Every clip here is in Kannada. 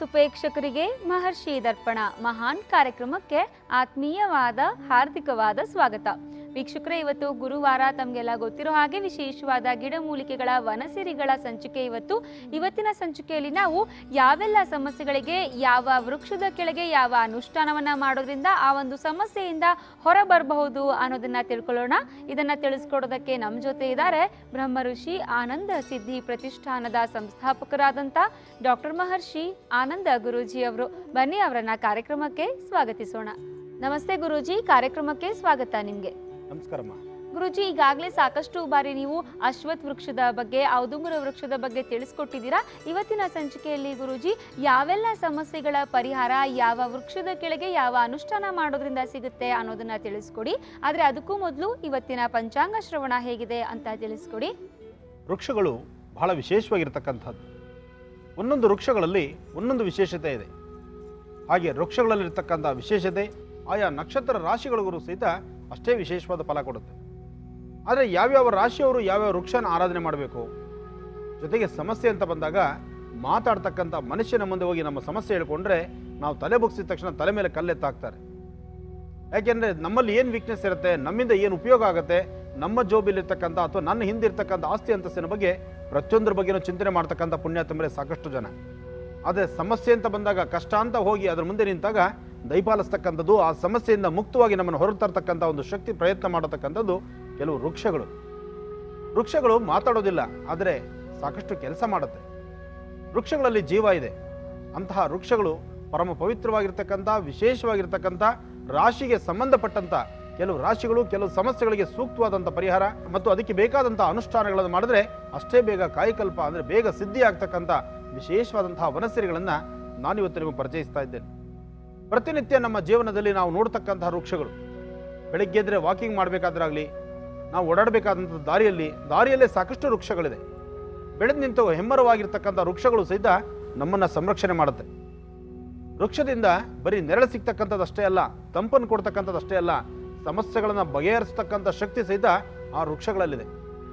ಪ್ರೇಕ್ಷಕರಿಗೆ ಮಹರ್ಷಿ ದರ್ಪಣ ಮಹಾನ್ ಕಾರ್ಯಕ್ರಮಕ್ಕೆ ಆತ್ಮೀಯವಾದ ಹಾರ್ದಿಕವಾದ ಸ್ವಾಗತ ವೀಕ್ಷಕರೇ ಇವತ್ತು ಗುರುವಾರ ತಮಗೆಲ್ಲ ಗೊತ್ತಿರೋ ಹಾಗೆ ವಿಶೇಷವಾದ ಗಿಡಮೂಲಿಕೆಗಳ ವನಸಿರಿಗಳ ಸಂಚಿಕೆ ಇವತ್ತು ಇವತ್ತಿನ ಸಂಚಿಕೆಯಲ್ಲಿ ನಾವು ಯಾವೆಲ್ಲ ಸಮಸ್ಯೆಗಳಿಗೆ ಯಾವ ವೃಕ್ಷದ ಕೆಳಗೆ ಯಾವ ಅನುಷ್ಠಾನವನ್ನ ಮಾಡೋದ್ರಿಂದ ಆ ಒಂದು ಸಮಸ್ಯೆಯಿಂದ ಹೊರಬರಬಹುದು ಅನ್ನೋದನ್ನ ತಿಳ್ಕೊಳ್ಳೋಣ ಇದನ್ನ ತಿಳಿಸ್ಕೊಡೋದಕ್ಕೆ ನಮ್ಮ ಜೊತೆ ಇದ್ದಾರೆ ಬ್ರಹ್ಮ ಋಷಿ ಆನಂದ ಸಿದ್ಧಿ ಪ್ರತಿಷ್ಠಾನದ ಸಂಸ್ಥಾಪಕರಾದಂಥ ಡಾಕ್ಟರ್ ಮಹರ್ಷಿ ಆನಂದ ಗುರೂಜಿ ಅವರು ಬನ್ನಿ ಅವರನ್ನ ಕಾರ್ಯಕ್ರಮಕ್ಕೆ ಸ್ವಾಗತಿಸೋಣ ನಮಸ್ತೆ ಗುರೂಜಿ ಕಾರ್ಯಕ್ರಮಕ್ಕೆ ಸ್ವಾಗತ ನಿಮ್ಗೆ ನಮಸ್ಕಾರಮ್ಮ ಗುರುಜಿ ಈಗಾಗಲೇ ಸಾಕಷ್ಟು ಬಾರಿ ನೀವು ಅಶ್ವತ್ಥ ವೃಕ್ಷದ ಬಗ್ಗೆ ಔದುಂಬರ ವೃಕ್ಷದ ಬಗ್ಗೆ ತಿಳಿಸ್ಕೊಟ್ಟಿದ್ದೀರಾ ಇವತ್ತಿನ ಸಂಚಿಕೆಯಲ್ಲಿ ಗುರುಜಿ ಯಾವೆಲ್ಲ ಸಮಸ್ಯೆಗಳ ಪರಿಹಾರ ಯಾವ ವೃಕ್ಷದ ಕೆಳಗೆ ಯಾವ ಅನುಷ್ಠಾನ ಮಾಡೋದ್ರಿಂದ ಸಿಗುತ್ತೆ ಅನ್ನೋದನ್ನ ತಿಳಿಸ್ಕೊಡಿ ಆದರೆ ಅದಕ್ಕೂ ಮೊದಲು ಇವತ್ತಿನ ಪಂಚಾಂಗ ಶ್ರವಣ ಹೇಗಿದೆ ಅಂತ ತಿಳಿಸ್ಕೊಡಿ ವೃಕ್ಷಗಳು ಬಹಳ ವಿಶೇಷವಾಗಿರ್ತಕ್ಕಂಥದ್ದು ಒಂದೊಂದು ವೃಕ್ಷಗಳಲ್ಲಿ ಒಂದೊಂದು ವಿಶೇಷತೆ ಇದೆ ಹಾಗೆ ವೃಕ್ಷಗಳಲ್ಲಿರ್ತಕ್ಕಂಥ ವಿಶೇಷತೆ ಆಯಾ ನಕ್ಷತ್ರ ರಾಶಿಗಳಿಗೂ ಸಹಿತ ಅಷ್ಟೇ ವಿಶೇಷವಾದ ಫಲ ಕೊಡುತ್ತೆ ಆದರೆ ಯಾವ್ಯಾವ ರಾಶಿಯವರು ಯಾವ್ಯಾವ ವೃಕ್ಷನ ಆರಾಧನೆ ಮಾಡಬೇಕು ಜೊತೆಗೆ ಸಮಸ್ಯೆ ಅಂತ ಬಂದಾಗ ಮಾತಾಡ್ತಕ್ಕಂಥ ಮನುಷ್ಯನ ಮುಂದೆ ಹೋಗಿ ನಮ್ಮ ಸಮಸ್ಯೆ ಹೇಳ್ಕೊಂಡ್ರೆ ನಾವು ತಲೆ ಬಗ್ಸಿದ ತಕ್ಷಣ ತಲೆ ಮೇಲೆ ಕಲ್ಲೆತ್ತಾಕ್ತಾರೆ ಯಾಕೆಂದರೆ ನಮ್ಮಲ್ಲಿ ಏನು ವೀಕ್ನೆಸ್ ಇರುತ್ತೆ ನಮ್ಮಿಂದ ಏನು ಉಪಯೋಗ ಆಗುತ್ತೆ ನಮ್ಮ ಜೋಬಿಲಿರ್ತಕ್ಕಂಥ ಅಥವಾ ನನ್ನ ಹಿಂದಿರ್ತಕ್ಕಂಥ ಆಸ್ತಿ ಅಂತಸ್ತಿನ ಬಗ್ಗೆ ಪ್ರತಿಯೊಂದ್ರ ಬಗ್ಗೆನೂ ಚಿಂತನೆ ಮಾಡ್ತಕ್ಕಂಥ ಪುಣ್ಯಾತಂಬರೇ ಸಾಕಷ್ಟು ಜನ ಆದರೆ ಸಮಸ್ಯೆ ಅಂತ ಬಂದಾಗ ಕಷ್ಟ ಅಂತ ಹೋಗಿ ಅದ್ರ ಮುಂದೆ ನಿಂತಾಗ ದಯಪಾಲಿಸ್ತಕ್ಕಂಥದ್ದು ಆ ಸಮಸ್ಯೆಯಿಂದ ಮುಕ್ತವಾಗಿ ನಮ್ಮನ್ನು ಹೊರತರ್ತಕ್ಕಂಥ ಒಂದು ಶಕ್ತಿ ಪ್ರಯತ್ನ ಮಾಡತಕ್ಕಂಥದ್ದು ಕೆಲವು ವೃಕ್ಷಗಳು ವೃಕ್ಷಗಳು ಮಾತಾಡೋದಿಲ್ಲ ಆದರೆ ಸಾಕಷ್ಟು ಕೆಲಸ ಮಾಡುತ್ತೆ ವೃಕ್ಷಗಳಲ್ಲಿ ಜೀವ ಇದೆ ಅಂತಹ ವೃಕ್ಷಗಳು ಪರಮ ಪವಿತ್ರವಾಗಿರ್ತಕ್ಕಂಥ ವಿಶೇಷವಾಗಿರ್ತಕ್ಕಂಥ ರಾಶಿಗೆ ಸಂಬಂಧಪಟ್ಟಂಥ ಕೆಲವು ರಾಶಿಗಳು ಕೆಲವು ಸಮಸ್ಯೆಗಳಿಗೆ ಸೂಕ್ತವಾದಂಥ ಪರಿಹಾರ ಮತ್ತು ಅದಕ್ಕೆ ಬೇಕಾದಂಥ ಅನುಷ್ಠಾನಗಳನ್ನು ಮಾಡಿದ್ರೆ ಅಷ್ಟೇ ಬೇಗ ಕಾಯಕಲ್ಪ ಅಂದರೆ ಬೇಗ ಸಿದ್ಧಿ ಆಗ್ತಕ್ಕಂಥ ವಿಶೇಷವಾದಂತಹ ವನಸಿರಿಗಳನ್ನು ನಾನಿವತ್ತು ನಿಮಗೆ ಪರಿಚಯಿಸ್ತಾ ಇದ್ದೇನೆ ಪ್ರತಿನಿತ್ಯ ನಮ್ಮ ಜೀವನದಲ್ಲಿ ನಾವು ನೋಡ್ತಕ್ಕಂತಹ ವೃಕ್ಷಗಳು ಬೆಳಗ್ಗೆ ಎದ್ರೆ ವಾಕಿಂಗ್ ಮಾಡಬೇಕಾದ್ರಾಗಲಿ ನಾವು ಓಡಾಡಬೇಕಾದಂಥ ದಾರಿಯಲ್ಲಿ ದಾರಿಯಲ್ಲೇ ಸಾಕಷ್ಟು ವೃಕ್ಷಗಳಿದೆ ಬೆಳೆದು ನಿಂತು ಹೆಮ್ಮರವಾಗಿರ್ತಕ್ಕಂಥ ವೃಕ್ಷಗಳು ಸಹಿತ ನಮ್ಮನ್ನು ಸಂರಕ್ಷಣೆ ಮಾಡುತ್ತೆ ವೃಕ್ಷದಿಂದ ಬರೀ ನೆರಳು ಸಿಗ್ತಕ್ಕಂಥದ್ದಷ್ಟೇ ಅಲ್ಲ ತಂಪನ್ನು ಕೊಡ್ತಕ್ಕಂಥದ್ದು ಅಷ್ಟೇ ಅಲ್ಲ ಸಮಸ್ಯೆಗಳನ್ನು ಬಗೆಹರಿಸ್ತಕ್ಕಂಥ ಶಕ್ತಿ ಸಹಿತ ಆ ವೃಕ್ಷಗಳಲ್ಲಿದೆ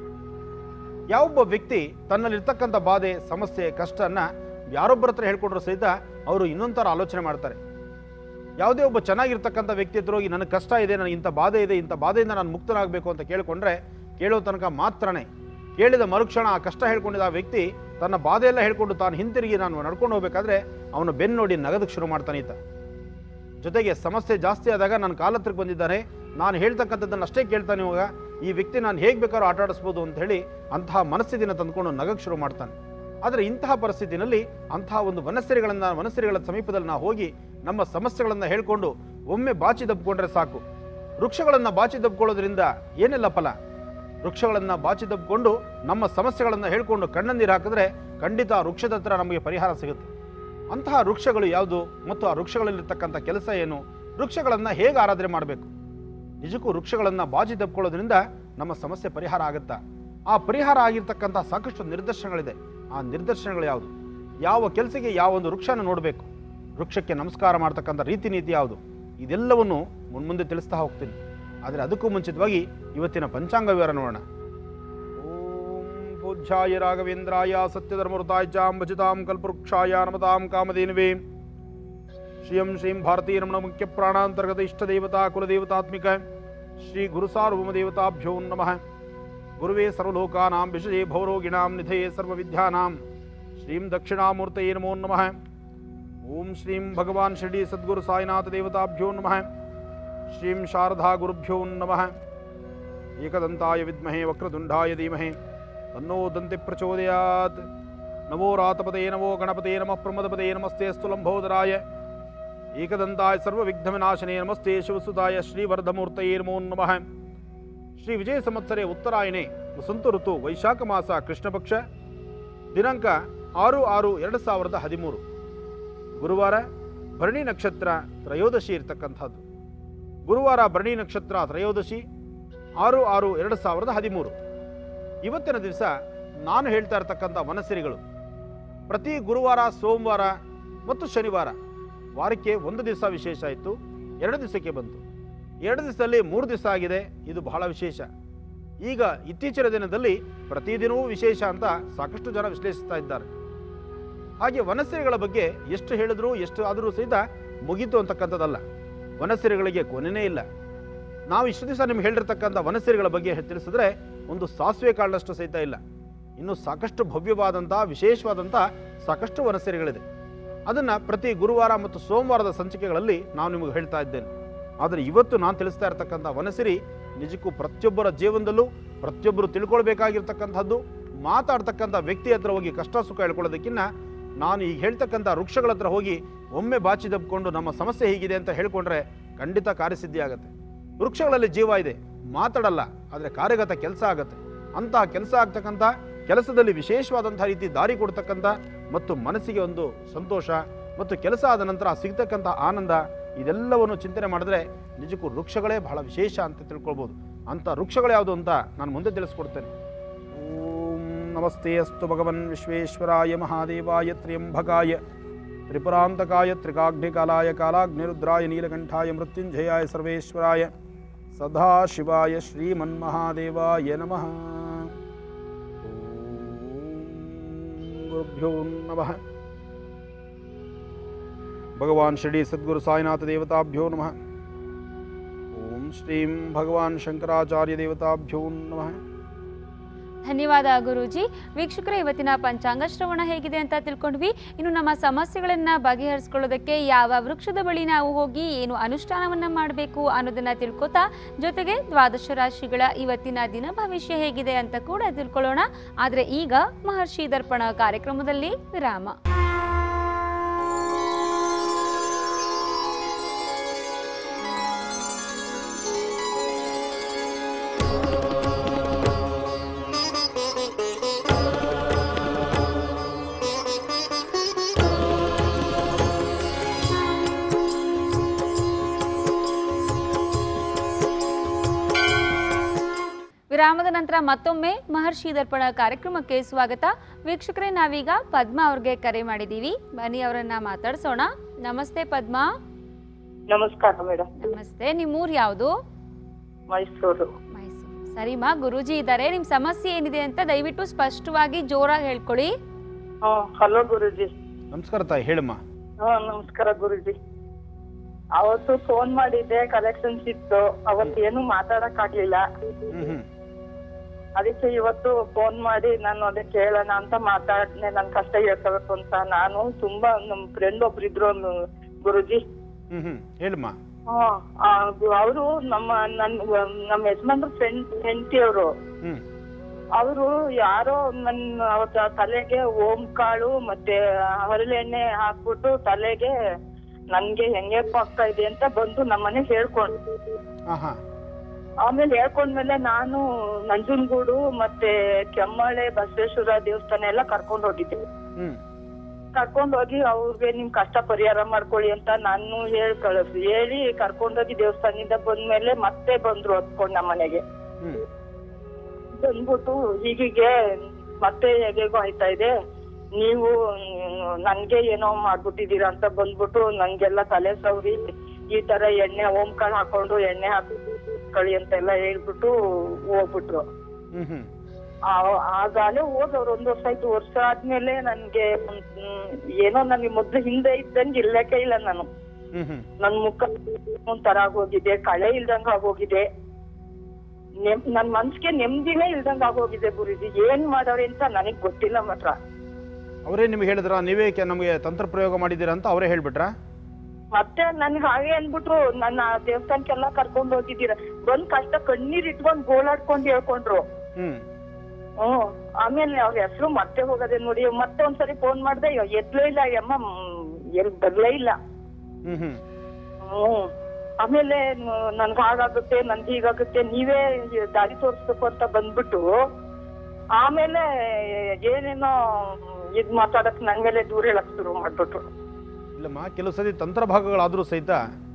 ಯಾವೊಬ್ಬ ವ್ಯಕ್ತಿ ತನ್ನಲ್ಲಿರ್ತಕ್ಕಂಥ ಬಾಧೆ ಸಮಸ್ಯೆ ಕಷ್ಟನ ಯಾರೊಬ್ಬರ ಹತ್ರ ಹೇಳ್ಕೊಂಡ್ರು ಸಹಿತ ಅವರು ಇನ್ನೊಂದು ಥರ ಆಲೋಚನೆ ಮಾಡ್ತಾರೆ ಯಾವುದೇ ಒಬ್ಬ ಚೆನ್ನಾಗಿರ್ತಕ್ಕಂಥ ವ್ಯಕ್ತಿ ಹತ್ರ ಹೋಗಿ ನನಗೆ ಕಷ್ಟ ಇದೆ ನನಗೆ ಇಂಥ ಬಾಧೆ ಇದೆ ಇಂಥ ಬಾಧೆಯಿಂದ ನಾನು ಮುಕ್ತನಾಗಬೇಕು ಅಂತ ಕೇಳಿಕೊಂಡ್ರೆ ಕೇಳೋ ತನಕ ಮಾತ್ರನೇ ಕೇಳಿದ ಮರುಕ್ಷಣ ಆ ಕಷ್ಟ ಹೇಳ್ಕೊಂಡಿದ್ದ ಆ ವ್ಯಕ್ತಿ ತನ್ನ ಬಾಧೆಯೆಲ್ಲ ಹೇಳ್ಕೊಂಡು ತಾನು ಹಿಂತಿರುಗಿ ನಾನು ನಡ್ಕೊಂಡು ಹೋಗ್ಬೇಕಾದ್ರೆ ಅವನು ಬೆನ್ನು ನೋಡಿ ನಗದಕ್ಕೆ ಶುರು ಮಾಡ್ತಾನೆ ಈತ ಜೊತೆಗೆ ಸಮಸ್ಯೆ ಜಾಸ್ತಿ ಆದಾಗ ನನ್ನ ಕಾಲತ್ರಕ್ಕೆ ಬಂದಿದ್ದಾನೆ ನಾನು ಹೇಳ್ತಕ್ಕಂಥದ್ದನ್ನು ಅಷ್ಟೇ ಕೇಳ್ತಾನೆ ಇವಾಗ ಈ ವ್ಯಕ್ತಿ ನಾನು ಹೇಗೆ ಬೇಕಾದ್ರೂ ಆಟ ಆಡಿಸ್ಬೋದು ಅಂತ ಹೇಳಿ ಅಂತಹ ಮನಸ್ಥಿತಿನ ತಂದ್ಕೊಂಡು ನಗಕ್ಕೆ ಶುರು ಮಾಡ್ತಾನೆ ಆದರೆ ಇಂತಹ ಪರಿಸ್ಥಿತಿನಲ್ಲಿ ಅಂತಹ ಒಂದು ವನಸಿರಿಗಳನ್ನು ವನಸಿರಿಗಳ ಸಮೀಪದಲ್ಲಿ ನಾವು ಹೋಗಿ ನಮ್ಮ ಸಮಸ್ಯೆಗಳನ್ನು ಹೇಳ್ಕೊಂಡು ಒಮ್ಮೆ ಬಾಚಿ ದಬ್ಕೊಂಡ್ರೆ ಸಾಕು ವೃಕ್ಷಗಳನ್ನು ಬಾಚಿ ದಬ್ಕೊಳ್ಳೋದ್ರಿಂದ ಏನೆಲ್ಲ ಫಲ ವೃಕ್ಷಗಳನ್ನು ಬಾಚಿ ದಬ್ಕೊಂಡು ನಮ್ಮ ಸಮಸ್ಯೆಗಳನ್ನು ಹೇಳ್ಕೊಂಡು ಕಣ್ಣಂದಿರು ಹಾಕಿದ್ರೆ ಖಂಡಿತ ಆ ವೃಕ್ಷದ ಹತ್ರ ನಮಗೆ ಪರಿಹಾರ ಸಿಗುತ್ತೆ ಅಂತಹ ವೃಕ್ಷಗಳು ಯಾವುದು ಮತ್ತು ಆ ವೃಕ್ಷಗಳಲ್ಲಿರ್ತಕ್ಕಂಥ ಕೆಲಸ ಏನು ವೃಕ್ಷಗಳನ್ನು ಹೇಗೆ ಆರಾಧನೆ ಮಾಡಬೇಕು ನಿಜಕ್ಕೂ ವೃಕ್ಷಗಳನ್ನು ಬಾಜಿ ದಬ್ಕೊಳ್ಳೋದ್ರಿಂದ ನಮ್ಮ ಸಮಸ್ಯೆ ಪರಿಹಾರ ಆಗುತ್ತಾ ಆ ಪರಿಹಾರ ಆಗಿರ್ತಕ್ಕಂಥ ಸಾಕಷ್ಟು ನಿದರ್ಶನಗಳಿದೆ ಆ ನಿದರ್ಶನಗಳು ಯಾವುದು ಯಾವ ಕೆಲಸಕ್ಕೆ ಯಾವ ಒಂದು ವೃಕ್ಷನ ನೋಡಬೇಕು ವೃಕ್ಷಕ್ಕೆ ನಮಸ್ಕಾರ ಮಾಡ್ತಕ್ಕಂಥ ರೀತಿ ನೀತಿ ಯಾವುದು ಇದೆಲ್ಲವನ್ನು ಮುನ್ಮುಂದೆ ತಿಳಿಸ್ತಾ ಹೋಗ್ತೀನಿ ಆದರೆ ಅದಕ್ಕೂ ಮುಂಚಿತವಾಗಿ ಇವತ್ತಿನ ಪಂಚಾಂಗ ವಿವರ ನೋಡೋಣ ಓಂ ಪೂಜ್ಯಾಯ ರಾಘವೇಂದ್ರಾಯ ಸತ್ಯಧರ್ಮೃತಾಯ ಚಾಂ ಭಜಿತಾಂ ಕಲ್ಪವೃಕ್ಷಾಯ ನಮತಾಂ ಕಾಮಧೇನುವೆ ಶ್ರೀಯಂ ಶ್ರೀಂ ಭಾರತೀಯ ರಮಣ ಮುಖ್ಯ ಪ್ರಾಣಾಂತರ್ಗತ ಇಷ್ಟ ದೇವತಾ ಕುಲದೇವತಾತ್ಮಿಕ ಶ್ರೀ ಗುರು ಸಾರ್ವಭೌಮ ದೇವತಾಭ್ಯೋ ನಮಃ ಗುರುವೇ ಸರ್ವಲೋಕಾನಾಂ ವಿಷಯೇ ಭವರೋಗಿಣಾಂ ನಿಧಯೇ ಸರ್ವವಿದ್ಯಾನಾಂ ಶ್ರೀಂ ದಕ್ಷಿಣಾಮೂರ್ತಯೇ ನಮೋ ನಮಃ ಓಂ ಶ್ರೀಂ ಭಗವಾನ್ ಶಿರ್ಡಿ ಸದ್ಗುರು ಸಾಯಿನಾಥ ದೇವತಾಭ್ಯೋ ನಮಃ ಶ್ರೀಂ ಶಾರದಾ ಗುರುಭ್ಯೋ ನಮಃ ಏಕದಂತಾಯ ವಿದ್ಮಹೇ ವಕ್ರತುಂಡಾಯ ಧೀಮಹಿ ತನ್ನೋ ದಂತಿ ಪ್ರಚೋದಯಾತ್ ನಮೋ ರಾತಪದೇ ನಮೋ ಗಣಪತೆ ನಮಃ ಪ್ರಮದಪದೇ ನಮಸ್ತೆ ಅಸ್ತು ಲಂಬೋದರಾಯ ಏಕದಂತಾಯ ಸರ್ವವಿಘ್ನವಿನಾಶನೇ ನಮಸ್ತೆ ಶಿವಸುತಾಯ ಶ್ರೀವರ್ಧಮೂರ್ತಯೇ ನಮೋ ನಮಃ ಶ್ರೀ ವಿಜಯ ಸಂವತ್ಸರೆ ಉತ್ತರಾಯಣೆ ವಸಂತ ಋತು ವೈಶಾಖ ಮಾಸ ಕೃಷ್ಣ ಪಕ್ಷ ದಿನಾಂಕ ಆರು ಆರು ಎರಡು ಸಾವಿರದ ಹದಿಮೂರು ಗುರುವಾರ ಭರಣಿ ನಕ್ಷತ್ರ ತ್ರಯೋದಶಿ ಇರ್ತಕ್ಕಂಥದ್ದು ಗುರುವಾರ ಭರಣಿ ನಕ್ಷತ್ರ ತ್ರಯೋದಶಿ ಆರು ಆರು ಎರಡು ಸಾವಿರದ ಹದಿಮೂರು ಇವತ್ತಿನ ದಿವಸ ನಾನು ಹೇಳ್ತಾ ಇರ್ತಕ್ಕಂಥ ವನಸಿರಿಗಳು ಪ್ರತಿ ಗುರುವಾರ ಸೋಮವಾರ ಮತ್ತು ಶನಿವಾರ ವಾರಕ್ಕೆ ಒಂದು ದಿವಸ ವಿಶೇಷ ಇತ್ತು ಎರಡು ದಿವಸಕ್ಕೆ ಬಂತು ಎರಡು ದಿವಸದಲ್ಲಿ ಮೂರು ದಿವಸ ಆಗಿದೆ ಇದು ಬಹಳ ವಿಶೇಷ ಈಗ ಇತ್ತೀಚಿನ ದಿನದಲ್ಲಿ ಪ್ರತಿದಿನವೂ ವಿಶೇಷ ಅಂತ ಸಾಕಷ್ಟು ಜನ ವಿಶ್ಲೇಷಿಸ್ತಾ ಇದ್ದಾರೆ ಹಾಗೆ ವನಸಿರಿಗಳ ಬಗ್ಗೆ ಎಷ್ಟು ಹೇಳಿದ್ರು ಎಷ್ಟು ಆದರೂ ಸಹಿತ ಮುಗೀತು ಅಂತಕ್ಕಂಥದ್ದಲ್ಲ ವನಸಿರಿಗಳಿಗೆ ಕೊನೆಯೇ ಇಲ್ಲ ನಾವು ಇಷ್ಟು ದಿವಸ ನಿಮ್ಗೆ ಹೇಳಿರ್ತಕ್ಕಂಥ ವನಸಿರಿಗಳ ಬಗ್ಗೆ ತಿಳಿಸಿದ್ರೆ ಒಂದು ಸಾಸಿವೆ ಕಾಳಷ್ಟು ಸಹಿತ ಇಲ್ಲ ಇನ್ನು ಸಾಕಷ್ಟು ಭವ್ಯವಾದಂಥ ವಿಶೇಷವಾದಂಥ ಸಾಕಷ್ಟು ವನಸಿರಿಗಳಿದೆ ಅದನ್ನು ಪ್ರತಿ ಗುರುವಾರ ಮತ್ತು ಸೋಮವಾರದ ಸಂಚಿಕೆಗಳಲ್ಲಿ ನಾನು ನಿಮಗೆ ಹೇಳ್ತಾ ಇದ್ದೇನೆ ಆದರೆ ಇವತ್ತು ನಾನು ತಿಳಿಸ್ತಾ ಇರತಕ್ಕಂಥ ವನಸಿರಿ ನಿಜಕ್ಕೂ ಪ್ರತಿಯೊಬ್ಬರ ಜೀವನದಲ್ಲೂ ಪ್ರತಿಯೊಬ್ಬರು ತಿಳ್ಕೊಳ್ಬೇಕಾಗಿರ್ತಕ್ಕಂಥದ್ದು ಮಾತಾಡ್ತಕ್ಕಂಥ ವ್ಯಕ್ತಿ ಹತ್ರ ಹೋಗಿ ಕಷ್ಟ ಸುಖ ಹೇಳ್ಕೊಳ್ಳೋದಕ್ಕಿಂತ ನಾನು ಈಗ ಹೇಳ್ತಕ್ಕಂಥ ವೃಕ್ಷಗಳ ಹತ್ರ ಹೋಗಿ ಒಮ್ಮೆ ಬಾಚಿ ದಬ್ಕೊಂಡು ನಮ್ಮ ಸಮಸ್ಯೆ ಹೀಗಿದೆ ಅಂತ ಹೇಳ್ಕೊಂಡ್ರೆ ಖಂಡಿತ ಕಾರ್ಯಸಿದ್ಧಿ ಆಗುತ್ತೆ ವೃಕ್ಷಗಳಲ್ಲಿ ಜೀವ ಇದೆ ಮಾತಾಡಲ್ಲ ಆದರೆ ಕಾರ್ಯಗತ ಕೆಲಸ ಆಗುತ್ತೆ ಅಂತಹ ಕೆಲಸ ಆಗ್ತಕ್ಕಂಥ ಕೆಲಸದಲ್ಲಿ ವಿಶೇಷವಾದಂಥ ರೀತಿ ದಾರಿ ಕೊಡ್ತಕ್ಕಂಥ ಮತ್ತು ಮನಸ್ಸಿಗೆ ಒಂದು ಸಂತೋಷ ಮತ್ತು ಕೆಲಸ ಆದ ನಂತರ ಸಿಗ್ತಕ್ಕಂಥ ಆನಂದ ಇದೆಲ್ಲವನ್ನು ಚಿಂತನೆ ಮಾಡಿದ್ರೆ ನಿಜಕ್ಕೂ ವೃಕ್ಷಗಳೇ ಬಹಳ ವಿಶೇಷ ಅಂತ ತಿಳ್ಕೊಳ್ಬೋದು ಅಂಥ ವೃಕ್ಷಗಳು ಯಾವುದು ಅಂತ ನಾನು ಮುಂದೆ ತಿಳಿಸ್ಕೊಡ್ತೇನೆ ಓಂ ನಮಸ್ತೆ ಅಸ್ತು ಭಗವನ್ ವಿಶ್ವೇಶ್ವರಾಯ ಮಹಾದೇವಾಯ ತ್ರ್ಯಂಬಕಾಯ ತ್ರಿಪುರಾಂತಕಾಯ ತ್ರಿಕಾಗ್ನಿಕಾಲಾಯ ಕಾಲಾಗ್ನಿರುದ್ರಾಯ ನೀಲಕಂಠಾಯ ಮೃತ್ಯುಂಜಯಾಯ ಸರ್ವೇಶ್ವರಾಯ ಸದಾಶಿವಾಯ ಶ್ರೀಮನ್ಮಹಾದೇವಾಯ ನಮಃ ಓಂ ಗುರುಭ್ಯೋ ನಮಃ ಭಗವಾನ್ ಶ್ರೀ ಸದ್ಗುರು ಸಾಯಿನಾಥ ದೇವತಾಭ್ಯೋ ನಮಃ ಓಂ ಶ್ರೀಂ ಭಗವಾನ್ ಶಂಕರಾಚಾರ್ಯ ದೇವತಾಭ್ಯೋ ನಮಃ ಧನ್ಯವಾದ ಗುರೂಜಿ ವೀಕ್ಷಕರೇ ಇವತ್ತಿನ ಪಂಚಾಂಗ ಶ್ರವಣ ಹೇಗಿದೆ ಅಂತ ತಿಳ್ಕೊಂಡ್ವಿ ಇನ್ನು ನಮ್ಮ ಸಮಸ್ಯೆಗಳನ್ನ ಬಗೆಹರಿಸ್ಕೊಳ್ಳೋದಕ್ಕೆ ಯಾವ ವೃಕ್ಷದ ಬಳಿ ನಾವು ಹೋಗಿ ಏನು ಅನುಷ್ಠಾನವನ್ನ ಮಾಡಬೇಕು ಅನ್ನೋದನ್ನ ತಿಳ್ಕೊತಾ ಜೊತೆಗೆ ದ್ವಾದಶ ರಾಶಿಗಳ ಇವತ್ತಿನ ದಿನ ಭವಿಷ್ಯ ಹೇಗಿದೆ ಅಂತ ಕೂಡ ತಿಳ್ಕೊಳ್ಳೋಣ ಆದ್ರೆ ಈಗ ಮಹರ್ಷಿ ದರ್ಪಣ ಕಾರ್ಯಕ್ರಮದಲ್ಲಿ ವಿರಾಮ ವಿರಾಮದ ನಂತರ ಮತ್ತೊಮ್ಮೆ ಮಹರ್ಷಿ ದರ್ಪಣ ಕಾರ್ಯಕ್ರಮಕ್ಕೆ ಸ್ವಾಗತ ವೀಕ್ಷಕರೇ ನಾವೀಗ ಪದ್ಮಾ ಅವ್ರಿಗೆ ಕರೆ ಮಾಡಿದ್ದೀವಿ ಬನ್ನಿ ಅವರನ್ನ ಮಾತಾಡ್ಸೋಣ ನಮಸ್ತೆ ಪದ್ಮಾ ನಮಸ್ಕಾರ ಮೇಡಮ್ ನಮಸ್ತೆ ನಿಮ್ಮೂರು ಯಾವುದು ಮೈಸೂರು ಮೈಸೂರು ಸರಿಮಾ ಗುರೂಜಿ ಇದ್ದಾರೆ ನಿಮ್ ಸಮಸ್ಯೆ ಏನಿದೆ ಅಂತ ದಯವಿಟ್ಟು ಸ್ಪಷ್ಟವಾಗಿ ಜೋರಾಗಿ ಹೇಳ್ಕೊಳ್ಳಿ ಹಾ ಹಲೋ ಗುರುಜಿ ನಮಸ್ಕಾರ ತಾಯಿ ಹೇಳಮ್ಮ ಹಾ ನಮಸ್ಕಾರ ಗುರುಜಿ ಅವತ್ತು ಫೋನ್ ಮಾಡಿದ್ದೆ ಕಲೆಕ್ಷನ್ಸ್ ಇತ್ತು ಅವತ್ತು ಏನು ಮಾತಾಡಕ್ ಆಗ್ಲಿಲ್ಲ ಹ್ಮ್ ಹ್ಮ್ ಅದಕ್ಕೆ ಇವತ್ತು ಫೋನ್ ಮಾಡಿ ನಾನು ಅದೇ ಕೇಳೋಣ ಅಂತ ಮಾತಾಡ್ನೆ ನನ್ ಕಷ್ಟ ಹೇಳ್ಕೋಬೇಕು ಅಂತ ನಾನು ತುಂಬಾ ನಮ್ ಫ್ರೆಂಡ್ ಒಬ್ರು ಇದ್ರು ಒಂದು ಗುರುಜಿ ಹ್ಮ್ ಹ್ಮ್ ಹೇಳಮ್ಮ ಅವರು ನಮ್ಮ ನನ್ ನಮ್ಮ ಯಜಮಾನ್ರ ಫ್ರೆಂಡ್ ಹೆಂಡತಿ ಅವರು ಹ್ಮ್ ಅವರು ಯಾರೋ ನನ್ನ ಅವತ್ತ ತಲೆಗೆ ಓಂ ಕಾಳು ಮತ್ತೆ ಹರಳೆಣ್ಣೆ ಹಾಕ್ಬಿಟ್ಟು ತಲೆಗೆ ನನ್ಗೆ ಹೆಂಗೆ ಆಗ್ತಾ ಇದೆ ಅಂತ ಬಂದು ನಮ್ಮನೆ ಹೇಳ್ಕೊಂಡು ಹಾ ಹಾ ಆಮೇಲೆ ಹೇಳ್ಕೊಂಡ್ಮೇಲೆ ನಾನು ನಂಜನಗೂಡು ಮತ್ತೆ ಕೆಮ್ಮಳೆ ಬಸವೇಶ್ವರ ದೇವಸ್ಥಾನ ಎಲ್ಲ ಕರ್ಕೊಂಡ್ ಹೋಗಿದ್ದೆ ಹ್ಮ್ ಕರ್ಕೊಂಡ್ ಹೋಗಿ ಅವ್ರಿಗೆ ನಿಮ್ ಕಷ್ಟ ಪರಿಹಾರ ಮಾಡ್ಕೊಳ್ಳಿ ಅಂತ ನಾನು ಹೇಳಿ ಕಳಿಸಿ ಹೇಳಿ ಕರ್ಕೊಂಡೋಗಿ ದೇವಸ್ಥಾನದಿಂದ ಬಂದ್ಮೇಲೆ ಮತ್ತೆ ಬಂದ್ರು ಹೊತ್ಕೊಂಡ್ ನಮ್ಮ ಮನೆಗೆ ಹ್ಮ್ ಬಂದ್ಬಿಟ್ಟು ಹೀಗಿಗೆ ಮತ್ತೆ ಹೇಗೇಗೋ ಆಯ್ತಾ ಇದೆ ನೀವು ಮ್, ನನ್ಗೆ ಏನೋ ಮಾಡ್ಬಿಟ್ಟಿದೀರಾ ಅಂತ ಬಂದ್ಬಿಟ್ಟು ನನ್ಗೆಲ್ಲ ತಲೆ ಸವ್ರಿ ಈ ತರ ಎಣ್ಣೆ ಓಂಕಾಳು ಹಾಕೊಂಡು ಎಣ್ಣೆ ಹಾಕಿ ಅಂತೆಲ್ಲ ಹೇಳ್ಬಿಟ್ಟು ಹೋಗ್ಬಿಟ್ರು ಹ್ಮ್ ಹ್ಮ್ ಆ- ಆಗಾಲೆ ಹೋಗ್ ಅವ್ರು ಒಂದ್ ವರ್ಷ ಆಯ್ತು ವರ್ಷ ಆದ್ಮೇಲೆ ನನ್ಗೆ ಮ್, ಏನೋ ನನ್ಗೆ ಮೊದ್ಲು ಹಿಂದೆ ಇದ್ದಂಗೆ ಇಲ್ಲಕ್ಕೆ ಇಲ್ಲ ನಾನು ಹ್ಮ್ ಹ್ಮ್ ನನ್ ಮುಖ ಒಂಥರ ಆಗೋಗಿದೆ ಕಳೆ ಇಲ್ದಂಗ ಆಗೋಗಿದೆ ನೆಮ್ ನನ್ ಮನ್ಸಿಗೆ ನೆಮ್ಮದಿನೇ ಇಲ್ದಂಗ ಆಗೋಗಿದೆ ಗುರುಜಿ ಏನ್ ಮಾಡವ್ರೆ ಅಂತ ನನಗ್ ಗೊತ್ತಿಲ್ಲ ಮಾತ್ರ ಅವರೇ ನಿಮ್ಗೆ ಹೇಳಿದ್ರ ನೀವೇ ಕೆ- ನಮಗೆ ತಂತ್ರ ಪ್ರಯೋಗ ಮಾಡಿದ್ದೀರಾ ಅಂತ ಅವರೇ ಹೇಳ್ಬಿಟ್ರಾ ಮತ್ತೆ ನನ್ಗೆ ಹಾಗೆ ಅನ್ಬಿಟ್ರು ನನ್ನ ಆ ದೇವಸ್ಥಾನಕ್ಕೆಲ್ಲ ಕರ್ಕೊಂಡ್ ಹೋಗಿದ್ದೀರ ಬಂದ್ ಕಷ್ಟ ಕಣ್ಣೀರ್ ಇಟ್ಕೊಂಡ್ ಗೋಳಾಡ್ಕೊಂಡ್ ಹೇಳ್ಕೊಂಡ್ರು ಹ್ಮ್ ಹ್ಮ್ ಆಮೇಲೆ ಅವ್ರ ಹೆಸರು ಮತ್ತೆ ಹೋಗದೆ ನೋಡಿ ಮತ್ತೆ ಒಂದ್ಸರಿ ಫೋನ್ ಮಾಡ್ದೆ ಎದ್ಲೇ ಇಲ್ಲ ಈ ಅಮ್ಮ ಮ್, ಎಲ್ ಬರ್ಲೇ ಇಲ್ಲ ಹ್ಮ್ ಹ್ಮ್ ಹ್ಮ್ ಆಮೇಲೆ ನ- ನನ್ಗ್ ಹಾಗಾಗುತ್ತೆ ನನ್ಗೆ ಹೀಗಾಗುತ್ತೆ ನೀವೇ ದಾರಿ ತೋರಿಸ್ಬೇಕು ಅಂತ ಬಂದ್ಬಿಟ್ಟು ಆಮೇಲೆ ಏನೇನೋ ಇದ್ ಮಾತಾಡಕ್ ನನ್ ಮೇಲೆ ದೂರ ಹೇಳಕ್ ಶುರು ಮಾಡ್ಬಿಟ್ರು ಇಲ್ಲಮ್ಮ ಕೆಲವು ಸತಿ ತಂತ್ರ ಭಾಗಗಳಾದರೂ ಸಹಿತ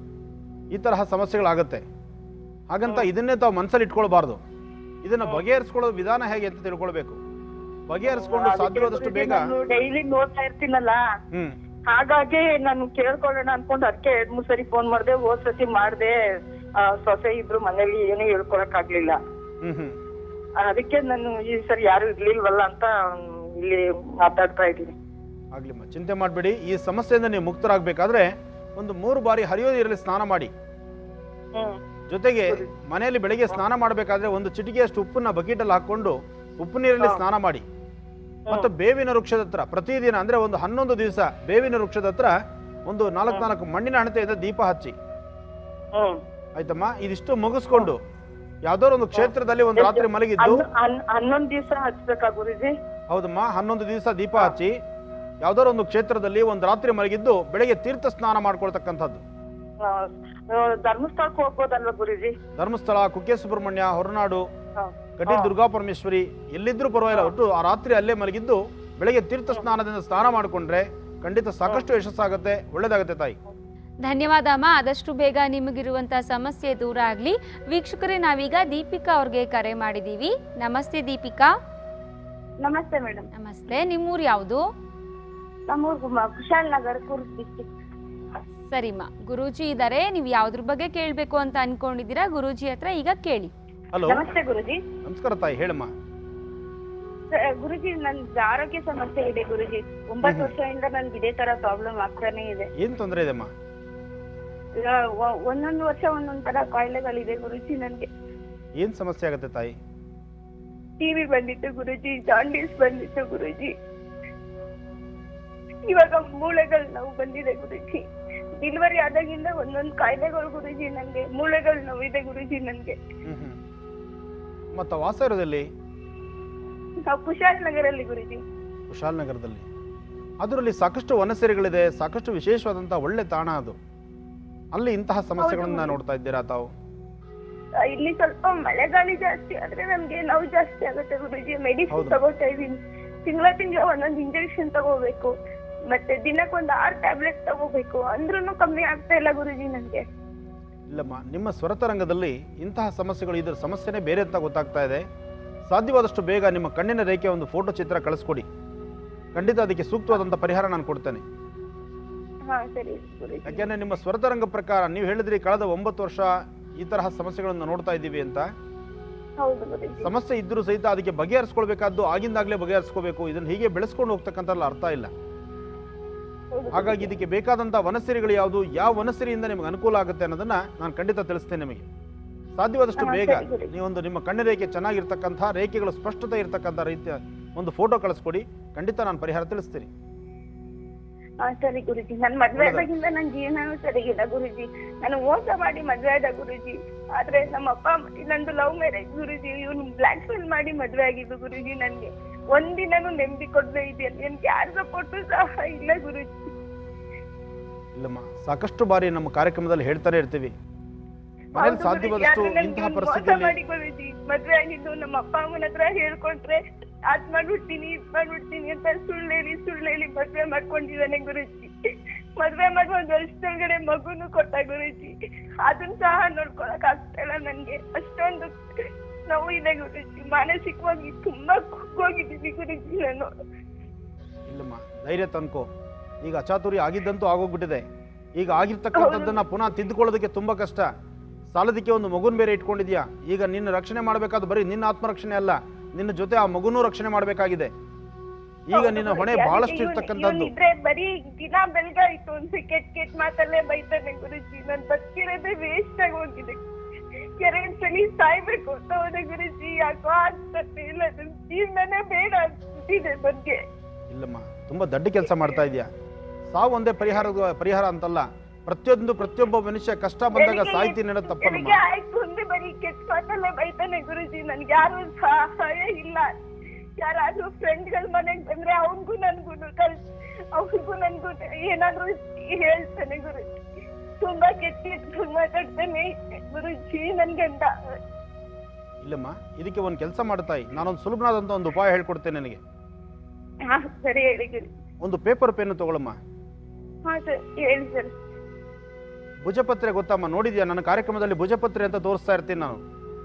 ಈ ತರಹ ಸಮಸ್ಯೆಗಳಾಗತ್ತೆ ಹಾಗಂತ ಇದನ್ನೇ ತಾವು ಮನಸ್ಸಲ್ಲಿ ಇಟ್ಕೊಳ್ಬಾರ್ದು ಇದನ್ನ ಬಗೆಹರಿಸ್ಕೊಳ್ಳೋ ವಿಧಾನ ಹೇಗೆ ಅಂತ ತಿಳ್ಕೊಳ್ಬೇಕು ಬಗೆಹರಿಸ್ಕೊಂಡು ಸಾಧ್ಯವಾದಷ್ಟು ಬೇಗ ಡೈಲಿ ನೋಡ್ತಾ ಇರ್ತೀನಲ್ಲ ಹ್ಮ್ ಹಾಗಾಗಿ ನಾನು ಕೇಳ್ಕೊಳ್ಳೋಣ ಅನ್ಕೊಂಡು ಅದಕ್ಕೆ ಎರಡ್ ಮೂರ್ ಸರಿ ಫೋನ್ ಮಾಡ್ದೆ ಹೋದ್ ಸತಿ ಮಾಡ್ದೆ ಆ, ಸೊಸೆ ಇಬ್ರು ಮನೇಲಿ ಏನು ಹೇಳ್ಕೊಳಕ್ ಆಗ್ಲಿಲ್ಲ ಹ್ಮ್ ಹ್ಮ್ ಅದಕ್ಕೆ ನಾನು ಈ ಸರಿ ಯಾರು ಇರ್ಲಿಲ್ವಲ್ಲ ಅಂತ ಇಲ್ಲಿ ಮಾತಾಡ್ತಾ ಇದ್ದೀನಿ ಆಗ್ಲಿಮ್ಮ ಚಿಂತೆ ಮಾಡಬೇಡಿ ಈ ಸಮಸ್ಯೆಯಿಂದ ನೀವು ಮುಕ್ತರಾಗಬೇಕಾದ್ರೆ ಒಂದು ಮೂರು ಬಾರಿ ಹರಿಯೋ ನೀರಲ್ಲಿ ಸ್ನಾನ ಮಾಡಿ ಹ್ಮ್ ಜೊತೆಗೆ ಮನೆಯಲ್ಲಿ ಬೆಳಿಗ್ಗೆ ಸ್ನಾನ ಮಾಡಬೇಕಾದ್ರೆ ಒಂದು ಚಿಟಿಕೆಯಷ್ಟು ಉಪ್ಪನ್ನ ಬಕೆಟಲ್ಲಿ ಹಾಕೊಂಡು ಉಪ್ಪು ನೀರಲ್ಲಿ ಹಾ. ಸ್ನಾನ ಮಾಡಿ ಮತ್ತು ಬೇವಿನ ವೃಕ್ಷದ ಹತ್ರ ಪ್ರತಿದಿನ ಅಂದ್ರೆ ಒಂದು ಹನ್ನೊಂದು ದಿವಸ ಬೇವಿನ ವೃಕ್ಷದ ಹತ್ರ ಒಂದು ನಾಲ್ಕು ನಾಲ್ಕು ಮಣ್ಣಿನ ಹಣತೆಯಿಂದ ದೀಪ ಹಚ್ಚಿ ಹ್ಮ್ ಆಯ್ತಮ್ಮ ಇದಿಷ್ಟು ಮುಗಿಸ್ಕೊಂಡು ಯಾವ್ದಾದ್ರು ಒಂದು ಕ್ಷೇತ್ರದಲ್ಲಿ ಒಂದು ರಾತ್ರಿ ಮಲಗಿದ್ದು ಹನ್ನೊ- ಹನ್- ಹನ್ನೊಂದ್ ದಿವ್ಸ ಹಚ್ಬೇಕಾ ಗುರುಜಿ ಹೌದಮ್ಮ ಹನ್ನೊಂದು ದಿವಸ ದೀಪ ಹಚ್ಚಿ ಯಾವ್ದಾದ್ರು ಒಂದು ಕ್ಷೇತ್ರದಲ್ಲಿ ಒಂದು ರಾತ್ರಿ ಮಲಗಿದ್ದು ಬೆಳಗ್ಗೆ ತೀರ್ಥ ಸ್ನಾನ ಮಾಡ್ಕೊಳ್ತಕ್ಕಂಥದ್ದು ಆ, ಆ, ಧರ್ಮಸ್ಥಳಕ್ಕೆ ಹೋಗ್ಬೋದಲ್ವಾ ಗುರುಜಿ ಧರ್ಮಸ್ಥಳ ಕುಕ್ಕೆ ಸುಬ್ರಹ್ಮಣ್ಯ ಹೊರನಾಡು ಹಾ. ಕಟೀಲ್ ಹಾ. ದುರ್ಗಾ ಪರಮೇಶ್ವರಿ ಎಲ್ಲಿದ್ರೂ ಪರವಾಗಿಲ್ಲ ಒಟ್ಟು ಆ ರಾತ್ರಿ ಅಲ್ಲೇ ಮಲಗಿದ್ದು ಬೆಳಗ್ಗೆ ತೀರ್ಥ ಸ್ನಾನದಿಂದ ಸ್ನಾನ ಮಾಡಿಕೊಂಡ್ರೆ ಖಂಡಿತ ಸಾಕಷ್ಟು ಯಶಸ್ಸಾಗುತ್ತೆ ಒಳ್ಳೇದಾಗುತ್ತೆ ತಾಯಿ ಧನ್ಯವಾದ ಅಮ್ಮ ಆದಷ್ಟು ಬೇಗ ನಿಮಗಿರುವಂತ ಸಮಸ್ಯೆ ದೂರ ಆಗ್ಲಿ ವೀಕ್ಷಕರೇ ನಾವೀಗ ದೀಪಿಕಾ ಅವ್ರಿಗೆ ಕರೆ ಮಾಡಿದೀವಿ ನಮಸ್ತೆ ದೀಪಿಕಾ ನಮಸ್ತೆ ಮೇಡಮ್ ನಮಸ್ತೆ ನಿಮ್ಮೂರು ಯಾವುದು ನಮ್ಮೂರ್ ಕುಶಾಲ್ ನಗರ್ ಕೂರ್ಗ್ ಡಿಸ್ಟಿಕ್ ಸರಿಮ್ಮ ಗುರೂಜಿ ಇದ್ದಾರೆ ನೀವು ಯಾವ್ದ್ರ ಬಗ್ಗೆ ಕೇಳಬೇಕು ಅಂತ ಅನ್ಕೊಂಡಿದ್ದೀರಾ ಗುರೂಜಿ ಹತ್ರ ಈಗ ಕೇಳಿ ಹಲೋ ನಮಸ್ತೆ ಗುರುಜಿ ನಮಸ್ಕಾರ ತಾಯಿ ಹೇಳಮ್ಮ ಸ- ಗುರುಜಿ ನನ್ಗೆ ಆರೋಗ್ಯ ಸಮಸ್ಯೆ ಇದೆ ಗುರುಜಿ ಒಂಬತ್ತು ಹ್ಮ್. ವರ್ಷದಿಂದ ನನ್ಗೆ ಇದೇ ತರ ಪ್ರಾಬ್ಲಮ್ ಆಗ್ತಾನೆ ಇದೆ ಏನ್ ತೊಂದರೆ ಇದೆಮ್ಮ ಈಗ ಒ- ಒಂದೊಂದು ವರ್ಷ ಒಂದೊಂದ್ ತರ ಕಾಯಿಲೆಗಳಿದೆ ಗುರುಜಿ ನನ್ಗೆ ಏನ್ ಸಮಸ್ಯೆ ಆಗುತ್ತೆ ತಾಯಿ ಟಿವಿ ಬಂದಿತ್ತು ಗುರುಜಿ ಜಾಂಡೀಸ್ ಬಂದಿತ್ತು ಗುರುಜಿ ಇವಾಗ ಮೂಳೆಗಳು ನೋವು ಬಂದಿದೆ ಗುರುಜಿ ಡೆಲಿವರಿ ಆದಾಗಿಂದ ಒಂದೊಂದ್ ಕಾಯಿಲೆಗಳು ಗುರುಜಿ ನನ್ಗೆ ಮೂಳೆಗಳು ನೋವಿದೆ ಗುರುಜಿ ನನ್ಗೆ ಹ್ಮ್ ಹ್ಮ್ ಮತ್ತ ವಾಸ ಇರೋದಲ್ಲಿ ನಾವು ಕುಶಾಲ್ ನಗರಲ್ಲಿ ಗುರುಜಿ ಕುಶಾಲನಗರದಲ್ಲಿ ಅದರಲ್ಲಿ ಸಾಕಷ್ಟು ವನಸೆರೆಗಳಿದೆ ಸಾಕಷ್ಟು ವಿಶೇಷವಾದಂತಹ ಒಳ್ಳೆ ತಾಣ ಅದು ಅಲ್ಲಿ ಇಂತಹ ಸಮಸ್ಯೆಗಳನ್ನ ಹೌದು. ನೋಡ್ತಾ ಇದ್ದೀರಾ ತಾವು ಆ, ಇಲ್ಲಿ ಸ್ವಲ್ಪ ಮಳೆಗಾಳಿ ಜಾಸ್ತಿ ಆದ್ರೆ ನಮ್ಗೆ ನೋವು ಜಾಸ್ತಿ ಆಗುತ್ತೆ ಗುರುಜಿ ಮೆಡಿಸಿನ್ ಹೌದು. ತಗೋತಾ ಇದೀನಿ ತಿಂಗಳ ತಿಂಗಳ ಒಂದೊಂದು ಇಂಜೆಕ್ಷನ್ ತಗೋಬೇಕು ಮತ್ತೆ ದಿನಕ್ಕೆ ಒಂದ್ ಆರ್ ಟ್ಯಾಬ್ಲೆಟ್ ತಗೋಬೇಕು ಅಂದ್ರೂ ಕಮ್ಮಿ ಆಗ್ತಾ ಇಲ್ಲ ಗುರುಜಿ ನನ್ಗೆ ಇಲ್ಲಮ್ಮ ನಿಮ್ಮ ಸ್ವರತರಂಗದಲ್ಲಿ ಇಂತಹ ಸಮಸ್ಯೆಗಳು ಇದ್ರ ಸಮಸ್ಯೆನೇ ಬೇರೆ ಅಂತ ಗೊತ್ತಾಗ್ತಾ ಇದೆ ಸಾಧ್ಯವಾದಷ್ಟು ಬೇಗ ನಿಮ್ಮ ಕಣ್ಣಿನ ರೇಖೆ ಒಂದು ಫೋಟೋ ಚಿತ್ರ ಕಳಿಸ್ಕೊಡಿ ಖಂಡಿತ ಅದಕ್ಕೆ ಸೂಕ್ತವಾದಂಥ ಪರಿಹಾರ ನಾನು ಕೊಡ್ತೇನೆ ಹಾ ಸರಿ ಗುರುಜಿ ಯಾಕೆಂದ್ರೆ ನಿಮ್ಮ ಸ್ವರತರಂಗ ಪ್ರಕಾರ ನೀವು ಹೇಳಿದ್ರಿ ಕಳೆದ ಒಂಬತ್ತು ವರ್ಷ ಈ ತರಹ ಸಮಸ್ಯೆಗಳನ್ನು ನೋಡ್ತಾ ಇದ್ದೀವಿ ಅಂತ ಹೌದು ಗುರುಜಿ ಸಮಸ್ಯೆ ಇದ್ರೂ ಸಹಿತ ಅದಕ್ಕೆ ಬಗೆಹರಿಸ್ಕೊಳ್ಬೇಕಾದ್ದು ಆಗಿಂದಾಗಲೇ ಬಗೆಹರಿಸ್ಕೋಬೇಕು ಇದನ್ನ ಹೀಗೆ ಬೆಳೆಸ್ಕೊಂಡು ಹೋಗ್ತಕ್ಕಂಥಲ್ಲ ಅರ್ಥ ಇಲ್ಲ ಹೌದು ಹಾಗಾಗಿ ಇದಕ್ಕೆ ಬೇಕಾದಂಥ ವನಸಿರಿಗಳು ಯಾವುದು ಯಾವ ವನಸಿರಿಯಿಂದ ನಿಮಗೆ ಅನುಕೂಲ ಆಗುತ್ತೆ ಅನ್ನೋದನ್ನ ನಾನು ಖಂಡಿತ ತಿಳಿಸ್ತೇನೆ ನಿಮಗೆ ಸಾಧ್ಯವಾದಷ್ಟು ಹಾ, ಬೇಗ ಸರಿ, ಗುರು. ನೀವೊಂದು ನಿಮ್ಮ ಕಣ್ಣು ರೇಖೆ ಚೆನ್ನಾಗಿರ್ತಕ್ಕಂಥ ರೇಖೆಗಳು ಸ್ಪಷ್ಟತೆ ಇರತಕ್ಕಂಥ ರೀತಿಯ ಒಂದು ಫೋಟೋ ಕಳಿಸ್ಕೊಡಿ ಖಂಡಿತ ನಾನು ಪರಿಹಾರ ತಿಳಿಸ್ತೀನಿ ಹಾ ಸರಿ ಗುರುಜಿ ನನ್ ಮದ್ವೆ ಒಳ್ಳೆದಾಯ್ತು. ಆದಾಗಿಂದ ನನ್ ಜೀವನನೂ ಸರಿಗಿಲ್ಲ ಗುರುಜಿ ನಾನು ಮೋಸ ಮಾಡಿ ಮದ್ವೆ ಆದ ಗುರುಜಿ ಆದ್ರೆ ನಮ್ಮ ಅಪ್ಪ ಅಮ್ಮ ನಂದು ಲವ್ ಮ್ಯಾರೇಜ್ ಗುರುಜಿ ಇವ್ನು ಬ್ಲಾಕ್ ಮೇಲ್ ಮಾಡಿ ಮದ್ವೆ ಆಗಿದ್ದು ಗುರುಜಿ ನನ್ಗೆ ಒಂದಿನನೂ ನೆಮ್ಮದಿ ಕೊಡ್ಲೇ ಇದೆಯಲ್ಲ ನನ್ಗೆ ಯಾರ ಸಪೋರ್ಟು ಸಹ ಇಲ್ಲ ಗುರುಜಿ ಇಲ್ಲಮ್ಮ ಸಾಕಷ್ಟು ಬಾರಿ ನಮ್ಮ ಕಾರ್ಯಕ್ರಮದಲ್ಲಿ ಹೇಳ್ತಾನೆ ಇರ್ತೀವಿ ಮನೇಲಿ ಹೌದು ಗುರೂಜಿ, ಸಾಧ್ಯವಾದಷ್ಟು ಆದ್ರೆ ನನ್ಗೆ ಇಂತಹ ಇವ್ನು ಮೋಸ ಪರಿಸ್ಥಿತಿಯಲ್ಲಿ ಮಾಡಿ ಗುರೂಜಿ ಮದ್ವೆ ಆಗಿದ್ದು ನಮ್ಮ ಅಪ್ಪ ಅಮ್ಮನ ಹತ್ರ ಹೇಳ್ಕೊಂಡ್ರೆ ಅದ್ ಮಾಡ್ಬಿಡ್ತೀನಿ ಇದ್ ಮಾಡ್ಬಿಡ್ತೀನಿ ಅಂತ ಸುಳ್ಳು ಹೇಳಿ ಸುಳ್ಳು ಹೇಳಿ ಮದ್ವೆ ಮಾಡ್ಕೊಂಡಿದ್ದಾನೆ ಗುರುಜಿ ಮದ್ವೆ ಮಾಡಿ ಒಂದ್ ವರ್ಷದೊಳಗಡೆ ಮಗುನು ಕೊಟ್ಟ ಗುರುಜಿ ಅದನ್ನ ಸಹ ನೋಡ್ಕೊಳಕ್ ಆಗ್ತಾ ಇಲ್ಲ ನನ್ಗೆ ಅಷ್ಟೊಂದು ನೋವು ಇದೆ ಗುರುಜಿ ಮಾನಸಿಕವಾಗಿ ತುಂಬಾ ಕುಗ್ಗೋಗಿದ್ದೀನಿ ಗುರುಜಿ ನಾನು ಇಲ್ಲಮ್ಮ ಧೈರ್ಯ ತನ್ಕೋ ಈಗ ಅಚಾತುರ್ಯ ಆಗಿದ್ದಂತೂ ಆಗೋಗ್ಬಿಟ್ಟಿದೆ ಈಗ ಆಗಿರ್ತಕ್ಕಂಥದ್ದನ್ನ ಪುನಃ ತಿದ್ದುಕೊಳ್ಳೋದಕ್ಕೆ ತುಂಬಾ ಕಷ್ಟ ಸಾಲದಕ್ಕೆ ಒಂದು ಮಗುನ್ ಬೇರೆ ಇಟ್ಕೊಂಡಿದ್ಯಾ ಈಗ ನಿನ್ನ ರಕ್ಷಣೆ ಮಾಡಬೇಕಾದ ಬರೀ ನಿನ್ನ ಆತ್ಮರಕ್ಷಣೆ ಅಲ್ಲ ನಿನ್ನ ಜೊತೆ ಆ ಮಗುನೂ ರಕ್ಷಣೆ ಮಾಡಬೇಕಾಗಿದೆ ಈಗ ಹೌದು ನಿನ್ನ ಗುರೂಜಿ, ಹೊಣೆ ಅದಕ್ಕೆ ಬಹಳಷ್ಟು ಇವ್ನು- ಇರ್ತಕ್ಕಂಥದ್ದು ಇವ್ನಿದ್ರೆ ಬರೀ ದಿನ ಬೆಳಗಾಯ್ತು ಒಂದು ಕೆಟ್ಟ ಕೆಟ್ಟ ಮಾತಲ್ಲೇ ಬೈತಾನೆ ಗುರುಜಿ ನನ್ ಬದುಕಿರೋದೇ ವೇಸ್ಟ್ ಆಗಿ ಹೋಗಿದೆ ಎರಡ್ ಸಲ ಸಾಯ್ಬೇಕು ಅಂತ ಹೋದೆ ಗುರುಜಿ ಯಾಕೋ ಆಗ್ತದೆ ಇಲ್ಲ ನನ್ ಜೀವನನೇ ಬೇಡ ಆಗ್ತಿದೆ ಬಗ್ಗೆ ಇಲ್ಲಮ್ಮ ತುಂಬಾ ದಡ್ಡ ಕೆಲಸ ಮಾಡ್ತಾ ಇದೆಯಾ ಸಾವು ಒಂದೇ ಪರಿಹಾರ ಪರಿಹಾರ ಅಂತಲ್ಲ ಪ್ರತಿಯೊಂದು ಪ್ರತಿಯೊಬ್ಬ ಮನುಷ್ಯ ಕಷ್ಟ ಬಂದಾಗ ಬೆಳಿಗ್ಗೆ- ಸಾಯ್ತೀನಿ ಅನ್ನೋದು ತಪ್ಪಲ್ಲಮ್ಮ ಬೆಳಿಗ್ಗೆ ಆಯ್ತು ಅಂದ್ರೆ ಬರೀ ಕೆಟ್ಟ ಮಾತಲ್ಲೇ ಬೈತಾನೆ ಗುರುಜಿ ನನ್ಗೆ ಯಾರು ಸಹಾಯ ಇಲ್ಲ ಯಾರಾದ್ರೂ ಫ್ರೆಂಡ್ಗಳ ಮನೆಗ್ ಬಂದ್ರೆ ಅವನ್ಗೂ ನನ್ಗೂ ಕಲ್ ಅವ್ರಿಗೂ ನನ್ಗೂ ಏನಾದ್ರೂ ಹೇಳ್ತಾನೆ ಗುರುಜಿ ತುಂಬಾ ಕೆಟ್ಟ ಕೆಟ್ಟ ಮಾತಾಡ್ತಾನೆ ಗುರುಜಿ ನನ್ ಗಂಡ ಇಲ್ಲಮ್ಮ ಇದಕ್ಕೆ ಒಂದು ಕೆಲಸ ಮಾಡ್ತಾಯಿ ನಾನೊಂದು ಸುಲಭನಾದಂಥ ಒಂದು ಉಪಾಯ ಹೇಳ್ಕೊಡ್ತೇನೆ ನನಗೆ ಹಾ ಸರಿ ಹೇಳಿ ಗುರು ಒಂದು ಪೇಪರ್ ಪೆನ್ನು ತಗೊಳಮ್ಮ ಹಾ ಸರ್ ಹೇಳಿ ಸರ್ ಭುಜಪತ್ರೆ ಗೊತ್ತಮ್ಮ ನೋಡಿದ್ಯಾ ನನ್ನ ಕಾರ್ಯಕ್ರಮದಲ್ಲಿ ಭುಜಪತ್ರೆ ಅಂತ ತೋರಿಸ್ತಾ ಇರ್ತೀನಿ ನಾನು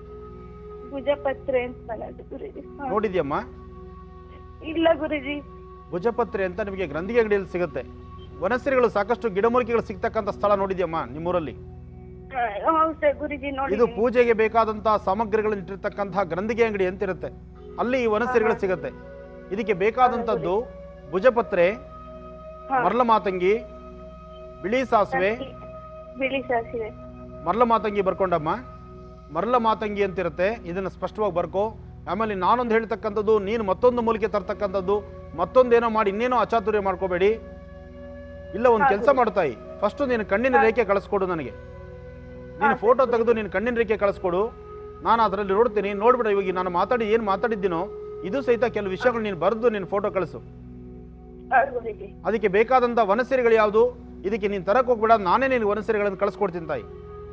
ಭುಜಪತ್ರೆ ಅಂತ ಅನ್ನೋದು ಗುರುಜಿ ಹಾ. ನೋಡಿದ್ಯಮ್ಮ ಇಲ್ಲ ಗುರುಜಿ ಭುಜಪತ್ರೆ ಅಂತ ನಿಮಗೆ ಗ್ರಂಥಿಗೆ ಅಂಗಡಿಯಲ್ಲಿ ಸಿಗುತ್ತೆ ವನಸ್ಸಿರಿಗಳು ಸಾಕಷ್ಟು ಗಿಡಮೂಲಿಕೆಗಳು ಸಿಗ್ತಕ್ಕಂಥ ಸ್ಥಳ ನೋಡಿದ್ಯಮ್ಮ ನಿಮ್ಮೂರಲ್ಲಿ ಹಾ, ಹೌದು ಸರ್ ಗುರುಜಿ ನೋಡಿ ಇದು ಪೂಜೆಗೆ ಬೇಕಾದಂತಹ ಸಾಮಗ್ರಿಗಳನ್ನು ಇಟ್ಟಿರ್ತಕ್ಕಂತಹ ಗ್ರಂಥಿಗೆ ಅಂಗಡಿ ಅಂತ ಇರುತ್ತೆ ಅಲ್ಲಿ ಈ ವನಸ್ಸಿರಿಗಳು ಸಿಗುತ್ತೆ ಇದಕ್ಕೆ ಬೇಕಾದಂಥದ್ದು ಭುಜಪತ್ರೆ ಹಾ. ಮರಳ ಮಾತಂಗಿ ಬಿಳಿ ಸಾಸಿವೆ ಬಿಳಿ ಸಾಸಿವೆ ಮರಳ ಮಾತಂಗಿ ಬರ್ಕೊಂಡಮ್ಮ ಮರಳ ಮಾತಂಗಿ ಅಂತಿರುತ್ತೆ ಇದನ್ನು ಸ್ಪಷ್ಟವಾಗಿ ಬರ್ಕೋ ಆಮೇಲೆ ನಾನೊಂದು ಹೇಳ್ತಕ್ಕಂಥದ್ದು ನೀನು ಮತ್ತೊಂದು ಮೂಲಿಕೆ ತರ್ತಕ್ಕಂಥದ್ದು ಮತ್ತೊಂದೇನೋ ಮಾಡಿ ಇನ್ನೇನೋ ಅಚಾತುರ್ಯ ಮಾಡ್ಕೋಬೇಡಿ ಇಲ್ಲ ಒಂದು ಹಾ, ಕೆಲಸ ಗುರು. ಮಾಡ್ತಾಯಿ ಫಸ್ಟ್ ನೀನು ಕಣ್ಣಿನ ಹಾ. ರೇಖೆ ಕಳಿಸ್ಕೊಡು ನನಗೆ ನೀನು ಹಾ, ಫೋಟೋ ಸರಿ. ತೆಗೆದು ನೀನು ಕಣ್ಣಿನ ರೇಖೆ ಕಳಿಸ್ಕೊಡು ನಾನು ಅದರಲ್ಲಿ ನೋಡ್ತೀನಿ ನೋಡ್ಬಿಡ ಇವಾಗ ನಾನು ಮಾತಾಡಿ ಏನು ಮಾತಾಡಿದ್ದೀನೋ ಇದು ಸಹಿತ ಕೆಲವು ವಿಷಯಗಳು ನೀನು ಬರೆದು ನೀನು ಫೋಟೋ ಕಳಿಸು ಹಾ, ಗುರುಜಿ ಅದಕ್ಕೆ ಬೇಕಾದಂಥ ವನಸೆರೆಗಳು ಯಾವುದು ಇದಕ್ಕೆ ನೀನು ತರಕ್ಕೆ ಹೋಗ್ಬೇಡ ನಾನೇ ನಿನಗೆ ವನಸೆರೆಗಳನ್ನು ಕಳಿಸ್ಕೊಡ್ತೀನಿ ತಾಯಿ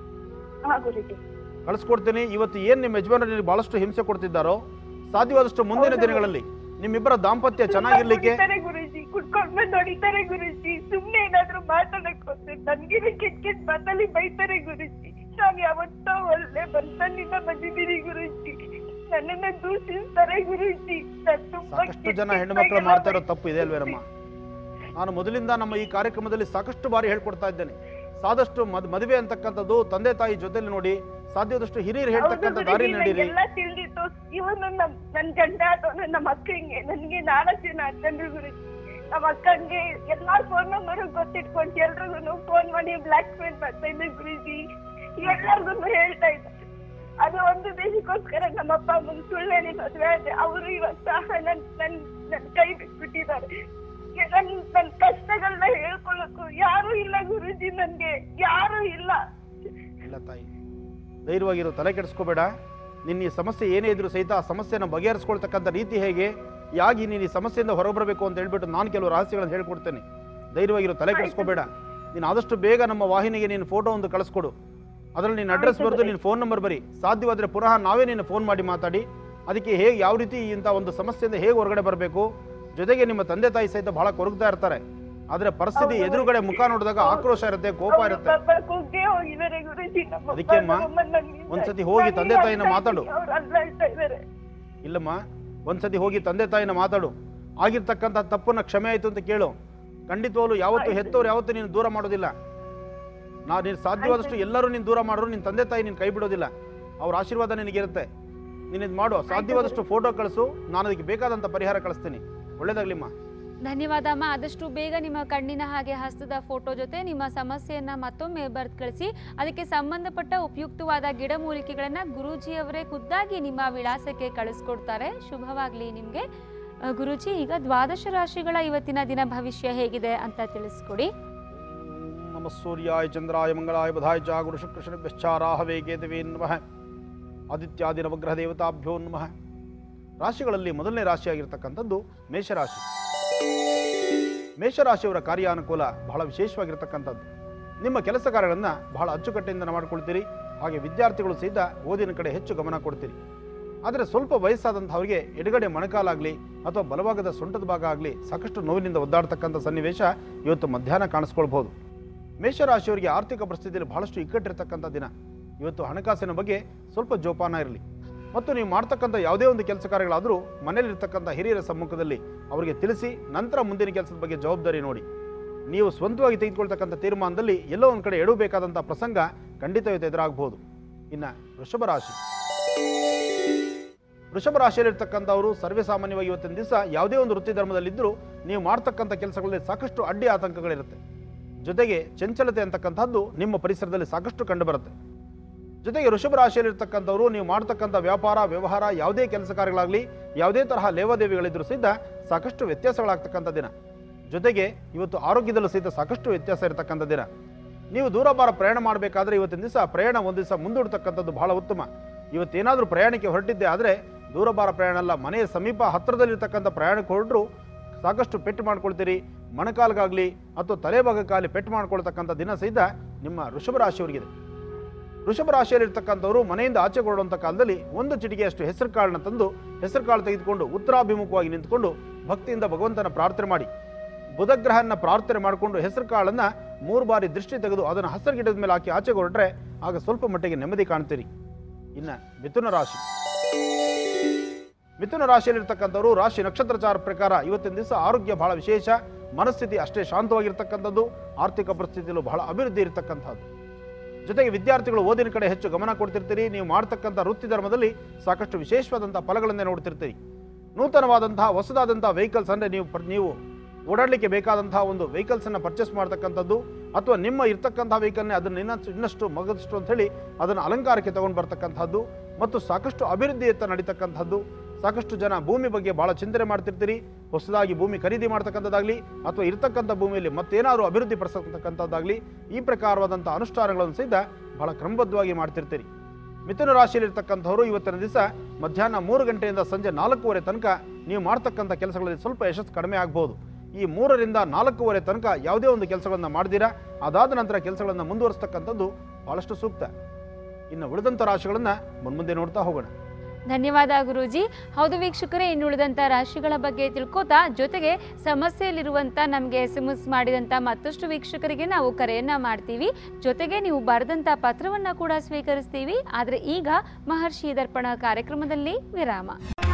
ಹಾ ಗುರುಜಿ ಕಳಿಸ್ಕೊಡ್ತೀನಿ ಇವತ್ತು ಏನು ನಿಮ್ಮ ಯಜಮಾನರು ನಿನಗೆ ಬಹಳಷ್ಟು ಹಿಂಸೆ ಕೊಡ್ತಿದ್ದಾರೋ ಸಾಧ್ಯವಾದಷ್ಟು ಮುಂದಿನ ಹೌದು. ದಿನಗಳಲ್ಲಿ ನಿಮ್ಮಿಬ್ಬರ ದಾಂಪತ್ಯ ಚೆನ್ನಾಗಿರ್ಲಿಕ್ಕೆ ಹೊಡಿತಾರೆ ಗುರುಜಿ ಕುಟ್ಕೊಂಡ್ ಬಂದ್ ಹೊಡಿತಾರೆ ಗುರುಜಿ ಸುಮ್ನೆ ಏನಾದ್ರು ಮಾತಾಡಕ್ ಹೋದ್ರೆ ನನ್ಗಿನ ಕೆಟ್ಟ ಕೆಟ್ಟ ಮಾತಲ್ಲಿ ಬೈತಾರೆ ಗುರುಜಿ ನಾನ್ ಯಾವತ್ತೋ ಒಳ್ಳೆ ಬಂತಲ್ಲಿಂದ ಬಂದಿದ್ದೀನಿ ಗುರುಜಿ ನನ್ನನ್ನ ದೂಷಿಸ್ತಾರೆ ಗುರುಜಿ ನಾನ್ ತುಂಬಾ ಸಾಕಷ್ಟು ಜನ ಕೆಟ್ಟ ಹೆಣ್ಣು ಮಕ್ಕಳು ಕೆಟ್ಟ ಮಾಡ್ತಾ ಇರೋ ಬೈ- ತಪ್ಪು ಇದೆ ಅಲ್ವೇನಮ್ಮ ನಾನು ಮೊದಲಿಂದ ನಮ್ಮ ಈ ಕಾರ್ಯಕ್ರಮದಲ್ಲಿ ಸಾಕಷ್ಟು ಬಾರಿ ಹೇಳ್ಕೊಡ್ತಾ ಇದ್ದೇನೆ ಸಾದಷ್ಟು ಮದ್ ಮದುವೆ ಅಂತಕ್ಕಂಥದ್ದು ತಂದೆ ತಾಯಿ ಜೊತೆಲಿ ನೋಡಿ ಸಾಧ್ಯವಾದಷ್ಟು ಹಿರಿಯರು ಹೌದು ಹೇಳ್ತಕ್ಕಂಥ ಗುರೂಜಿ, ದಾರಿ ನಡೀರಿ ನಂಗೆಲ್ಲ ತಿಳಿದಿತ್ತು ಇವನು ನಮ್ ನನ್ ಗಂಡ ಅಥವಾ ನಮ್ಮ ಅಕ್ಕಂಗೆ ನನ್ಗೆ ನಾಲ್ಕು ಜನ ಅಕ್ಕಂದ್ರು ಗುರುಜಿ ನಮ್ಮ ಅಕ್ಕಂಗೆ ಎಲ್ಲಾ ಫೋನ್ ನಂಬರ್ ಗೊತ್ತಿಟ್ಕೊಂಡು ಎಲ್ರಿಗೂ ಫೋನ್ ಮಾಡಿ ಬ್ಲಾಕ್ ಮೇಲ್ ಮಾಡ್ತಾ ಇದ್ದೆ ಗುರುಜಿ ಎಲ್ಲರಿಗೂ ಹೇಳ್ತಾ ಇದ್ದ ಅದು ಒಂದು ದೇಶಕ್ಕೋಸ್ಕರ ನಮ್ಮ ಅಪ್ಪ ಅಮ್ಮನ ಸುಳ್ಳೇಳಿ ಮದ್ವೆ ಆದ್ರೆ ಅವರು ಇವತ್ತ ನನ್ ನನ್ ನನ್ ಕೈ ಬಿಟ್ಬಿಟ್ಟಿದ್ದಾರೆ ನನ್ ನನ್ ಕಷ್ಟಗಳನ್ನ ಹೇಳ್ಕೊಳಕ್ಕೂ ಯಾರು ಇಲ್ಲ ಗುರುಜಿ ನನ್ಗೆ ಯಾರು ಇಲ್ಲ ಇಲ್ಲ ತಾಯಿ ಧೈರ್ಯವಾಗಿರು ತಲೆ ಕೆಡಿಸ್ಕೋಬೇಡ ನಿನ್ನ ಈ ಸಮಸ್ಯೆ ಏನೇ ಇದ್ರೂ ಸಹಿತ ಆ ಸಮಸ್ಯೆನ ಬಗೆಹರಿಸ್ಕೊಳ್ತಕ್ಕಂಥ ರೀತಿ ಹೇಗೆ ಯಾಗಿ ನೀನು ಈ ಸಮಸ್ಯೆಯಿಂದ ಹೊರಬರಬೇಕು ಅಂತ ಹೇಳ್ಬಿಟ್ಟು ನಾನು ಕೆಲವು ರಹಸ್ಯಗಳನ್ನು ಹೇಳ್ಕೊಡ್ತೇನೆ ಧೈರ್ಯವಾಗಿರು ತಲೆ ಕೆಡಿಸ್ಕೋಬೇಡ ನೀನು ಆದಷ್ಟು ಬೇಗ ನಮ್ಮ ವಾಹಿನಿಗೆ ನೀನು ಫೋಟೋ ಒಂದು ಕಳಿಸ್ಕೊಡು ಅದರಲ್ಲಿ ನೀನು ಅಡ್ರೆಸ್ ಆಯ್ತು ಬರೆದು ಗುರೂಜಿ. ನೀನು ಫೋನ್ ನಂಬರ್ ಬರಿ ಸಾಧ್ಯವಾದರೆ ಪುನಃ ನಾವೇ ನೀನು ಫೋನ್ ಮಾಡಿ ಮಾತಾಡಿ ಅದಕ್ಕೆ ಹೇಗೆ ಯಾವ ರೀತಿ ಇಂಥ ಒಂದು ಸಮಸ್ಯೆಯಿಂದ ಹೇಗೆ ಹೊರಗಡೆ ಬರಬೇಕು ಜೊತೆಗೆ ನಿಮ್ಮ ತಂದೆ ತಾಯಿ ಸಹಿತ ಬಹಳ ಕೊರಗ್ತಾ ಇರ್ತಾರೆ ಆದರೆ ಪರಿಸ್ಥಿತಿ ಹೌದು. ಎದುರುಗಡೆ ಮುಖ ನೋಡಿದಾಗ ಆಕ್ರೋಶ ಇರುತ್ತೆ ಕೋಪ ಅವ್ರು ಇರುತ್ತೆ ಪಾಪ ಕುಗ್ಗೇ ಹೋಗಿದ್ದಾರೆ ಗುರೂಜಿ ನಮ್ಮ ಅಪ್ಪ ಅದಕ್ಕೆ ಅಮ್ಮ, ನಮ್ಮಮ್ಮ ನನ್ನಿಂದ- ಒಂದ್ಸತಿ ಹೋಗಿ ನನಗೆ ತಂದೆ ತಾಯಿನ ಅಳ್ತಾ ಮಾತಾಡು. ಇದ್ದೀನಿ, ಅವ್ರು ಅಳ್ತಾ ಇದ್ದಾರೆ ಇಲ್ಲಮ್ಮ ಒಂದ್ಸತಿ ಹೋಗಿ ತಂದೆ ತಾಯಿನ ಮಾತಾಡು ಆಗಿರ್ತಕ್ಕಂಥ ತಪ್ಪನ್ನ ಕ್ಷಮೆ ಆಯ್ತು ಅಂತ ಕೇಳು ಖಂಡಿತವಾಗ್ಲು ಯಾವತ್ತು ಆಯ್ತು. ಹೆತ್ತವ್ರು ಯಾವತ್ತು ನೀನು ದೂರ ಮಾಡೋದಿಲ್ಲ ನಾ ನೀನು ಸಾಧ್ಯವಾದಷ್ಟು ಎಲ್ಲರೂ ನೀನು ದೂರ ಮಾಡೋರು ನಿನ್ನ ತಂದೆ ತಾಯಿ ನೀನು ಕೈ ಬಿಡೋದಿಲ್ಲ ಅವ್ರ ಆಶೀರ್ವಾದ ನಿನಗಿರುತ್ತೆ ನೀನು ಇದು ಮಾಡು ಸಾಧ್ಯವಾದಷ್ಟು ಫೋಟೋ ಕಳಿಸು ನಾನು ಅದಕ್ಕೆ ಬೇಕಾದಂಥ ಪರಿಹಾರ ಕಳಿಸ್ತೀನಿ ಒಳ್ಳೇದಾಗ್ಲಿಮ್ಮ ಧನ್ಯವಾದ ಅಮ್ಮ ಆದಷ್ಟು ಬೇಗ ನಿಮ್ಮ ಕಣ್ಣಿನ ಹಾಗೆ ಹಸ್ತದ ಫೋಟೋ ಜೊತೆ ನಿಮ್ಮ ಸಮಸ್ಯೆಯನ್ನ ಮತ್ತೊಮ್ಮೆ ಬರ್ದು ಕಳಿಸಿ ಅದಕ್ಕೆ ಸಂಬಂಧಪಟ್ಟ ಉಪಯುಕ್ತವಾದ ಗಿಡಮೂಲಿಕೆಗಳನ್ನ ಗುರೂಜಿಯವರೇ ಖುದ್ದಾಗಿ ನಿಮ್ಮ ವಿಳಾಸಕ್ಕೆ ಕಳಿಸ್ಕೊಡ್ತಾರೆ ಶುಭವಾಗ್ಲಿ ನಿಮ್ಗೆ ಆ, ಗುರೂಜಿ ಈಗ ದ್ವಾದಶ ರಾಶಿಗಳ ಇವತ್ತಿನ ದಿನ ಭವಿಷ್ಯ ಹೇಗಿದೆ ಅಂತ ತಿಳಿಸ್ಕೊಡಿ ಓಂ ನಮ ಸೂರ್ಯಾಯ ಚಂದ್ರಾಯ ಮಂಗಳಾಯ ಬಧಾಯ ಚ ಗುರು ಶುಕ್ರ ರಾಹವೇ ಕೇತವೇ ನಮಃ ಆದಿತ್ಯಾದಿ ನವಗ್ರಹ ದೇವತಾಭ್ಯೋ ನಮಃ ರಾಶಿಗಳಲ್ಲಿ ಮೊದಲನೇ ರಾಶಿಯಾಗಿರ್ತಕ್ಕಂಥದ್ದು ಮೇಷರಾಶಿ ಮೇಷರಾಶಿಯವರ ಕಾರ್ಯಾನುಕೂಲ ಬಹಳ ವಿಶೇಷವಾಗಿರ್ತಕ್ಕಂಥದ್ದು ನಿಮ್ಮ ಕೆಲಸ ಕಾರ್ಯಗಳನ್ನು ಬಹಳ ಅಚ್ಚುಕಟ್ಟೆಯಿಂದ ಮಾಡಿಕೊಳ್ತೀರಿ ಹಾಗೆ ವಿದ್ಯಾರ್ಥಿಗಳು ಸಹಿತ ಓದಿನ ಕಡೆ ಹೆಚ್ಚು ಗಮನ ಕೊಡ್ತೀರಿ ಆದರೆ ಸ್ವಲ್ಪ ವಯಸ್ಸಾದಂಥವ್ರಿಗೆ ಎಡಗಡೆ ಮೊಣಕಾಲಾಗಲಿ ಅಥವಾ ಬಲಭಾಗದ ಸೊಂಟದ ಭಾಗ ಆಗಲಿ ಸಾಕಷ್ಟು ನೋವಿನಿಂದ ಒದ್ದಾಡ್ತಕ್ಕಂಥ ಸನ್ನಿವೇಶ ಇವತ್ತು ಮಧ್ಯಾಹ್ನ ಕಾಣಿಸ್ಕೊಳ್ಬೋದು ಮೇಷರಾಶಿಯವರಿಗೆ ಆರ್ಥಿಕ ಪರಿಸ್ಥಿತಿಯಲ್ಲಿ ಬಹಳಷ್ಟು ಇಕ್ಕಟ್ಟಿರ್ತಕ್ಕಂಥ ದಿನ ಇವತ್ತು ಹಣಕಾಸಿನ ಬಗ್ಗೆ ಸ್ವಲ್ಪ ಜೋಪಾನ ಇರಲಿ ಮತ್ತು ನೀವು ಮಾಡ್ತಕ್ಕಂಥ ಯಾವುದೇ ಒಂದು ಕೆಲಸ ಕಾರ್ಯಗಳಾದರೂ ಮನೆಯಲ್ಲಿರ್ತಕ್ಕಂಥ ಹಿರಿಯರ ಸಮ್ಮುಖದಲ್ಲಿ ಅವರಿಗೆ ತಿಳಿಸಿ ನಂತರ ಮುಂದಿನ ಕೆಲಸದ ಬಗ್ಗೆ ಜವಾಬ್ದಾರಿ ನೋಡಿ ನೀವು ಸ್ವಂತವಾಗಿ ತೆಗೆದುಕೊಳ್ತಕ್ಕಂಥ ತೀರ್ಮಾನದಲ್ಲಿ ಎಲ್ಲೋ ಒಂದು ಕಡೆ ಎಡಬೇಕಾದಂಥ ಪ್ರಸಂಗ ಖಂಡಿತ ಇವತ್ತು ಎದುರಾಗಬಹುದು ಇನ್ನು ವೃಷಭ ರಾಶಿ ವೃಷಭ ರಾಶಿಯಲ್ಲಿರ್ತಕ್ಕಂಥವರು ಸರ್ವೇ ಸಾಮಾನ್ಯವಾಗಿ ಇವತ್ತಿನ ದಿವಸ ಯಾವುದೇ ಒಂದು ವೃತ್ತಿ ಧರ್ಮದಲ್ಲಿದ್ದರೂ ನೀವು ಮಾಡ್ತಕ್ಕಂಥ ಕೆಲಸಗಳಲ್ಲಿ ಸಾಕಷ್ಟು ಅಡ್ಡಿ ಆತಂಕಗಳಿರುತ್ತೆ ಜೊತೆಗೆ ಚಂಚಲತೆ ಅಂತಕ್ಕಂಥದ್ದು ನಿಮ್ಮ ಪರಿಸರದಲ್ಲಿ ಸಾಕಷ್ಟು ಕಂಡುಬರುತ್ತೆ ಜೊತೆಗೆ ವೃಷಭ ರಾಶಿಯಲ್ಲಿರ್ತಕ್ಕಂಥವ್ರು ನೀವು ಮಾಡ್ತಕ್ಕಂಥ ವ್ಯಾಪಾರ ವ್ಯವಹಾರ ಯಾವುದೇ ಕೆಲಸ ಕಾರ್ಯಗಳಾಗಲಿ ಯಾವುದೇ ತರಹ ಲೇವಾದೇವಿಗಳಿದ್ರೂ ಸಹಿತ ಸಾಕಷ್ಟು ವ್ಯತ್ಯಾಸಗಳಾಗ್ತಕ್ಕಂಥ ದಿನ ಜೊತೆಗೆ ಇವತ್ತು ಆರೋಗ್ಯದಲ್ಲೂ ಸಹಿತ ಸಾಕಷ್ಟು ವ್ಯತ್ಯಾಸ ಇರತಕ್ಕಂಥ ದಿನ ನೀವು ದೂರಭಾರ ಪ್ರಯಾಣ ಮಾಡಬೇಕಾದ್ರೆ ಇವತ್ತಿನ ದಿವಸ ಪ್ರಯಾಣ ಒಂದು ದಿವಸ ಮುಂದೂಡ್ತಕ್ಕಂಥದ್ದು ಬಹಳ ಉತ್ತಮ ಇವತ್ತೇನಾದರೂ ಪ್ರಯಾಣಕ್ಕೆ ಹೊರಟಿದ್ದೆ ಆದರೆ ದೂರಭಾರ ಪ್ರಯಾಣ ಅಲ್ಲ ಮನೆಯ ಸಮೀಪ ಹತ್ತಿರದಲ್ಲಿರ್ತಕ್ಕಂಥ ಪ್ರಯಾಣಕ್ಕೆ ಹೊರಟರು ಸಾಕಷ್ಟು ಪೆಟ್ಟು ಮಾಡ್ಕೊಳ್ತೀರಿ ಮೊಣಕಾಲ್ಗಾಗಲಿ ಅಥವಾ ತಲೆಭಾಗಕ್ಕಾಗಲಿ ಪೆಟ್ಟು ಮಾಡ್ಕೊಳ್ತಕ್ಕಂಥ ದಿನ ಸಹಿತ ನಿಮ್ಮ ವೃಷಭ ರಾಶಿಯವರಿಗಿದೆ ವೃಷಭ ರಾಶಿಯಲ್ಲಿರ್ತಕ್ಕಂಥವರು ಮನೆಯಿಂದ ಆಚೆ ಕೊಡುವಂಥ ಕಾಲದಲ್ಲಿ ಒಂದು ಚಿಟಿಕೆಯಷ್ಟು ಹೆಸರು ಕಾಳನ್ನ ತಂದು ಹೆಸರು ಕಾಳು ತೆಗೆದುಕೊಂಡು ಉತ್ತರಾಭಿಮುಖವಾಗಿ ನಿಂತ್ಕೊಂಡು ಭಕ್ತಿಯಿಂದ ಭಗವಂತನ ಪ್ರಾರ್ಥನೆ ಮಾಡಿ ಬುಧಗ್ರಹನ ಪ್ರಾರ್ಥನೆ ಮಾಡಿಕೊಂಡು ಹೆಸರು ಕಾಳನ್ನ ಮೂರು ಬಾರಿ ದೃಷ್ಟಿ ತೆಗೆದು ಅದನ್ನು ಹಸಿರು ಗಿಡದ ಮೇಲೆ ಹಾಕಿ ಆಚೆ ಹೊರಟ್ರೆ ಆಗ ಸ್ವಲ್ಪ ಮಟ್ಟಿಗೆ ನೆಮ್ಮದಿ ಕಾಣ್ತೀರಿ ಇನ್ನು ಮಿಥುನ ರಾಶಿ ಮಿಥುನ ರಾಶಿಯಲ್ಲಿರ್ತಕ್ಕಂಥವ್ರು ರಾಶಿ ನಕ್ಷತ್ರಚಾರ ಪ್ರಕಾರ ಇವತ್ತಿನ ದಿವಸ ಆರೋಗ್ಯ ಬಹಳ ವಿಶೇಷ ಮನಸ್ಥಿತಿ ಅಷ್ಟೇ ಶಾಂತವಾಗಿರ್ತಕ್ಕಂಥದ್ದು ಆರ್ಥಿಕ ಪರಿಸ್ಥಿತಿಯಲ್ಲೂ ಬಹಳ ಅಭಿವೃದ್ಧಿ ಇರತಕ್ಕಂಥದ್ದು ಜೊತೆಗೆ ವಿದ್ಯಾರ್ಥಿಗಳು ಓದಿನ ಕಡೆ ಹೆಚ್ಚು ಗಮನ ಕೊಡ್ತಿರ್ತೀರಿ ನೀವು ಮಾಡ್ತಕ್ಕಂಥ ವೃತ್ತಿ ಧರ್ಮದಲ್ಲಿ ಸಾಕಷ್ಟು ವಿಶೇಷವಾದಂಥ ಫಲಗಳನ್ನೇ ನೋಡ್ತಿರ್ತೀರಿ ನೂತನವಾದಂತಹ ಹೊಸದಾದಂತಹ ವೆಹಿಕಲ್ಸ್ ಅಂದರೆ ನೀವು ಪ್ರ- ನೀವು ಓಡಾಡಲಿಕ್ಕೆ ಬೇಕಾದಂತಹ ಒಂದು ವೆಹಿಕಲ್ಸನ್ನು ಪರ್ಚೇಸ್ ಮಾಡ್ತಕ್ಕಂಥದ್ದು ಅಥವಾ ನಿಮ್ಮ ಇರ್ತಕ್ಕಂಥ ವೆಹಿಕಲ್ನೇ ಅದನ್ನು ಇನ್ನಷ್ಟು ಇನ್ನಷ್ಟು ಮಗದಷ್ಟು ಅಂತ ಹೇಳಿ ಅದನ್ನು ಅಲಂಕಾರಕ್ಕೆ ತಗೊಂಡು ಬರ್ತಕ್ಕಂಥದ್ದು ಮತ್ತು ಸಾಕಷ್ಟು ಅಭಿವೃದ್ಧಿಯತ್ತ ನಡೀತಕ್ಕಂಥದ್ದು ಸಾಕಷ್ಟು ಜನ ಭೂಮಿ ಬಗ್ಗೆ ಬಹಳ ಚಿಂತನೆ ಮಾಡ್ತಿರ್ತೀರಿ ಹೊಸದಾಗಿ ಭೂಮಿ ಖರೀದಿ ಮಾಡ್ತಕ್ಕಂಥದ್ದಾಗಲಿ ಅಥವಾ ಇರ್ತಕ್ಕಂಥ ಭೂಮಿಯಲ್ಲಿ ಮತ್ತೇನಾದರೂ ಅಭಿವೃದ್ಧಿ ಪಡಿಸತಕ್ಕಂಥದ್ದಾಗಲಿ ಈ ಪ್ರಕಾರವಾದಂಥ ಅನುಷ್ಠಾನಗಳನ್ನು ಸಹಿತ ಬಹಳ ಕ್ರಮಬದ್ಧವಾಗಿ ಮಾಡ್ತಿರ್ತೀರಿ ಮಿಥುನ ರಾಶಿಯಲ್ಲಿರ್ತಕ್ಕಂಥವ್ರು ಇವತ್ತಿನ ದಿವಸ ಮಧ್ಯಾಹ್ನ ಮೂರು ಗಂಟೆಯಿಂದ ಸಂಜೆ ನಾಲ್ಕೂವರೆ ತನಕ ನೀವು ಮಾಡ್ತಕ್ಕಂಥ ಕೆಲಸಗಳಲ್ಲಿ ಸ್ವಲ್ಪ ಯಶಸ್ಸು ಕಡಿಮೆ ಆಗ್ಬೋದು ಈ ಮೂರರಿಂದ ನಾಲ್ಕೂವರೆ ತನಕ ಯಾವುದೇ ಒಂದು ಕೆಲಸಗಳನ್ನು ಮಾಡ್ದಿರಾ ಅದಾದ ನಂತರ ಕೆಲಸಗಳನ್ನು ಮುಂದುವರಿಸ್ತಕ್ಕಂಥದ್ದು ಬಹಳಷ್ಟು ಸೂಕ್ತ ಇನ್ನು ಉಳಿದಂಥ ರಾಶಿಗಳನ್ನು ಮುನ್ಮುಂದೆ ನೋಡ್ತಾ ಹೋಗೋಣ ಧನ್ಯವಾದ ಗುರೂಜಿ ಹೌದು ವೀಕ್ಷಕರೇ ಇನ್ನುಳಿದಂಥ ರಾಶಿಗಳ ಬಗ್ಗೆ ತಿಳ್ಕೊತಾ ಜೊತೆಗೆ ಸಮಸ್ಯೆಯಲ್ಲಿರುವಂಥ ನಮಗೆ ಎಸ್ ಎಮ್ ಎಸ್ ಮಾಡಿದಂಥ ಮತ್ತಷ್ಟು ವೀಕ್ಷಕರಿಗೆ ನಾವು ಕರೆಯನ್ನ ಮಾಡ್ತೀವಿ ಜೊತೆಗೆ ನೀವು ಬರೆದಂಥ ಪತ್ರವನ್ನ ಕೂಡ ಸ್ವೀಕರಿಸ್ತೀವಿ ಆದರೆ ಈಗ ಮಹರ್ಷಿ ದರ್ಪಣ ಕಾರ್ಯಕ್ರಮದಲ್ಲಿ ವಿರಾಮ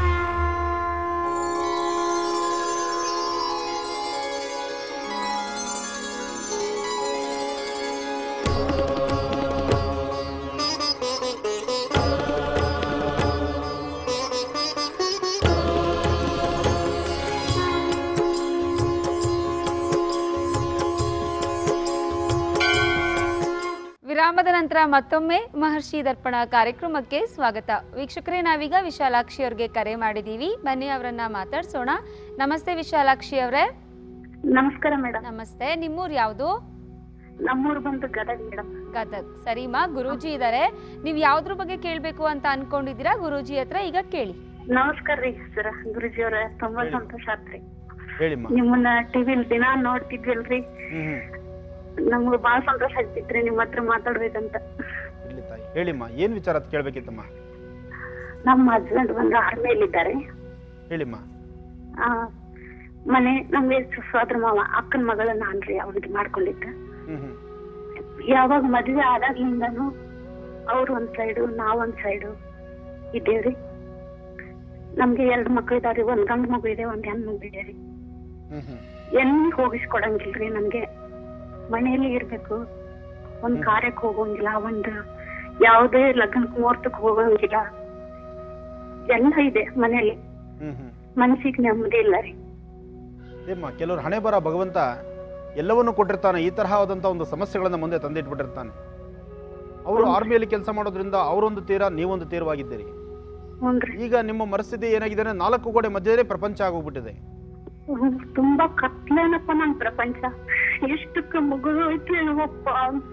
ವಿರಾಮದ ನಂತರ ಮತ್ತೊಮ್ಮೆ ಮಹರ್ಷಿ ದರ್ಪಣ ಕಾರ್ಯಕ್ರಮಕ್ಕೆ ಸ್ವಾಗತ ವೀಕ್ಷಕರೇ ನಾವೀಗ ವಿಶಾಲಾಕ್ಷಿ ಅವ್ರಿಗೆ ಕರೆ ಮಾಡಿದೀವಿ ಬನ್ನಿ ಅವರನ್ನ ಮಾತಾಡ್ಸೋಣ ನಮಸ್ತೆ ವಿಶಾಲಾಕ್ಷಿ ಅವರೇ ನಮಸ್ಕಾರ ಮೇಡಮ್ ನಮಸ್ತೆ ನಿಮ್ಮೂರು ಯಾವುದು ನಮ್ಮೂರು ಬಂದು ಗದಗ ಮೇಡಮ್ ಗದಗ್ ಸರಿಮಾ ಗುರೂಜಿ ಇದ್ದಾರೆ ನೀವು ಯಾವ್ದ್ರ ಬಗ್ಗೆ ಕೇಳಬೇಕು ಅಂತ ಅನ್ಕೊಂಡಿದ್ದೀರಾ ಗುರೂಜಿ ಹತ್ರ ಈಗ ಕೇಳಿ ನಮಸ್ಕಾರ ರೀ ಸರ್ ಗುರುಜಿ ಅವ್ರ ತುಂಬಾ ಹೇಳಿ. ಸಂತೋಷ ಆತ್ರಿ ಹೇಳಿಮ್ಮ ನಿಮ್ಮನ್ನ ಟಿವಿಲ್ ದಿನ ನೋಡ್ತಿದ್ವಲ್ರಿ ಹ್ಮ್ ಹ್ಮ್ ನಮ್ಗೆ ಬಾಳ ಸಂತೋಷ ಆಗ್ತಿತ್ರಿ ನಿಮ್ ಹತ್ರ ಮಾತಾಡ್ಬೇಕಂತ ಇರ್ಲಿ ತಾಯಿ ಹೇಳಿಮ್ಮ ಏನು ವಿಚಾರ ಅಂತ ಕೇಳಬೇಕಿತ್ತಮ್ಮ ನಮ್ಮ ಹಸ್ಬೆಂಡ್ ಬಂದು ಆರ್ಮೇಲ್ ಇದ್ದಾರೆ ಹೇಳಿಮ್ಮ ಆ ಮನೆ ನಮ್ಗೆ ಸೋದರ ಮಾವ ಅಕ್ಕನ ಮಗಳ ನಾನ್ರಿ ಅವ್ರಿಗೆ ಮಾಡ್ಕೊಂಡಿದ್ದ ಹ್ಮ್ ಹ್ಮ್ ಯಾವಾಗ ಮದ್ವೆ ಆದಾಗ್ಲಿಂದನು ಅವ್ರು ಒಂದ್ ಸೈಡು ನಾವ್ ಒಂದ್ ಸೈಡು ಇದ್ದೇವ್ರಿ ನಮ್ಗೆ ಎರಡ್ ಮಕ್ಳು ಇದಾವ್ರಿ ಒಂದ್ ಗಂಡ್ ಮಗು ಇದೆ ಒಂದ್ ಹೆಣ್ ಮಗು ಇದೆ ರೀ ಹ್ಮ್ ಹ್ಮ್ ಎಲ್ಲಿ ಹೋಗಿಸ್ಕೊಡಂಗಿಲ್ರಿ ನಮ್ಗೆ ಮನೆಯಲ್ಲಿ ಇರ್ಬೇಕು ಒಂದ್ ಹ್ಮ್. ಕಾರ್ಯಕ್ಕೆ ಹೋಗಂಗಿಲ್ಲ ಒಂದ್ ಯಾವ್ದೇ ಲಗ್ನಕ್ ಮುಹೂರ್ತಕ್ ಹೋಗಂಗಿಲ್ಲ ಎಲ್ಲ ಇದೆ ಮನೆಯಲ್ಲಿ ಹ್ಮ್ ಹ್ಮ್ ಮನ್ಸಿಗೆ ನೆಮ್ಮದಿ ಇಲ್ಲ ರೀ ಏಮ್ಮ ಕೆಲವರು ಹಣೆ ಬರ ಭಗವಂತ ಎಲ್ಲವನ್ನೂ ಕೊಟ್ಟಿರ್ತಾನೆ ಈ ತರಹವಾದಂಥ ಒಂದು ಸಮಸ್ಯೆಗಳನ್ನ ಮುಂದೆ ತಂದಿಟ್ಬಿಟ್ಟಿರ್ತಾನೆ ಅವರು ಆರ್ಮಿಯಲ್ಲಿ ಕೆಲಸ ಮಾಡೋದ್ರಿಂದ ಅವರೊಂದು ತೀರ ನೀವೊಂದು ತೀರವಾಗಿದ್ದೀರಿ ಹ್ಞೂನ್ರಿ ಈಗ ನಿಮ್ಮ ಮನಸ್ಥಿತಿ ಏನಾಗಿದೆ ಅಂದ್ರೆ ನಾಲ್ಕು ಗೋಡೆ ಮಧ್ಯದಲ್ಲಿ ಪ್ರಪಂಚ ಆಗೋಗ್ಬಿಟ್ಟಿದೆ ಹ್ಮ್, ತುಂಬಾ ಕತ್ಲೇನಪ್ಪ ನನ್ ಪ್ರಪಂಚ ಎಷ್ಟಕ್ಕ ಮುಗಿದು ಐತಿ ಏನಪ್ಪ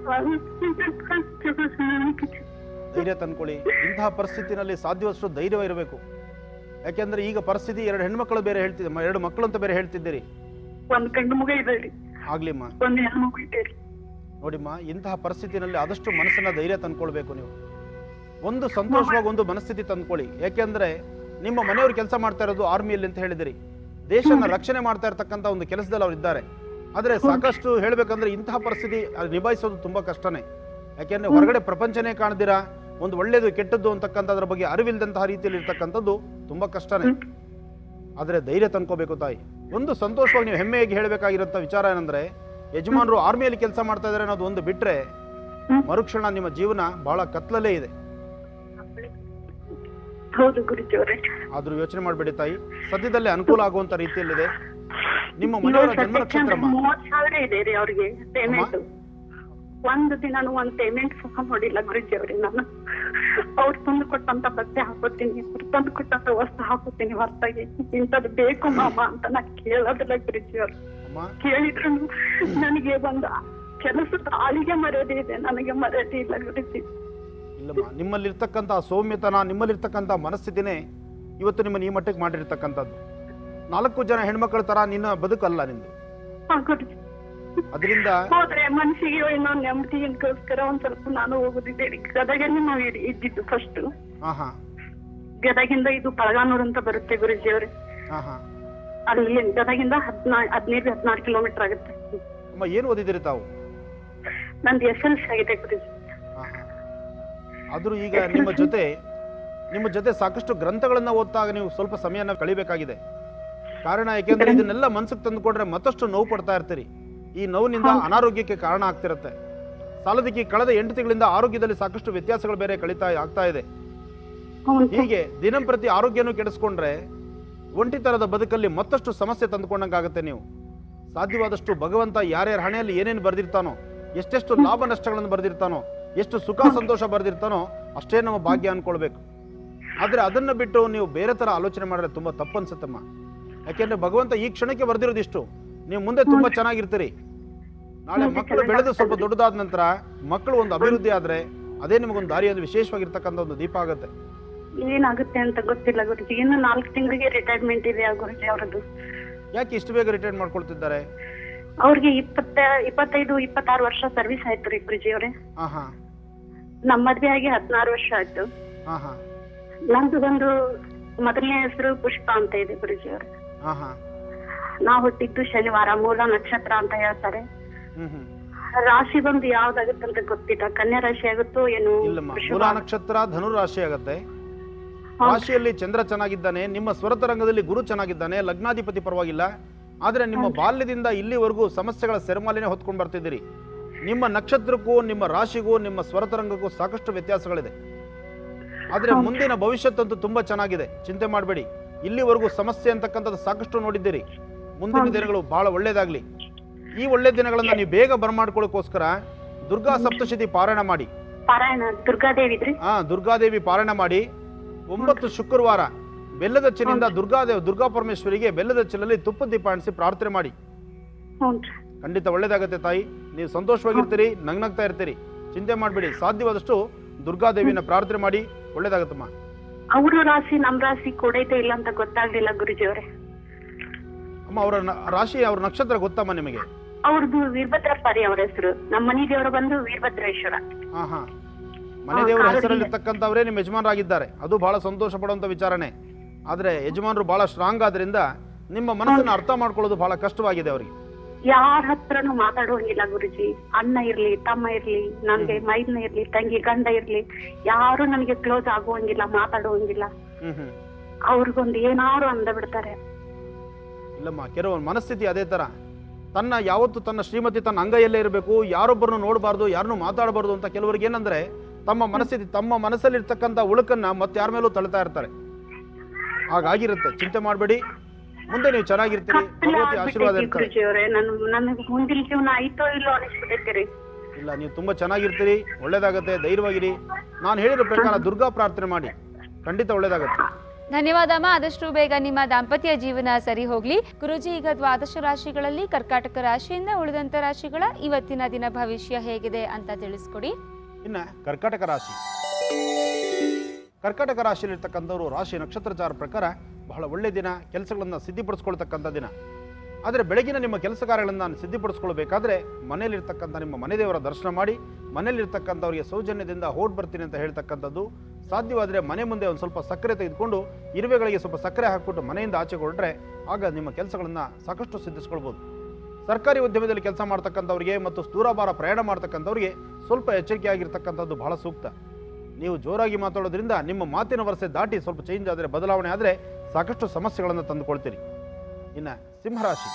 ಧೈರ್ಯ ತಂದ್ಕೊಳ್ಳಿ ಇಂತಹ ಪರಿಸ್ಥಿತಿನಲ್ಲಿ ಸಾಧ್ಯವಷ್ಟು ಧೈರ್ಯವಿರಬೇಕು ಯಾಕೆಂದ್ರೆ ಈಗ ಪರಿಸ್ಥಿತಿ ಎರಡು ಹೆಣ್ಮಕ್ಳು ಬೇರೆ ಹೇಳ್ತಿದ್ದೆ ಮ- ಎರಡು ಮಕ್ಕಳು ಅಂತ ಬೇರೆ ಹೇಳ್ತಿದ್ದೀರಿ ಒಂದ್ ಗಂಡು ಮಗ ಇದೆ ರೀ ಆಗ್ಲಿಮ್ಮ ಒಂದ್ ಹೆಣ್ಮಗು ಇದೆ ರೀ ನೋಡಿಮ್ಮ ಇಂತಹ ಪರಿಸ್ಥಿತಿನಲ್ಲಿ ಆದಷ್ಟು ಮನಸ್ಸನ್ನ ಧೈರ್ಯ ತಂದ್ಕೊಳ್ಬೇಕು ನೀವು ಒಂದು ಸಂತೋಷವಾಗಿ ಒಂದು ಮನಸ್ಥಿತಿ ತಂದ್ಕೊಳ್ಳಿ ಯಾಕೆಂದ್ರೆ ನಿಮ್ಮ ಮನೆಯವರು ಕೆಲಸ ಮಾಡ್ತಾ ಇರೋದು ಆರ್ಮಿಯಲ್ಲಿ ಅಂತ ಹೇಳಿದಿರಿ ದೇಶನ ರಕ್ಷಣೆ ಮಾಡ್ತಾ ಇರ್ತಕ್ಕಂಥ ಒಂದು ಕೆಲಸದಲ್ಲಿ ಅವ್ರು ಇದ್ದಾರೆ ಆದ್ರೆ ಸಾಕಷ್ಟು ಹೇಳ್ಬೇಕಂದ್ರೆ ಇಂತಹ ಪರಿಸ್ಥಿತಿ ಅದು ನಿಭಾಯಿಸೋದು ತುಂಬಾ ಕಷ್ಟನೇ ಯಾಕೆಂದ್ರೆ ಹೊರಗಡೆ ಪ್ರಪಂಚನೇ ಕಾಣದಿರಾ ಒಂದು ಒಳ್ಳೇದು ಕೆಟ್ಟದ್ದು ಅಂತಕ್ಕಂಥದ್ರ ಬಗ್ಗೆ ಅರಿವಿಲ್ಲದಂತಹ ರೀತಿಯಲ್ಲಿ ಇರ್ತಕ್ಕಂಥದ್ದು ತುಂಬಾ ಕಷ್ಟನೇ ಆದ್ರೆ ಧೈರ್ಯ ತಂದ್ಕೋಬೇಕು ತಾಯಿ ಒಂದು ಸಂತೋಷವಾಗಿ ನೀವು ಹೆಮ್ಮೆಯಾಗಿ ಹೇಳಬೇಕಾಗಿರೋಂಥ ವಿಚಾರ ಏನಂದ್ರೆ ಯಜಮಾನರು ಆರ್ಮಿಯಲ್ಲಿ ಕೆಲಸ ಮಾಡ್ತಾ ಇದ್ದಾರೆ ಅನ್ನೋದು ಒಂದು ಬಿಟ್ರೆ ಹ್ಮ್. ಮರುಕ್ಷಣ ನಿಮ್ಮ ಜೀವನ ಬಹಳ ಕತ್ಲಲ್ಲೇ ಇದೆ ಹೌದು ಗುರುಜಿ ಅವರೇ ಆದ್ರೂ ಯೋಚನೆ ಮಾಡಬೇಡಿ ತಾಯಿ ಸದ್ಯದಲ್ಲೇ ಅನುಕೂಲ ಆಗುವಂತ ರೀತಿಯಲ್ಲಿದೆ ನಿಮ್ಮ ಮನೆಯವರ ಜನ್ಮ ನಕ್ಷತ್ರಮ್ಮ ಮೂವತ್ ಸಾವಿರ ಇದೆ ರೀ ಅವ್ರಿಗೆ ಪೇಮೆಂಟ್ ಒಂದು ದಿನಾನು ಒಂದ್ ಪೇಮೆಂಟ್ ಸಹ ನೋಡಿಲ್ಲ ಗುರುಜಿ ಅವ್ರಿಗೆ ನಾನು ಅವ್ರು ತಂದು ಕೊಟ್ಟಂತ ಬಟ್ಟೆ ಹಾಕೋತೀನಿ ಅವ್ರು ತಂದು ಕೊಟ್ಟಂತ ವಸ್ತು ಹಾಕೋತೀನಿ ಹೊರತಾಗಿ ಇಂಥದ್ದು ಬೇಕು ಮಾಮ ಅಂತ ನಾ ಕೇಳೋದಿಲ್ಲ ಗುರುಜಿ ಅವ್ರು ಅಮ್ಮ ಕೇಳಿದ್ರು ನನಗೆ ಒಂದು ಕೆಲಸದ ಆಳಿಗೆ ಮರ್ಯಾದೆ ಇದೆ ನನಗೆ ಮರ್ಯಾದೆ ಇಲ್ಲ ಗುರುಜಿ ಇಲ್ಲಮ್ಮ ನಿಮ್ಮಲ್ಲಿರ್ತಕ್ಕಂಥ ಸೌಮ್ಯತನ ನಿಮ್ಮಲ್ಲಿರ್ತಕ್ಕಂಥ ಮನಸ್ಥಿತಿನೇ ಇವತ್ತು ನಿಮ್ಮನ್ನು ಈ ಮಟ್ಟಕ್ಕೆ ಮಾಡಿರ್ತಕ್ಕಂಥದ್ದು ನಾಲ್ಕು ಜನ ಹೆಣ್ಮಕ್ಳ ತರ ನಿನ್ನ ಬದುಕಲ್ಲ ನಿಂದು ಹಾ ಗುರುಜಿ ಅದರಿಂದ ಹೋದ್ರೆ ಮನ್ಸಿಗೆ ಏನೋ ನೆಮ್ಮದಿಗೋಸ್ಕರ ಒಂದ್ ಸ್ವಲ್ಪ ನಾನು ಹೋಗುದಿದ್ದೆ ರೀ ಗದಗಲ್ಲಿ ನಾವು ಇದ್- ಇದ್ದಿದ್ದು ಫಸ್ಟ್ ಹಾ ಹಾ ಗದಗಿಂದ ಇದು ಪಳಗಾನೂರ್ ಅಂತ ಬರುತ್ತೆ ಗುರುಜಿ ಅವ್ರೆ ಹಾ ಹಾ ಅಲ್ಲಿ ಗದಗಿಂದ ಹದ್ನಾ ಹದಿನೈದು ಹದಿನಾರು ಕಿಲೋಮೀಟರ್ ಆಗುತ್ತೆ ಅಮ್ಮ ಏನು ಓದಿದಿರಿ ತಾವು ನಂದು ಎಸ್ ಎಲ್ ಸಿ ಆಗಿದೆ ಗುರುಜಿ ಹಾ ಹಾ ಆದ್ರೂ ಈಗ ನಿಮ್ಮ ಜೊತೆ ನಿಮ್ಮ ಜೊತೆ ಸಾಕಷ್ಟು ಗ್ರಂಥಗಳನ್ನ ಓದ್ತಾಗ ನೀವು ಸ್ವಲ್ಪ ಸಮಯನ ಕಳಿಬೇಕಾಗಿದೆ ಕಾರಣ ಯಾಕೆಂದ್ರೆ ಇದನ್ನೆಲ್ಲ ಮನ್ಸಿಗೆ ತಂದುಕೊಂಡ್ರೆ ಮತ್ತಷ್ಟು ನೋವು ಪಡ್ತಾ ಇರ್ತೀರಿ ಈ ನೋವಿನಿಂದ ಹೌದು. ಅನಾರೋಗ್ಯಕ್ಕೆ ಕಾರಣ ಆಗ್ತಿರುತ್ತೆ ಸಾಲದಕ್ಕೆ ಕಳೆದ ಎಂಟು ತಿಂಗಳಿಂದ ಆರೋಗ್ಯದಲ್ಲಿ ಸಾಕಷ್ಟು ವ್ಯತ್ಯಾಸಗಳು ಬೇರೆ ಕಳೀತಾ ಆಗ್ತಾ ಇದೆ ಹೌದು ಹೀಗೆ ದಿನಂಪ್ರತಿ ಆರೋಗ್ಯನೂ ಕೆಡಿಸ್ಕೊಂಡ್ರೆ ಒಂಟಿತನದ ಬದುಕಲ್ಲಿ ಮತ್ತಷ್ಟು ಸಮಸ್ಯೆ ತಂದುಕೊಂಡಂಗಾಗುತ್ತೆ ನೀವು ಸಾಧ್ಯವಾದಷ್ಟು ಭಗವಂತ ಯಾರ್ಯಾರ ಹಣೆಯಲ್ಲಿ ಏನೇನು ಬರೆದಿರ್ತಾನೋ ಎಷ್ಟೆಷ್ಟು ಲಾಭ ನಷ್ಟಗಳನ್ನು ಬರೆದಿರ್ತಾನೋ ಎಷ್ಟು ಸುಖ ಸಂತೋಷ ಬರೆದಿರ್ತಾನೋ ಅಷ್ಟೇ ನಮ್ಮ ಭಾಗ್ಯ ಅನ್ಕೊಳ್ಬೇಕು ಆದರೆ ಅದನ್ನು ಬಿಟ್ಟು ನೀವು ಬೇರೆ ಥರ ಆಲೋಚನೆ ಮಾಡಿದ್ರೆ ತುಂಬ ತಪ್ಪನ್ಸುತ್ತಮ್ಮ ಯಾಕೆಂದ್ರೆ ಭಗವಂತ ಈ ಕ್ಷಣಕ್ಕೆ ಬರೆದಿರೋದಿಷ್ಟು ನೀವು ಮುಂದೆ ತುಂಬಾ ಚೆನ್ನಾಗಿರ್ತೀರಿ ನಾಳೆ ಮುಂದೆ ಮಕ್ಕಳು ಬೆಳೆದು ಸ್ವಲ್ಪ ಚೆನ್ನಾಗಾಗ್ತದೆ. ದೊಡ್ಡದಾದ ನಂತರ ಮಕ್ಕಳು ಒಂದು ಅಭಿವೃದ್ಧಿ ಆದ್ರೆ ಅದೇ ನಿಮಗೊಂದು ದಾರಿಯಲ್ಲಿ ವಿಶೇಷವಾಗಿರ್ತಕ್ಕಂಥ ಒಂದು ದೀಪ ಆಗುತ್ತೆ ಏನಾಗುತ್ತೆ ಅಂತ ಗೊತ್ತಿಲ್ಲ ಗುರುಜಿ ಇನ್ನು ನಾಲ್ಕು ತಿಂಗಳಿಗೆ ರಿಟೈರ್ಮೆಂಟ್ ಇದೆ ಆ ಗುರುಜಿ ಅವರದ್ದು ಯಾಕೆ ಇಷ್ಟು ಬೇಗ ರಿಟೈರ್ ಮಾಡ್ಕೊಳ್ತಿದ್ದಾರೆ ಅವ್ರಿಗೆ ಇಪ್ಪತ್ತ ಇಪ್ಪತ್ತೈದು ಇಪ್ಪತ್ತಾರು ವರ್ಷ ಸರ್ವಿಸ್ ಆಯ್ತು ರೀ ಗುರುಜಿ ಅವರೇ ಹಾ ಹಾ ನಮ್ಮ ಮದ್ವೆ ಆಗಿ ಹದಿನಾರು ವರ್ಷ ಆಯ್ತು ಹಾ ಹಾ ನಂದು ಒಂದು ಮೊದಲನೇ ಹೆಸರು ಪುಷ್ಪ ಅಂತ ಇದೆ ಗುರುಜಿ ಅವ್ರೆ ಹಾ ಹಾ ನಾ ಹುಟ್ಟಿದ್ದು ಶನಿವಾರ ಮೂಲ ನಕ್ಷತ್ರ ಅಂತ ಹೇಳ್ತಾರೆ ಹ್ಮ್ ಹ್ಮ್ ರಾಶಿ ಬಂದು ಯಾವ್ದಾಗುತ್ತೆ ಅಂತ ಗೊತ್ತಿಲ್ಲ ಕನ್ಯಾ ರಾಶಿ ಆಗುತ್ತೋ ಏನು ಇಲ್ಲಮ್ಮ ವೃಷಭ ಮೂಲ ನಕ್ಷತ್ರ ಧನು ರಾಶಿ ಆಗತ್ತೆ ಹೌದು. ರಾಶಿಯಲ್ಲಿ ಚಂದ್ರ ಚೆನ್ನಾಗಿದ್ದಾನೆ ನಿಮ್ಮ ಸ್ವರತ ರಂಗದಲ್ಲಿ ಗುರು ಚೆನ್ನಾಗಿದ್ದಾನೆ ಲಗ್ನಾಧಿಪತಿ ಪರವಾಗಿಲ್ಲ ಆದ್ರೆ ನಿಮ್ಮ ಬಾಲ್ಯದಿಂದ ಇಲ್ಲಿವರೆಗೂ ಸಮಸ್ಯೆಗಳ ಸೆರಮಾಲಿನೇ ಹೊತ್ಕೊಂಡು ಬರ್ತಿದ್ದೀರಿ ನಿಮ್ಮ ನಕ್ಷತ್ರಕ್ಕೂ ನಿಮ್ಮ ರಾಶಿಗೂ ನಿಮ್ಮ ಸ್ವರತ ರಂಗಕ್ಕೂ ಸಾಕಷ್ಟು ವ್ಯತ್ಯಾಸಗಳಿದೆ ಆದ್ರೆ ಹೌದು. ಮುಂದಿನ ಭವಿಷ್ಯತ್ತಂತೂ ತುಂಬಾ ಚೆನ್ನಾಗಿದೆ ಚಿಂತೆ ಮಾಡಬೇಡಿ ಇಲ್ಲಿವರೆಗೂ ಸಮಸ್ಯೆ ಅಂತಕ್ಕಂಥದ್ದು ಸಾಕಷ್ಟು ನೋಡಿದ್ದೀರಿ ಮುಂದಿನ ಹೌದು. ದಿನಗಳು ಬಹಳ ಒಳ್ಳೇದಾಗ್ಲಿ ಈ ಒಳ್ಳೆ ದಿನಗಳನ್ನ ನೀವು ಬೇಗ ಬರಮಾಡ್ಕೊಳ್ಳೋಕೋಸ್ಕರ ದುರ್ಗಾ ಸಪ್ತಶತಿ ಪಾರಾಯಣ ಮಾಡಿ ಪಾರಾಯಣ ದುರ್ಗಾದೇವಿದ್ರಿ ಆ ದುರ್ಗಾದೇವಿ ಪಾರಾಯಣ ಮಾಡಿ ಒಂಬತ್ತು ಶುಕ್ರವಾರ ಬೆಲ್ಲದ ಚಿನ್ನಿಂದ ದುರ್ಗಾದೇವ್ ದುರ್ಗಾ ಪರಮೇಶ್ವರಿಗೆ ಬೆಲ್ಲದ ಚಿಲ್ಲಲ್ಲಿ ತುಪ್ಪದ ದೀಪ ಅಣಿಸಿ ಪ್ರಾರ್ಥನೆ ಮಾಡಿ ಹ್ಞೂನ್ರಿ ಖಂಡಿತ ಒಳ್ಳೇದಾಗತ್ತೆ ತಾಯಿ ನೀವು ಸಂತೋಷವಾಗಿರ್ತೀರಿ ನಗ್ನಗ್ತಾ ಇರ್ತೀರಿ ಚಿಂತೆ ಮಾಡಬೇಡಿ ಸಾಧ್ಯವಾದಷ್ಟು ದುರ್ಗಾದೇವಿನ ಪ್ರಾರ್ಥನೆ ಮಾಡಿ ಒಳ್ಳೇದಾಗತ್ತಮ್ಮ ಅವ್ರ ರಾಶಿ ನಮ್ ರಾಶಿ ಕೊಡೈತೆ ಇಲ್ಲ ಅಂತ ಗೊತ್ತಾಗ್ಲಿಲ್ಲ ಗುರುಜಿ ಅವ್ರೆ ಅಮ್ಮ ಅವರ ನ- ರಾಶಿ ಅವ್ರ ನಕ್ಷತ್ರ ಗೊತ್ತಮ್ಮ ನಿಮಗೆ ಅವ್ರದ್ದು ವೀರಭದ್ರಪ್ಪಾರಿ ಅವ್ರ ಹೆಸರು ನಮ್ಮ ಮನೆ ದೇವರು ಬಂದು ವೀರಭದ್ರೇಶ್ವರ ಹಾ ಹಾ ಮನೆ ದೇವರ ಕಾರಡಿ. ಹೆಸರಲ್ಲಿರ್ತಕ್ಕಂಥವರೇ ನಿಮ್ಮ ಯಜಮಾನರಾಗಿದ್ದಾರೆ ಅದು ಬಹಳ ಸಂತೋಷ ಪಡುವಂತ ವಿಚಾರನೆ ಆದ್ರೆ ಯಜಮಾನರು ಬಹಳ ಸ್ಟ್ರಾಂಗ್ ಆದ್ರಿಂದ ನಿಮ್ಮ ಮನಸ್ಸನ್ನ ಅರ್ಥ ಮಾಡ್ಕೊಳ್ಳೋದು ಬಹಳ ಕಷ್ಟವಾಗಿದೆ ಅವರಿಗೆ ಯಾರ ಹತ್ರನು ಮಾತಾಡುವಂಗಿಲ್ಲ ಗುರುಜಿ ಅಣ್ಣ ಇರ್ಲಿ ತಮ್ಮ ಇರ್ಲಿ ನನ್ಗೆ ಮೈದ್ನ ಇರ್ಲಿ ತಂಗಿ ಗಂಡ ಇರ್ಲಿ ಯಾರು ನನಗೆ ಕ್ಲೋಸ್ ಆಗುವಂಗಿಲ್ಲ ಮಾತಾಡುವಂಗಿಲ್ಲ ಹ್ಮ್ ಹ್ಮ್ ಅವ್ರಿಗೊಂದು ಏನಾರು ಅಂದ ಬಿಡ್ತಾರೆ ಇಲ್ಲಮ್ಮ ಕೆಲವೊಂದು ಮನಸ್ಥಿತಿ ಅದೇ ತರ ತನ್ನ ಯಾವತ್ತು ತನ್ನ ಶ್ರೀಮತಿ ತನ್ನ ಅಂಗೈಯಲ್ಲೇ ಇರಬೇಕು ಯಾರೊಬ್ಬರನ್ನು ನೋಡಬಾರ್ದು ಯಾರನ್ನು ಮಾತಾಡಬಾರ್ದು ಅಂತ ಕೆಲವರಿಗೆ ಏನಂದ್ರೆ ತಮ್ಮ ಮನಸ್ಥಿತಿ ತಮ್ಮ ಮನಸ್ಸಲ್ಲಿರ್ತಕ್ಕಂಥ ಉಳುಕನ್ನ ಮತ್ತೆ ಯಾರ ಮೇಲೂ ತಳ್ತಾ ಇರ್ತಾರೆ ಹಾಗಾಗಿರುತ್ತೆ ಚಿಂತೆ ಮಾಡಬೇಡಿ ಮುಂದೆ ನೀವು ಚೆನ್ನಾಗಿರ್ತೀರಿ ಕತ್ತಲೆ ಭಗವತಿ ಆಶೀರ್ವಾದ ಆಗ್ಬಿಟ್ಟೈತಿ ಇರ್ತಾರೆ ಗುರುಜಿ ಅವ್ರೆ ನನ್ ನನಗೆ ಮುಂದಿನ ಜೀವನ ಆಯ್ತೋ ಇಲ್ಲೋ ಅನಿಸ್ಬಿಟ್ಟೈತಿ ರೀ ಇಲ್ಲ ನೀವು ತುಂಬಾ ಚೆನ್ನಾಗಿರ್ತೀರಿ ಒಳ್ಳೇದಾಗತ್ತೆ ಧೈರ್ಯವಾಗಿರಿ ನಾನು ಹೇಳಿರೋ ಪ್ರಕಾರ ದುರ್ಗಾ ಪ್ರಾರ್ಥನೆ ಮಾಡಿ ಖಂಡಿತ ಒಳ್ಳೇದಾಗತ್ತೆ ಧನ್ಯವಾದ ಅಮ್ಮ ಆದಷ್ಟು ಬೇಗ ನಿಮ್ಮ ದಾಂಪತ್ಯ ಜೀವನ ಸರಿ ಹೋಗ್ಲಿ ಗುರುಜಿ ಈಗ ದ್ವಾದಶ ರಾಶಿಗಳಲ್ಲಿ ಕರ್ಕಾಟಕ ರಾಶಿಯಿಂದ ಉಳಿದಂತ ರಾಶಿಗಳ ಇವತ್ತಿನ ದಿನ ಭವಿಷ್ಯ ಹೇಗಿದೆ ಅಂತ ತಿಳಿಸ್ಕೊಡಿ ಇನ್ನು ಕರ್ಕಾಟಕ ರಾಶಿ ಕರ್ಕಾಟಕ ರಾಶಿಯಲ್ಲಿರ್ತಕ್ಕಂಥವ್ರು ರಾಶಿ ನಕ್ಷತ್ರಚಾರ ಪ್ರಕಾರ ಬಹಳ ಒಳ್ಳೆ ದಿನ ಕೆಲಸಗಳನ್ನು ಸಿದ್ಧಿಪಡಿಸ್ಕೊಳ್ತಕ್ಕಂಥ ದಿನ ಆದರೆ ಬೆಳಗಿನ ನಿಮ್ಮ ಕೆಲಸ ಕಾರ್ಯಗಳನ್ನು ಸಿದ್ಧಿಪಡಿಸ್ಕೊಳ್ಬೇಕಾದ್ರೆ ಮನೆಯಲ್ಲಿರ್ತಕ್ಕಂಥ ನಿಮ್ಮ ಮನೆ ದೇವರ ದರ್ಶನ ಮಾಡಿ ಮನೆಯಲ್ಲಿರ್ತಕ್ಕಂಥವ್ರಿಗೆ ಸೌಜನ್ಯದಿಂದ ಹೊರಟು ಬರ್ತೀನಿ ಅಂತ ಹೇಳ್ತಕ್ಕಂಥದ್ದು ಸಾಧ್ಯವಾದರೆ ಮನೆ ಮುಂದೆ ಒಂದು ಸ್ವಲ್ಪ ಸಕ್ಕರೆ ತೆಗೆದುಕೊಂಡು ಇರುವೆಗಳಿಗೆ ಸ್ವಲ್ಪ ಸಕ್ಕರೆ ಹಾಕ್ಬಿಟ್ಟು ಮನೆಯಿಂದ ಆಚೆ ಹೊರಟ್ರೆ ಆಗ ನಿಮ್ಮ ಕೆಲಸಗಳನ್ನು ಸಾಕಷ್ಟು ಸಿದ್ಧಿಸ್ಕೊಳ್ಬೋದು ಸರ್ಕಾರಿ ಉದ್ಯಮದಲ್ಲಿ ಕೆಲಸ ಮಾಡ್ತಕ್ಕಂಥವ್ರಿಗೆ ಮತ್ತು ದೂರಭಾರ ಪ್ರಯಾಣ ಮಾಡ್ತಕ್ಕಂಥವ್ರಿಗೆ ಸ್ವಲ್ಪ ಎಚ್ಚರಿಕೆಯಾಗಿರ್ತಕ್ಕಂಥದ್ದು ಬಹಳ ಸೂಕ್ತ ನೀವು ಜೋರಾಗಿ ಮಾತಾಡೋದ್ರಿಂದ ನಿಮ್ಮ ಮಾತಿನ ವರಸೆ ದಾಟಿ ಸ್ವಲ್ಪ ಚೇಂಜ್ ಆದರೆ ಬದಲಾವಣೆ ಆದರೆ ಸಾಕಷ್ಟು ಸಮಸ್ಯೆಗಳನ್ನು ತಂದುಕೊಳ್ತೀರಿ ಇನ್ನು ಸಿಂಹರಾಶಿ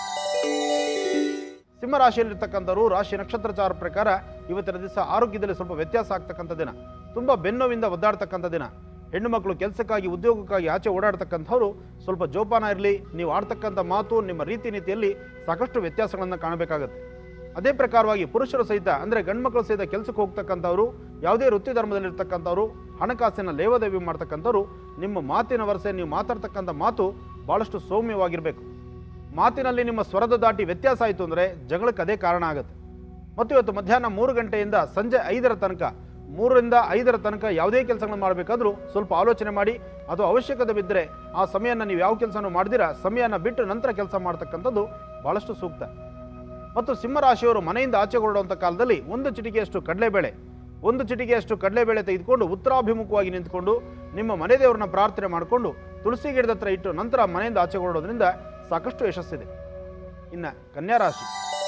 ಸಿಂಹರಾಶಿಯಲ್ಲಿರ್ತಕ್ಕಂಥವ್ರು ರಾಶಿ ನಕ್ಷತ್ರಚಾರ ಪ್ರಕಾರ ಇವತ್ತಿನ ದಿವಸ ಆರೋಗ್ಯದಲ್ಲಿ ಸ್ವಲ್ಪ ವ್ಯತ್ಯಾಸ ಆಗ್ತಕ್ಕಂಥ ದಿನ ತುಂಬ ಬೆನ್ನೋವಿಂದ ಒದ್ದಾಡ್ತಕ್ಕಂಥ ದಿನ ಹೆಣ್ಣು ಮಕ್ಕಳು ಕೆಲಸಕ್ಕಾಗಿ ಉದ್ಯೋಗಕ್ಕಾಗಿ ಆಚೆ ಓಡಾಡ್ತಕ್ಕಂಥವ್ರು ಸ್ವಲ್ಪ ಜೋಪಾನ ಇರಲಿ ನೀವು ಆಡ್ತಕ್ಕಂಥ ಮಾತು ನಿಮ್ಮ ರೀತಿ ನೀತಿಯಲ್ಲಿ ಸಾಕಷ್ಟು ವ್ಯತ್ಯಾಸಗಳನ್ನು ಕಾಣಬೇಕಾಗತ್ತೆ ಅದೇ ಪ್ರಕಾರವಾಗಿ ಪುರುಷರು ಸಹಿತ ಅಂದರೆ ಗಂಡ್ಮಕ್ಳು ಸಹಿತ ಕೆಲಸಕ್ಕೆ ಹೋಗ್ತಕ್ಕಂಥವ್ರು ಯಾವುದೇ ವೃತ್ತಿ ಧರ್ಮದಲ್ಲಿರ್ತಕ್ಕಂಥವ್ರು ಹಣಕಾಸಿನ ಲೇವಾದೇವಿ ಮಾಡ್ತಕ್ಕಂಥವ್ರು ನಿಮ್ಮ ಮಾತಿನ ವರಸೆ ನೀವು ಮಾತಾಡ್ತಕ್ಕಂಥ ಮಾತು ಭಾಳಷ್ಟು ಸೌಮ್ಯವಾಗಿರಬೇಕು ಮಾತಿನಲ್ಲಿ ನಿಮ್ಮ ಸ್ವರದ ದಾಟಿ ವ್ಯತ್ಯಾಸ ಆಯಿತು ಅಂದರೆ ಜಗಳಕ್ಕೆ ಅದೇ ಕಾರಣ ಆಗುತ್ತೆ ಮತ್ತು ಇವತ್ತು ಮಧ್ಯಾಹ್ನ ಮೂರು ಗಂಟೆಯಿಂದ ಸಂಜೆ ಐದರ ತನಕ ಮೂರರಿಂದ ಐದರ ತನಕ ಯಾವುದೇ ಕೆಲಸಗಳನ್ನು ಮಾಡಬೇಕಾದ್ರೂ ಸ್ವಲ್ಪ ಆಲೋಚನೆ ಮಾಡಿ ಅದು ಅವಶ್ಯಕತೆ ಬಿದ್ದರೆ ಆ ಸಮಯನ ನೀವು ಯಾವ ಕೆಲಸನೂ ಮಾಡ್ದಿರಾ ಸಮಯನ ಬಿಟ್ಟು ನಂತರ ಕೆಲಸ ಮಾಡ್ತಕ್ಕಂಥದ್ದು ಭಾಳಷ್ಟು ಸೂಕ್ತ ಮತ್ತು ಸಿಂಹರಾಶಿಯವರು ಮನೆಯಿಂದ ಆಚೆ ಹೊರಡುವಂಥ ಕಾಲದಲ್ಲಿ ಒಂದು ಚಿಟಿಕೆಯಷ್ಟು ಕಡಲೆಬೇಳೆ ಒಂದು ಚಿಟಿಕೆಯಷ್ಟು ಕಡಲೆಬೇಳೆ ತೆಗೆದುಕೊಂಡು ಉತ್ತರಾಭಿಮುಖವಾಗಿ ನಿಂತ್ಕೊಂಡು ನಿಮ್ಮ ಮನೆ ದೇವರನ್ನ ಪ್ರಾರ್ಥನೆ ಮಾಡಿಕೊಂಡು ತುಳಸಿ ಗಿಡದ ಹತ್ರ ಇಟ್ಟು ನಂತರ ಮನೆಯಿಂದ ಆಚೆ ಹೊರಡೋದ್ರಿಂದ ಸಾಕಷ್ಟು ಯಶಸ್ಸಿದೆ ಇನ್ನು ಕನ್ಯಾ ರಾಶಿ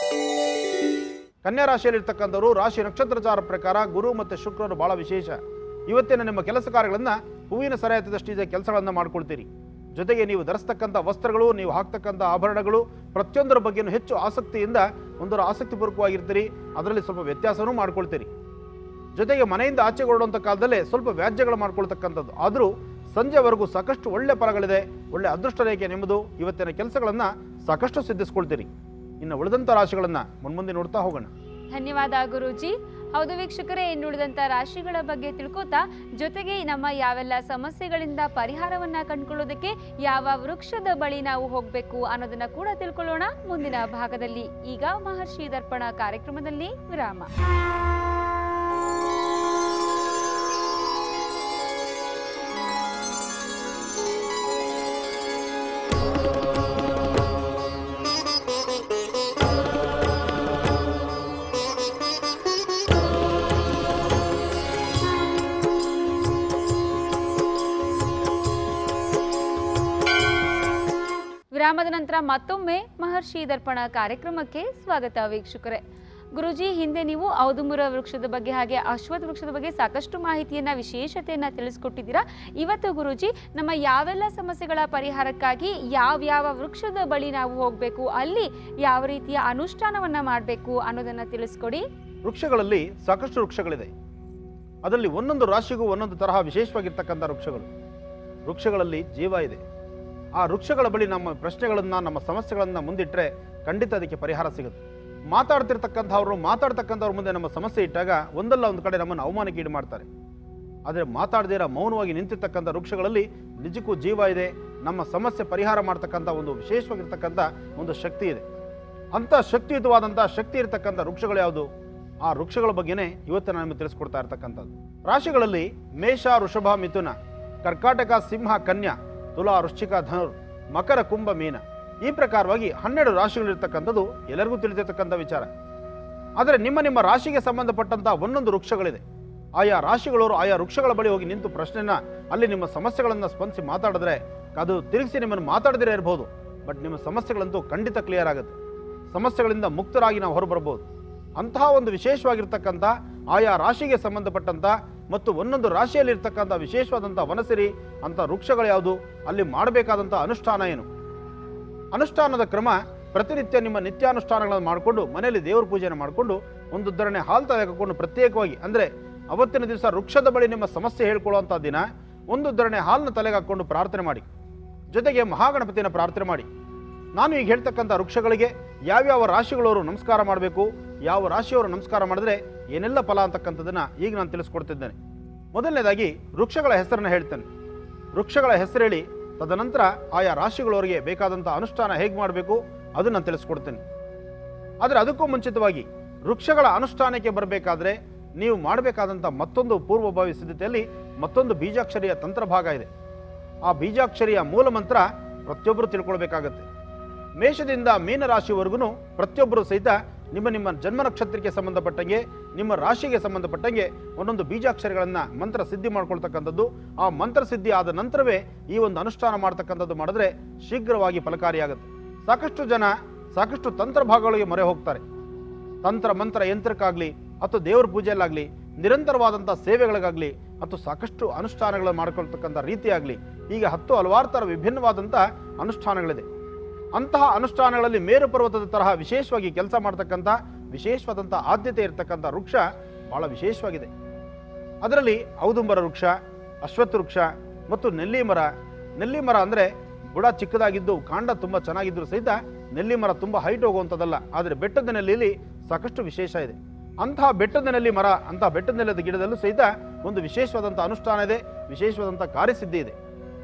ಕನ್ಯಾ ರಾಶಿಯಲ್ಲಿರ್ತಕ್ಕಂಥವ್ರು ರಾಶಿ ನಕ್ಷತ್ರಚಾರ ಪ್ರಕಾರ ಗುರು ಮತ್ತು ಶುಕ್ರರು ಬಹಳ ವಿಶೇಷ ಇವತ್ತಿನ ನಿಮ್ಮ ಕೆಲಸ ಕಾರ್ಯಗಳನ್ನು ಹೂವಿನ ಸರ ಎತ್ತದಷ್ಟಿದೆ ಕೆಲಸಗಳನ್ನು ಮಾಡ್ಕೊಳ್ತೀರಿ ಜೊತೆಗೆ ನೀವು ಧರಿಸ್ತಕ್ಕಂಥ ವಸ್ತ್ರಗಳು ನೀವು ಹಾಕ್ತಕ್ಕಂಥ ಆಭರಣಗಳು ಪ್ರತಿಯೊಂದರ ಬಗ್ಗೆನೂ ಹೆಚ್ಚು ಆಸಕ್ತಿಯಿಂದ ಒಂದರ ಆಸಕ್ತಿಪೂರ್ವಕವಾಗಿರ್ತೀರಿ ಅದರಲ್ಲಿ ಸ್ವಲ್ಪ ವ್ಯತ್ಯಾಸನೂ ಮಾಡ್ಕೊಳ್ತೀರಿ ಜೊತೆಗೆ ಮನೆಯಿಂದ ಆಚೆ ಹೊರಡುವಂಥ ಕಾಲದಲ್ಲೇ ಸ್ವಲ್ಪ ವ್ಯಾಜ್ಯಗಳು ಮಾಡ್ಕೊಳ್ತಕ್ಕಂಥದ್ದು ಆದರೂ ಸಂಜೆವರೆಗೂ ಸಾಕಷ್ಟು ಒಳ್ಳೆ ಫಲಗಳಿದೆ ಒಳ್ಳೆ ಅದೃಷ್ಟ ರೇಖೆ ನಿಮ್ಮದು ಇವತ್ತಿನ ಕೆಲಸಗಳನ್ನು ಸಾಕಷ್ಟು ಸಿದ್ಧಿಸ್ಕೊಳ್ತೀರಿ ಇನ್ನು ಉಳಿದಂಥ ರಾಶಿಗಳನ್ನು ಮುನ್ಮುಂದೆ ನೋಡ್ತಾ ಹೋಗೋಣ ಧನ್ಯವಾದ ಗುರೂಜಿ ಹೌದು ವೀಕ್ಷಕರೇ ಇನ್ನುಳಿದಂತ ರಾಶಿಗಳ ಬಗ್ಗೆ ತಿಳ್ಕೊತಾ ಜೊತೆಗೆ ನಮ್ಮ ಯಾವೆಲ್ಲ ಸಮಸ್ಯೆಗಳಿಂದ ಪರಿಹಾರವನ್ನ ಕಂಡುಕೊಳ್ಳೋದಕ್ಕೆ ಯಾವ ವೃಕ್ಷದ ಬಳಿ ನಾವು ಹೋಗ್ಬೇಕು ಅನ್ನೋದನ್ನ ಕೂಡ ತಿಳ್ಕೊಳ್ಳೋಣ ಮುಂದಿನ ಭಾಗದಲ್ಲಿ ಈಗ ಮಹರ್ಷಿ ದರ್ಪಣ ಕಾರ್ಯಕ್ರಮದಲ್ಲಿ ವಿರಾಮ ವಿರಾಮದ ನಂತರ ಮತ್ತೊಮ್ಮೆ ಮಹರ್ಷಿ ದರ್ಪಣ ಕಾರ್ಯಕ್ರಮಕ್ಕೆ ಸ್ವಾಗತ ವೀಕ್ಷಕರೇ ಗುರುಜಿ ಹಿಂದೆ ನೀವು ಔದುಂಬರ ವೃಕ್ಷದ ಬಗ್ಗೆ ಹಾಗೆ ಅಶ್ವತ್ಥ ವೃಕ್ಷದ ಬಗ್ಗೆ ಸಾಕಷ್ಟು ಮಾಹಿತಿಯನ್ನ ವಿಶೇಷತೆಯನ್ನ ತಿಳಿಸ್ಕೊಟ್ಟಿದ್ದೀರಾ ಇವತ್ತು ಗುರುಜಿ ನಮ್ಮ ಯಾವೆಲ್ಲ ಸಮಸ್ಯೆಗಳ ಪರಿಹಾರಕ್ಕಾಗಿ ಯಾವ್ಯಾವ ವೃಕ್ಷದ ಬಳಿ ನಾವು ಹೋಗಬೇಕು ಅಲ್ಲಿ ಯಾವ ರೀತಿಯ ಅನುಷ್ಠಾನವನ್ನ ಮಾಡಬೇಕು ಅನ್ನೋದನ್ನ ತಿಳಿಸ್ಕೊಡಿ ವೃಕ್ಷಗಳಲ್ಲಿ ಸಾಕಷ್ಟು ವೃಕ್ಷಗಳಿದೆ ಅದರಲ್ಲಿ ಒಂದೊಂದು ರಾಶಿಗೂ ಒಂದೊಂದು ತರಹ ವಿಶೇಷವಾಗಿರ್ತಕ್ಕಂಥ ವೃಕ್ಷಗಳು ವೃಕ್ಷಗಳಲ್ಲಿ ಜೀವ ಇದೆ ಆ ವೃಕ್ಷಗಳ ಬಳಿ ನಮ್ಮ ಪ್ರಶ್ನೆಗಳನ್ನು ನಮ್ಮ ಸಮಸ್ಯೆಗಳನ್ನು ಮುಂದಿಟ್ಟರೆ ಖಂಡಿತ ಅದಕ್ಕೆ ಪರಿಹಾರ ಸಿಗುತ್ತೆ ಮಾತಾಡ್ತಿರ್ತಕ್ಕಂಥವ್ರು ಮಾತಾಡ್ತಕ್ಕಂಥವ್ರ ಮುಂದೆ ನಮ್ಮ ಸಮಸ್ಯೆ ಇಟ್ಟಾಗ ಒಂದಲ್ಲ ಒಂದು ಕಡೆ ನಮ್ಮನ್ನು ಅವಮಾನಕ್ಕೀಡು ಮಾಡ್ತಾರೆ ಆದರೆ ಮಾತಾಡದಿರ ಮೌನವಾಗಿ ನಿಂತಿರ್ತಕ್ಕಂಥ ವೃಕ್ಷಗಳಲ್ಲಿ ನಿಜಕ್ಕೂ ಜೀವ ಇದೆ ನಮ್ಮ ಸಮಸ್ಯೆ ಪರಿಹಾರ ಮಾಡ್ತಕ್ಕಂಥ ಒಂದು ವಿಶೇಷವಾಗಿರ್ತಕ್ಕಂಥ ಒಂದು ಶಕ್ತಿ ಇದೆ ಅಂಥ ಶಕ್ತಿಯುತವಾದಂಥ ಶಕ್ತಿ ಇರತಕ್ಕಂಥ ವೃಕ್ಷಗಳು ಯಾವುದು ಆ ವೃಕ್ಷಗಳ ಬಗ್ಗೆನೇ ಇವತ್ತು ನಾನು ನಿಮಗೆ ತಿಳಿಸ್ಕೊಡ್ತಾ ಇರ್ತಕ್ಕಂಥದ್ದು ರಾಶಿಗಳಲ್ಲಿ ಮೇಷ ವೃಷಭ ಮಿಥುನ ಕರ್ಕಾಟಕ ಸಿಂಹ ಕನ್ಯಾ ತುಲಾ ವೃಶ್ಚಿಕ ಧನುರ್ ಮಕರ ಕುಂಭ ಮೀನ ಈ ಪ್ರಕಾರವಾಗಿ ಹನ್ನೆರಡು ರಾಶಿಗಳಿರ್ತಕ್ಕಂಥದ್ದು ಎಲ್ಲರಿಗೂ ತಿಳಿದಿರ್ತಕ್ಕಂಥ ವಿಚಾರ ಆದರೆ ನಿಮ್ಮ ನಿಮ್ಮ ರಾಶಿಗೆ ಸಂಬಂಧಪಟ್ಟಂಥ ಒಂದೊಂದು ವೃಕ್ಷಗಳಿದೆ ಆಯಾ ರಾಶಿಗಳವರು ಆಯಾ ವೃಕ್ಷಗಳ ಬಳಿ ಹೋಗಿ ನಿಂತು ಪ್ರಶ್ನೆನ ಅಲ್ಲಿ ನಿಮ್ಮ ಸಮಸ್ಯೆಗಳನ್ನು ಸ್ಪಂದಿಸಿ ಮಾತಾಡಿದ್ರೆ ಅದು ತಿರುಗಿಸಿ ನಿಮ್ಮನ್ನು ಮಾತಾಡದಿರೇ ಇರಬಹುದು ಬಟ್ ನಿಮ್ಮ ಸಮಸ್ಯೆಗಳಂತೂ ಖಂಡಿತ ಕ್ಲಿಯರ್ ಆಗುತ್ತೆ ಸಮಸ್ಯೆಗಳಿಂದ ಮುಕ್ತರಾಗಿ ನಾವು ಹೊರಬರಬಹುದು ಅಂತಹ ಒಂದು ವಿಶೇಷವಾಗಿರ್ತಕ್ಕಂಥ ಆಯಾ ರಾಶಿಗೆ ಸಂಬಂಧಪಟ್ಟಂಥ ಮತ್ತು ಒಂದೊಂದು ರಾಶಿಯಲ್ಲಿ ಇರ್ತಕ್ಕಂಥ ವಿಶೇಷವಾದಂಥ ವನಸಿರಿ ಅಂತ ವೃಕ್ಷಗಳು ಯಾವುದು ಅಲ್ಲಿ ಮಾಡಬೇಕಾದಂಥ ಅನುಷ್ಠಾನ ಏನು ಅನುಷ್ಠಾನದ ಕ್ರಮ ಪ್ರತಿನಿತ್ಯ ನಿಮ್ಮ ನಿತ್ಯಾನುಷ್ಠಾನಗಳನ್ನು ಮಾಡಿಕೊಂಡು ಮನೆಯಲ್ಲಿ ದೇವರ ಪೂಜೆಯನ್ನು ಮಾಡಿಕೊಂಡು ಒಂದು ಉದ್ಧರಣೆ ಹಾಲು ತೆಗೆದುಕೊಂಡು ಪ್ರತ್ಯೇಕವಾಗಿ ಅಂದರೆ ಅವತ್ತಿನ ದಿವಸ ವೃಕ್ಷದ ಬಳಿ ನಿಮ್ಮ ಸಮಸ್ಯೆ ಹೇಳ್ಕೊಳ್ಳುವಂಥ ದಿನ ಒಂದು ಉದ್ಧರಣೆ ಹಾಲನ್ನು ತಲೆಗೆ ಹಾಕ್ಕೊಂಡು ಪ್ರಾರ್ಥನೆ ಮಾಡಿ ಜೊತೆಗೆ ಮಹಾಗಣಪತಿಯನ್ನು ಪ್ರಾರ್ಥನೆ ಮಾಡಿ ನಾನು ಈಗ ಹೇಳ್ತಕ್ಕಂಥ ವೃಕ್ಷಗಳಿಗೆ ಯಾವ್ಯಾವ ರಾಶಿಗಳವರು ನಮಸ್ಕಾರ ಮಾಡಬೇಕು ಯಾವ ರಾಶಿಯವರು ನಮಸ್ಕಾರ ಮಾಡಿದ್ರೆ ಏನೆಲ್ಲ ಫಲ ಅಂತಕ್ಕಂಥದ್ದನ್ನ ಈಗ ನಾನು ತಿಳಿಸ್ಕೊಡ್ತಿದ್ದೇನೆ ಮೊದಲನೇದಾಗಿ ವೃಕ್ಷಗಳ ಹೆಸರನ್ನು ಹೇಳ್ತೇನೆ ವೃಕ್ಷಗಳ ಹೆಸರು ಹೇಳಿ ತದನಂತರ ಆಯಾ ರಾಶಿಗಳವರಿಗೆ ಬೇಕಾದಂಥ ಅನುಷ್ಠಾನ ಹೇಗೆ ಮಾಡಬೇಕು ಅದನ್ನು ನಾನು ತಿಳಿಸ್ಕೊಡ್ತೇನೆ ಆದರೆ ಅದಕ್ಕೂ ಮುಂಚಿತವಾಗಿ ವೃಕ್ಷಗಳ ಅನುಷ್ಠಾನಕ್ಕೆ ಬರಬೇಕಾದ್ರೆ ನೀವು ಮಾಡಬೇಕಾದಂಥ ಮತ್ತೊಂದು ಪೂರ್ವಭಾವಿ ಸಿದ್ಧತೆಯಲ್ಲಿ ಮತ್ತೊಂದು ಬೀಜಾಕ್ಷರಿಯ ತಂತ್ರ ಭಾಗ ಇದೆ ಆ ಬೀಜಾಕ್ಷರಿಯ ಮೂಲ ಮಂತ್ರ ಪ್ರತಿಯೊಬ್ಬರು ತಿಳ್ಕೊಳ್ಬೇಕಾಗತ್ತೆ ಮೇಷದಿಂದ ಮೀನರಾಶಿವರೆಗೂ ಪ್ರತಿಯೊಬ್ಬರು ಸಹಿತ ನಿಮ್ಮ ನಿಮ್ಮ ಜನ್ಮ ನಕ್ಷತ್ರಕ್ಕೆ ಸಂಬಂಧಪಟ್ಟಂಗೆ ನಿಮ್ಮ ರಾಶಿಗೆ ಸಂಬಂಧಪಟ್ಟಂಗೆ ಒಂದೊಂದು ಬೀಜಾಕ್ಷರಗಳನ್ನು ಮಂತ್ರ ಸಿದ್ಧಿ ಮಾಡ್ಕೊಳ್ತಕ್ಕಂಥದ್ದು ಆ ಮಂತ್ರ ಸಿದ್ಧಿ ಆದ ನಂತರವೇ ಈ ಒಂದು ಅನುಷ್ಠಾನ ಮಾಡ್ತಕ್ಕಂಥದ್ದು ಮಾಡಿದ್ರೆ ಶೀಘ್ರವಾಗಿ ಫಲಕಾರಿಯಾಗುತ್ತೆ ಸಾಕಷ್ಟು ಜನ ಸಾಕಷ್ಟು ತಂತ್ರ ಭಾಗಗಳಿಗೆ ಮೊರೆ ಹೋಗ್ತಾರೆ ತಂತ್ರ ಮಂತ್ರ ಯಂತ್ರಕ್ಕಾಗಲಿ ಅಥವಾ ದೇವರ ಪೂಜೆಯಲ್ಲಾಗಲಿ ನಿರಂತರವಾದಂಥ ಸೇವೆಗಳಿಗಾಗಲಿ ಅಥವಾ ಸಾಕಷ್ಟು ಅನುಷ್ಠಾನಗಳನ್ನು ಮಾಡ್ಕೊಳ್ತಕ್ಕಂಥ ರೀತಿಯಾಗಲಿ ಹೀಗೆ ಹತ್ತು ಹಲವಾರು ಥರ ವಿಭಿನ್ನವಾದಂಥ ಅನುಷ್ಠಾನಗಳಿದೆ ಅಂತಹ ಅನುಷ್ಠಾನಗಳಲ್ಲಿ ಮೇರು ಪರ್ವತದ ತರಹ ವಿಶೇಷವಾಗಿ ಕೆಲಸ ಮಾಡ್ತಕ್ಕಂಥ ವಿಶೇಷವಾದಂಥ ಆದ್ಯತೆ ಇರತಕ್ಕಂಥ ವೃಕ್ಷ ಬಹಳ ವಿಶೇಷವಾಗಿದೆ ಅದರಲ್ಲಿ ಔದುಂಬರ ವೃಕ್ಷ ಅಶ್ವತ್ಥ ವೃಕ್ಷ ಮತ್ತು ನೆಲ್ಲಿ ಮರ ನೆಲ್ಲಿ ಮರ ಅಂದರೆ ಬುಡ ಚಿಕ್ಕದಾಗಿದ್ದು ಕಾಂಡ ತುಂಬ ಚೆನ್ನಾಗಿದ್ದರೂ ಸಹಿತ ನೆಲ್ಲಿ ಮರ ತುಂಬ ಹೈಟ್ ಹೋಗುವಂಥದ್ದಲ್ಲ ಆದರೆ ಬೆಟ್ಟದ ನೆಲ್ಲಿಯಲ್ಲಿ ಸಾಕಷ್ಟು ವಿಶೇಷ ಇದೆ ಅಂತಹ ಬೆಟ್ಟದ ನೆಲ್ಲಿ ಮರ ಅಂತಹ ಬೆಟ್ಟದ ನೆಲದ ಗಿಡದಲ್ಲೂ ಸಹಿತ ಒಂದು ವಿಶೇಷವಾದಂಥ ಅನುಷ್ಠಾನ ಇದೆ ವಿಶೇಷವಾದಂಥ ಕಾರ್ಯಸಿದ್ಧಿ ಇದೆ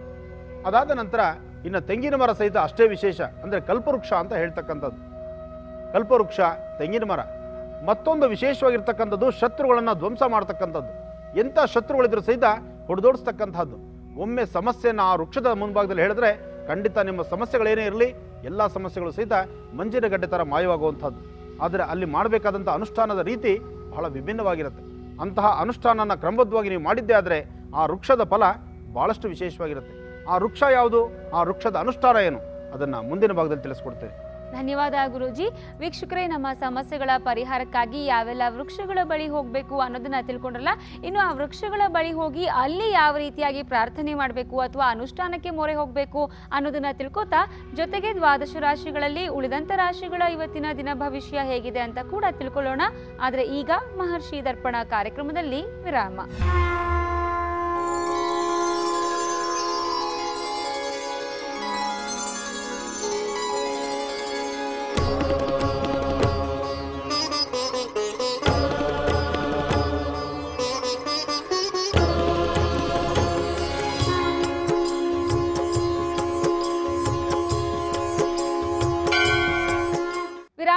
ಅದಾದ ನಂತರ ಇನ್ನು ತೆಂಗಿನ ಮರ ಸಹಿತ ಅಷ್ಟೇ ವಿಶೇಷ ಅಂದರೆ ಕಲ್ಪವೃಕ್ಷ ಅಂತ ಹೇಳ್ತಕ್ಕಂಥದ್ದು ಕಲ್ಪವೃಕ್ಷ ತೆಂಗಿನ ಮರ ಮತ್ತೊಂದು ವಿಶೇಷವಾಗಿರ್ತಕ್ಕಂಥದ್ದು ಶತ್ರುಗಳನ್ನು ಧ್ವಂಸ ಮಾಡ್ತಕ್ಕಂಥದ್ದು ಎಂಥ ಶತ್ರುಗಳಿದ್ರು ಸಹಿತ ಹೊಡೆದೋಡಿಸ್ತಕ್ಕಂಥದ್ದು ಒಮ್ಮೆ ಸಮಸ್ಯೆನ ಆ ವೃಕ್ಷದ ಮುಂಭಾಗದಲ್ಲಿ ಹೇಳಿದ್ರೆ ಖಂಡಿತ ನಿಮ್ಮ ಸಮಸ್ಯೆಗಳೇನೇ ಇರಲಿ ಎಲ್ಲ ಸಮಸ್ಯೆಗಳು ಸಹಿತ ಮಂಜಿನ ಗಡ್ಡೆ ಥರ ಮಾಯವಾಗುವಂಥದ್ದು ಆದರೆ ಅಲ್ಲಿ ಮಾಡಬೇಕಾದಂಥ ಅನುಷ್ಠಾನದ ರೀತಿ ಬಹಳ ವಿಭಿನ್ನವಾಗಿರುತ್ತೆ ಅಂತಹ ಅನುಷ್ಠಾನನ ಕ್ರಮಬದ್ಧವಾಗಿ ನೀವು ಮಾಡಿದ್ದೇ ಆದರೆ ಆ ವೃಕ್ಷದ ಫಲ ಭಾಳಷ್ಟು ವಿಶೇಷವಾಗಿರುತ್ತೆ ಆ ವೃಕ್ಷ ಯಾವುದು ಆ ವೃಕ್ಷದ ಅನುಷ್ಠಾನ ಏನು ಅದನ್ನು ಮುಂದಿನ ಭಾಗದಲ್ಲಿ ತಿಳಿಸ್ಕೊಡ್ತೇನೆ ಧನ್ಯವಾದ ಗುರೂಜಿ ವೀಕ್ಷಕರೇ ನಮ್ಮ ಸಮಸ್ಯೆಗಳ ಪರಿಹಾರಕ್ಕಾಗಿ ಯಾವೆಲ್ಲ ವೃಕ್ಷಗಳ ಬಳಿ ಹೋಗಬೇಕು ಅನ್ನೋದನ್ನ ತಿಳ್ಕೊಂಡ್ರಲ್ಲ ಇನ್ನು ಆ ವೃಕ್ಷಗಳ ಬಳಿ ಹೋಗಿ ಅಲ್ಲಿ ಯಾವ ರೀತಿಯಾಗಿ ಪ್ರಾರ್ಥನೆ ಮಾಡಬೇಕು ಅಥವಾ ಅನುಷ್ಠಾನಕ್ಕೆ ಮೊರೆ ಹೋಗಬೇಕು ಅನ್ನೋದನ್ನ ತಿಳ್ಕೊತಾ ಜೊತೆಗೆ ದ್ವಾದಶ ರಾಶಿಗಳಲ್ಲಿ ಉಳಿದಂತ ರಾಶಿಗಳ ಇವತ್ತಿನ ದಿನ ಭವಿಷ್ಯ ಹೇಗಿದೆ ಅಂತ ಕೂಡ ತಿಳ್ಕೊಳ್ಳೋಣ ಆದರೆ ಈಗ ಮಹರ್ಷಿ ದರ್ಪಣ ಕಾರ್ಯಕ್ರಮದಲ್ಲಿ ವಿರಾಮ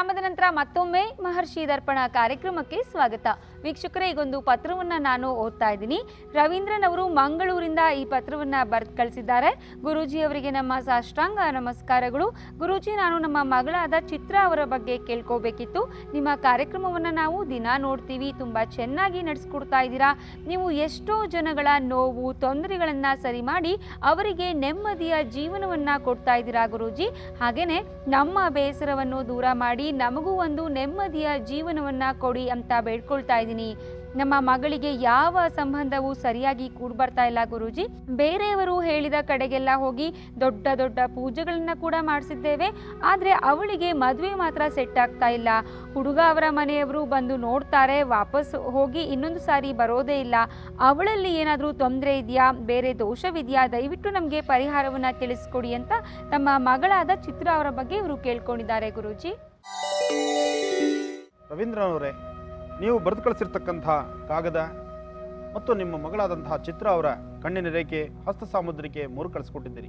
ವಿರಾಮದ ನಂತರ ಮತ್ತೊಮ್ಮೆ ಮಹರ್ಷಿ ದರ್ಪಣ ಕಾರ್ಯಕ್ರಮಕ್ಕೆ ಸ್ವಾಗತ ವೀಕ್ಷಕರೇ ಈಗೊಂದು ಪತ್ರವನ್ನ ನಾನು ಓದ್ತಾ ಇದ್ದೀನಿ ರವೀಂದ್ರನ್ ಅವರು ಮಂಗಳೂರಿಂದ ಈ ಪತ್ರವನ್ನ ಬರ್ತ್ ಕಳಿಸಿದ್ದಾರೆ ಗುರೂಜಿ ಅವರಿಗೆ ನಮ್ಮ ಸಾಷ್ಟಾಂಗ ನಮಸ್ಕಾರಗಳು ಗುರೂಜಿ ನಾನು ನಮ್ಮ ಮಗಳಾದ ಚಿತ್ರ ಅವರ ಬಗ್ಗೆ ಕೇಳ್ಕೋಬೇಕಿತ್ತು ನಿಮ್ಮ ಕಾರ್ಯಕ್ರಮವನ್ನ ನಾವು ದಿನ ನೋಡ್ತೀವಿ ತುಂಬಾ ಚೆನ್ನಾಗಿ ನಡೆಸ್ಕೊಡ್ತಾ ಇದ್ದೀರಾ ನೀವು ಎಷ್ಟೋ ಜನಗಳ ನೋವು ತೊಂದರೆಗಳನ್ನ ಸರಿ ಮಾಡಿ ಅವರಿಗೆ ನೆಮ್ಮದಿಯ ಜೀವನವನ್ನ ಕೊಡ್ತಾ ಇದ್ದೀರಾ ಗುರೂಜಿ ಹಾಗೇನೆ ನಮ್ಮ ಬೇಸರವನ್ನು ದೂರ ಮಾಡಿ ನಮಗೂ ಒಂದು ನೆಮ್ಮದಿಯ ಜೀವನವನ್ನ ಕೊಡಿ ಅಂತ ಬೇಡ್ಕೊಳ್ತಾ ಇದ್ದೀನಿ ನಮ್ಮ ಮಗಳಿಗೆ ಯಾವ ಸಂಬಂಧವೂ ಸರಿಯಾಗಿ ಕೂಡ್ ಬರ್ತಾ ಇಲ್ಲ ಗುರೂಜಿ ಬೇರೆಯವರು ಹೇಳಿದ ಕಡೆಗೆಲ್ಲ ಹೋಗಿ ದೊಡ್ಡ ದೊಡ್ಡ ಪೂಜೆಗಳನ್ನ ಕೂಡ ಮಾಡಿಸಿದ್ದೇವೆ ಆದರೆ ಅವಳಿಗೆ ಮದುವೆ ಮಾತ್ರ ಸೆಟ್ ಆಗ್ತಾ ಇಲ್ಲ ಹುಡುಗ ಅವರ ಮನೆಯವರು ಬಂದು ನೋಡ್ತಾರೆ ವಾಪಸ್ ಹೋಗಿ ಇನ್ನೊಂದು ಸಾರಿ ಬರೋದೇ ಇಲ್ಲ ಅವಳಲ್ಲಿ ಏನಾದರೂ ತೊಂದರೆ ಇದೆಯಾ ಬೇರೆ ದೋಷವಿದೆಯಾ ದಯವಿಟ್ಟು ನಮಗೆ ಪರಿಹಾರವನ್ನ ತಿಳಿಸ್ಕೊಡಿ ಅಂತ ತಮ್ಮ ಮಗಳಾದ ಚಿತ್ರ ಅವರ ಬಗ್ಗೆ ಇವರು ಕೇಳ್ಕೊಂಡಿದ್ದಾರೆ ಗುರೂಜಿ ರವೀಂದ್ರನವರೇ ನೀವು ಬರೆದು ಕಳಿಸಿರ್ತಕ್ಕಂಥ ಕಾಗದ ಮತ್ತು ನಿಮ್ಮ ಮಗಳಾದಂತಹ ಚಿತ್ರ ಅವರ ಕಣ್ಣಿನ ರೇಖೆ ಹಸ್ತ ಸಾಮುದ್ರಿಕೆ ಮೂರು ಕಳಿಸ್ಕೊಟ್ಟಿದ್ದೀರಿ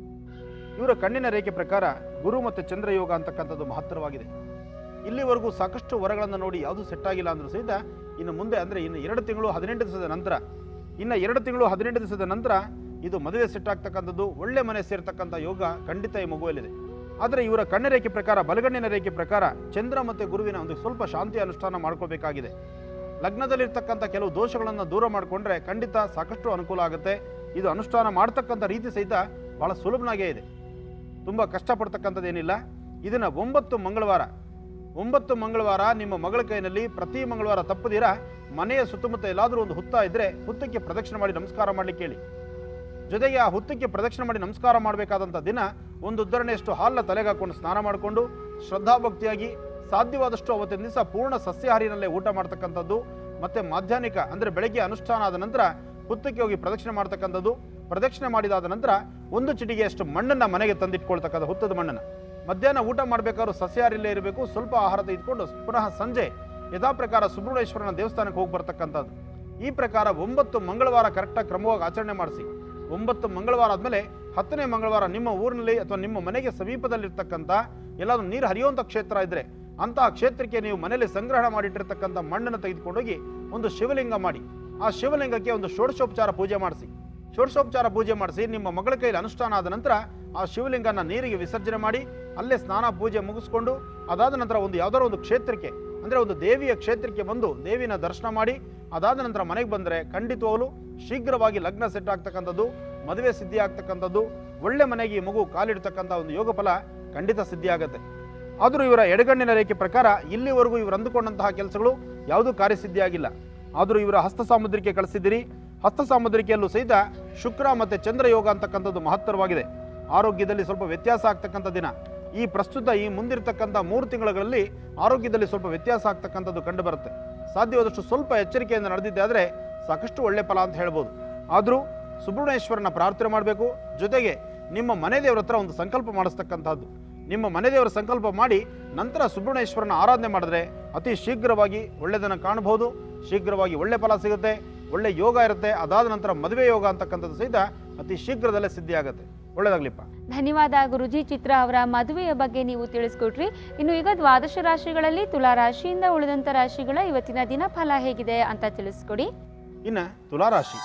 ಇವರ ಕಣ್ಣಿನ ರೇಖೆ ಪ್ರಕಾರ ಗುರು ಮತ್ತು ಚಂದ್ರಯೋಗ ಅಂತಕ್ಕಂಥದ್ದು ಮಹತ್ತರವಾಗಿದೆ ಇಲ್ಲಿವರೆಗೂ ಸಾಕಷ್ಟು ವರಗಳನ್ನು ನೋಡಿ ಯಾವುದೂ ಸೆಟ್ ಆಗಿಲ್ಲ ಅಂದ್ರೂ ಸಹಿತ ಇನ್ನು ಮುಂದೆ ಅಂದರೆ ಇನ್ನು ಎರಡು ತಿಂಗಳು ಹದಿನೆಂಟು ದಿವಸದ ನಂತರ ಇನ್ನು ಎರಡು ತಿಂಗಳು ಹದಿನೆಂಟು ದಿವಸದ ನಂತರ ಇದು ಮದುವೆ ಸೆಟ್ ಆಗ್ತಕ್ಕಂಥದ್ದು ಒಳ್ಳೆ ಮನೆ ಸೇರ್ತಕ್ಕಂಥ ಯೋಗ ಖಂಡಿತ ಈ ಮಗುವಲ್ಲಿದೆ ಆದರೆ ಇವರ ಕಣ್ಣ ರೇಖೆ ಪ್ರಕಾರ ಬಲಗಣ್ಣಿನ ರೇಖೆ ಪ್ರಕಾರ ಚಂದ್ರ ಮತ್ತು ಗುರುವಿನ ಒಂದು ಸ್ವಲ್ಪ ಶಾಂತಿ ಅನುಷ್ಠಾನ ಮಾಡ್ಕೋಬೇಕಾಗಿದೆ ಲಗ್ನದಲ್ಲಿರ್ತಕ್ಕಂಥ ಕೆಲವು ದೋಷಗಳನ್ನು ದೂರ ಮಾಡಿಕೊಂಡ್ರೆ ಖಂಡಿತ ಸಾಕಷ್ಟು ಅನುಕೂಲ ಆಗುತ್ತೆ ಇದು ಅನುಷ್ಠಾನ ಮಾಡ್ತಕ್ಕಂಥ ರೀತಿ ಸಹಿತ ಬಹಳ ಸುಲಭನಾಗೇ ಇದೆ ತುಂಬ ಕಷ್ಟಪಡ್ತಕ್ಕಂಥದ್ದೇನಿಲ್ಲ ಇದನ್ನು ಒಂಬತ್ತು ಮಂಗಳವಾರ ಒಂಬತ್ತು ಮಂಗಳವಾರ ನಿಮ್ಮ ಮಗಳ ಕೈನಲ್ಲಿ ಪ್ರತಿ ಮಂಗಳವಾರ ತಪ್ಪದಿರ ಮನೆಯ ಸುತ್ತಮುತ್ತ ಎಲ್ಲಾದರೂ ಒಂದು ಹುತ್ತ ಇದ್ರೆ ಹುತ್ತಕ್ಕೆ ಪ್ರದಕ್ಷಿಣೆ ಮಾಡಿ ನಮಸ್ಕಾರ ಮಾಡ್ಲಿಕ್ಕೆ ಹೇಳಿ ಜೊತೆಗೆ ಆ ಹುತ್ತಕ್ಕೆ ಪ್ರದಕ್ಷಿಣೆ ಮಾಡಿ ನಮಸ್ಕಾರ ಮಾಡಬೇಕಾದಂಥ ದಿನ ಒಂದು ಉದ್ದರಣೆಯಷ್ಟು ಹಾಲನ್ನ ತಲೆಗೆ ಹಾಕೊಂಡು ಸ್ನಾನ ಮಾಡಿಕೊಂಡು ಶ್ರದ್ಧಾಭಕ್ತಿಯಾಗಿ ಸಾಧ್ಯವಾದಷ್ಟು ಅವತ್ತಿನ ದಿವಸ ಪೂರ್ಣ ಸಸ್ಯಾಹಾರಿನಲ್ಲೇ ಊಟ ಮಾಡ್ತಕ್ಕಂಥದ್ದು ಮತ್ತೆ ಮಾಧ್ಯಾಹ್ನಿಕ ಅಂದರೆ ಬೆಳಗ್ಗೆ ಅನುಷ್ಠಾನ ಆದ ನಂತರ ಹುತ್ತಕ್ಕೆ ಹೋಗಿ ಪ್ರದಕ್ಷಿಣೆ ಮಾಡ್ತಕ್ಕಂಥದ್ದು ಪ್ರದಕ್ಷಿಣೆ ಮಾಡಿದಾದ ನಂತರ ಒಂದು ಚಿಟಿಗೆಯಷ್ಟು ಮಣ್ಣನ್ನು ಮನೆಗೆ ತಂದಿಟ್ಕೊಳ್ತಕ್ಕಂಥ ಹುತ್ತದ ಮಣ್ಣನ್ನು ಮಧ್ಯಾಹ್ನ ಊಟ ಮಾಡಬೇಕಾದ್ರೂ ಸಸ್ಯಾಹಾರಿಲ್ಲೇ ಇರಬೇಕು ಸ್ವಲ್ಪ ಆಹಾರ ತೆಗೆದುಕೊಂಡು ಪುನಃ ಸಂಜೆ ಯಥಾ ಪ್ರಕಾರ ಸುಬ್ರಹ್ಮಣ್ಯೇಶ್ವರನ ದೇವಸ್ಥಾನಕ್ಕೆ ಹೋಗಿ ಬರ್ತಕ್ಕಂಥದ್ದು ಈ ಪ್ರಕಾರ ಒಂಬತ್ತು ಮಂಗಳವಾರ ಕರೆಕ್ಟಾಗಿ ಕ್ರಮವಾಗಿ ಆಚರಣೆ ಮಾಡಿಸಿ ಒಂಬತ್ತು ಮಂಗಳವಾರ ಆದಮೇಲೆ ಹತ್ತನೇ ಮಂಗಳವಾರ ನಿಮ್ಮ ಊರಿನಲ್ಲಿ ಅಥವಾ ನಿಮ್ಮ ಮನೆಗೆ ಸಮೀಪದಲ್ಲಿರ್ತಕ್ಕಂಥ ಎಲ್ಲಾದ್ರೂ ನೀರು ಹರಿಯುವಂಥ ಕ್ಷೇತ್ರ ಇದ್ರೆ ಅಂತಹ ಕ್ಷೇತ್ರಕ್ಕೆ ನೀವು ಮನೆಯಲ್ಲಿ ಸಂಗ್ರಹಣ ಮಾಡಿಟ್ಟಿರ್ತಕ್ಕಂಥ ಮಣ್ಣನ್ನು ತೆಗೆದುಕೊಂಡೋಗಿ ಒಂದು ಶಿವಲಿಂಗ ಮಾಡಿ ಆ ಶಿವಲಿಂಗಕ್ಕೆ ಒಂದು ಷೋಡಶೋಪಚಾರ ಪೂಜೆ ಮಾಡಿಸಿ ಷೋಡಶೋಪಚಾರ ಪೂಜೆ ಮಾಡಿಸಿ ನಿಮ್ಮ ಮಗಳ ಕೈಯಲ್ಲಿ ಅನುಷ್ಠಾನ ಆದ ನಂತರ ಆ ಶಿವಲಿಂಗನ ನೀರಿಗೆ ವಿಸರ್ಜನೆ ಮಾಡಿ ಅಲ್ಲೇ ಸ್ನಾನ ಪೂಜೆ ಮುಗಿಸ್ಕೊಂಡು ಅದಾದ ನಂತರ ಒಂದು ಯಾವ್ದಾದ್ರು ಒಂದು ಕ್ಷೇತ್ರಕ್ಕೆ ಅಂದರೆ ಒಂದು ದೇವಿಯ ಕ್ಷೇತ್ರಕ್ಕೆ ಬಂದು ದೇವಿನ ದರ್ಶನ ಮಾಡಿ ಅದಾದ ನಂತರ ಮನೆಗೆ ಬಂದರೆ ಖಂಡಿತವಾಗಲು ಶೀಘ್ರವಾಗಿ ಲಗ್ನ ಸೆಟ್ ಆಗ್ತಕ್ಕಂಥದ್ದು ಮದುವೆ ಸಿದ್ಧಿ ಆಗ್ತಕ್ಕಂಥದ್ದು ಒಳ್ಳೆ ಮನೆಗೆ ಈ ಮಗು ಕಾಲಿಡ್ತಕ್ಕಂಥ ಒಂದು ಯೋಗ ಫಲ ಖಂಡಿತ ಸಿದ್ಧಿ ಆಗುತ್ತೆ ಆದರೂ ಇವರ ಎಡಗಣ್ಣಿನ ರೇಖೆ ಪ್ರಕಾರ ಇಲ್ಲಿವರೆಗೂ ಇವರು ಅಂದುಕೊಂಡಂತಹ ಕೆಲಸಗಳು ಯಾವುದೂ ಕಾರ್ಯಸಿದ್ಧಿಯಾಗಿಲ್ಲ ಆದರೂ ಇವರ ಹಸ್ತ ಸಾಮುದ್ರಿಕೆ ಕಳಿಸಿದ್ದೀರಿ ಹಸ್ತ ಸಾಮುದ್ರಿಕೆಯಲ್ಲೂ ಸಹಿತ ಶುಕ್ರ ಮತ್ತು ಚಂದ್ರ ಯೋಗ ಅಂತಕ್ಕಂಥದ್ದು ಮಹತ್ತರವಾಗಿದೆ ಆರೋಗ್ಯದಲ್ಲಿ ಸ್ವಲ್ಪ ವ್ಯತ್ಯಾಸ ಆಗ್ತಕ್ಕಂಥ ದಿನ ಈ ಪ್ರಸ್ತುತ ಈ ಮುಂದಿರ್ತಕ್ಕಂಥ ಮೂರು ತಿಂಗಳಲ್ಲಿ ಆರೋಗ್ಯದಲ್ಲಿ ಸ್ವಲ್ಪ ವ್ಯತ್ಯಾಸ ಆಗ್ತಕ್ಕಂಥದ್ದು ಕಂಡು ಬರುತ್ತೆ ಸಾಧ್ಯವಾದಷ್ಟು ಸ್ವಲ್ಪ ಎಚ್ಚರಿಕೆಯಿಂದ ನಡೆದಿದ್ದೆ ಆದರೆ ಸಾಕಷ್ಟು ಒಳ್ಳೆ ಫಲ ಅಂತ ಹೇಳ್ಬೋದು ಆದರೂ ಸುಬ್ರಹ್ಮಣ್ಯೇಶ್ವರನ ಪ್ರಾರ್ಥನೆ ಮಾಡಬೇಕು ಜೊತೆಗೆ ನಿಮ್ಮ ಮನೆ ದೇವರ ಹತ್ರ ಒಂದು ಸಂಕಲ್ಪ ಮಾಡಿಸ್ತಕ್ಕಂಥದ್ದು ನಿಮ್ಮ ಮನೆ ದೇವರ ಸಂಕಲ್ಪ ಮಾಡಿ ನಂತರ ಸುಬ್ರಹ್ಮಣ್ಯೇಶ್ವರನ ಆರಾಧನೆ ಮಾಡಿದ್ರೆ ಅತಿ ಶೀಘ್ರವಾಗಿ ಒಳ್ಳೆಯದನ್ನು ಕಾಣಬಹುದು ಶೀಘ್ರವಾಗಿ ಒಳ್ಳೆ ಫಲ ಸಿಗುತ್ತೆ ಒಳ್ಳೆ ಯೋಗ ಇರುತ್ತೆ ಅದಾದ ನಂತರ ಮದುವೆ ಯೋಗ ಅಂತಕ್ಕಂಥದ್ದು ಸಹಿತ ಅತಿ ಶೀಘ್ರದಲ್ಲೇ ಸಿದ್ಧಿ ಆಗುತ್ತೆ ಒಳ್ಳೇದಾಗ್ಲಿಪ್ಪ ಧನ್ಯವಾದ ಗುರುಜಿ ಚಿತ್ರ ಅವರ ಮದುವೆಯ ಬಗ್ಗೆ ನೀವು ತಿಳಿಸ್ಕೊಟ್ರಿ ಇನ್ನು ಈಗ ದ್ವಾದಶ ರಾಶಿಗಳಲ್ಲಿ ತುಲಾ ರಾಶಿಯಿಂದ ಉಳಿದಂತ ರಾಶಿಗಳ ಇವತ್ತಿನ ದಿನ ಫಲ ಹೇಗಿದೆ ಅಂತ ತಿಳಿಸ್ಕೊಡಿ ಇನ್ನು ತುಲಾರಾಶಿ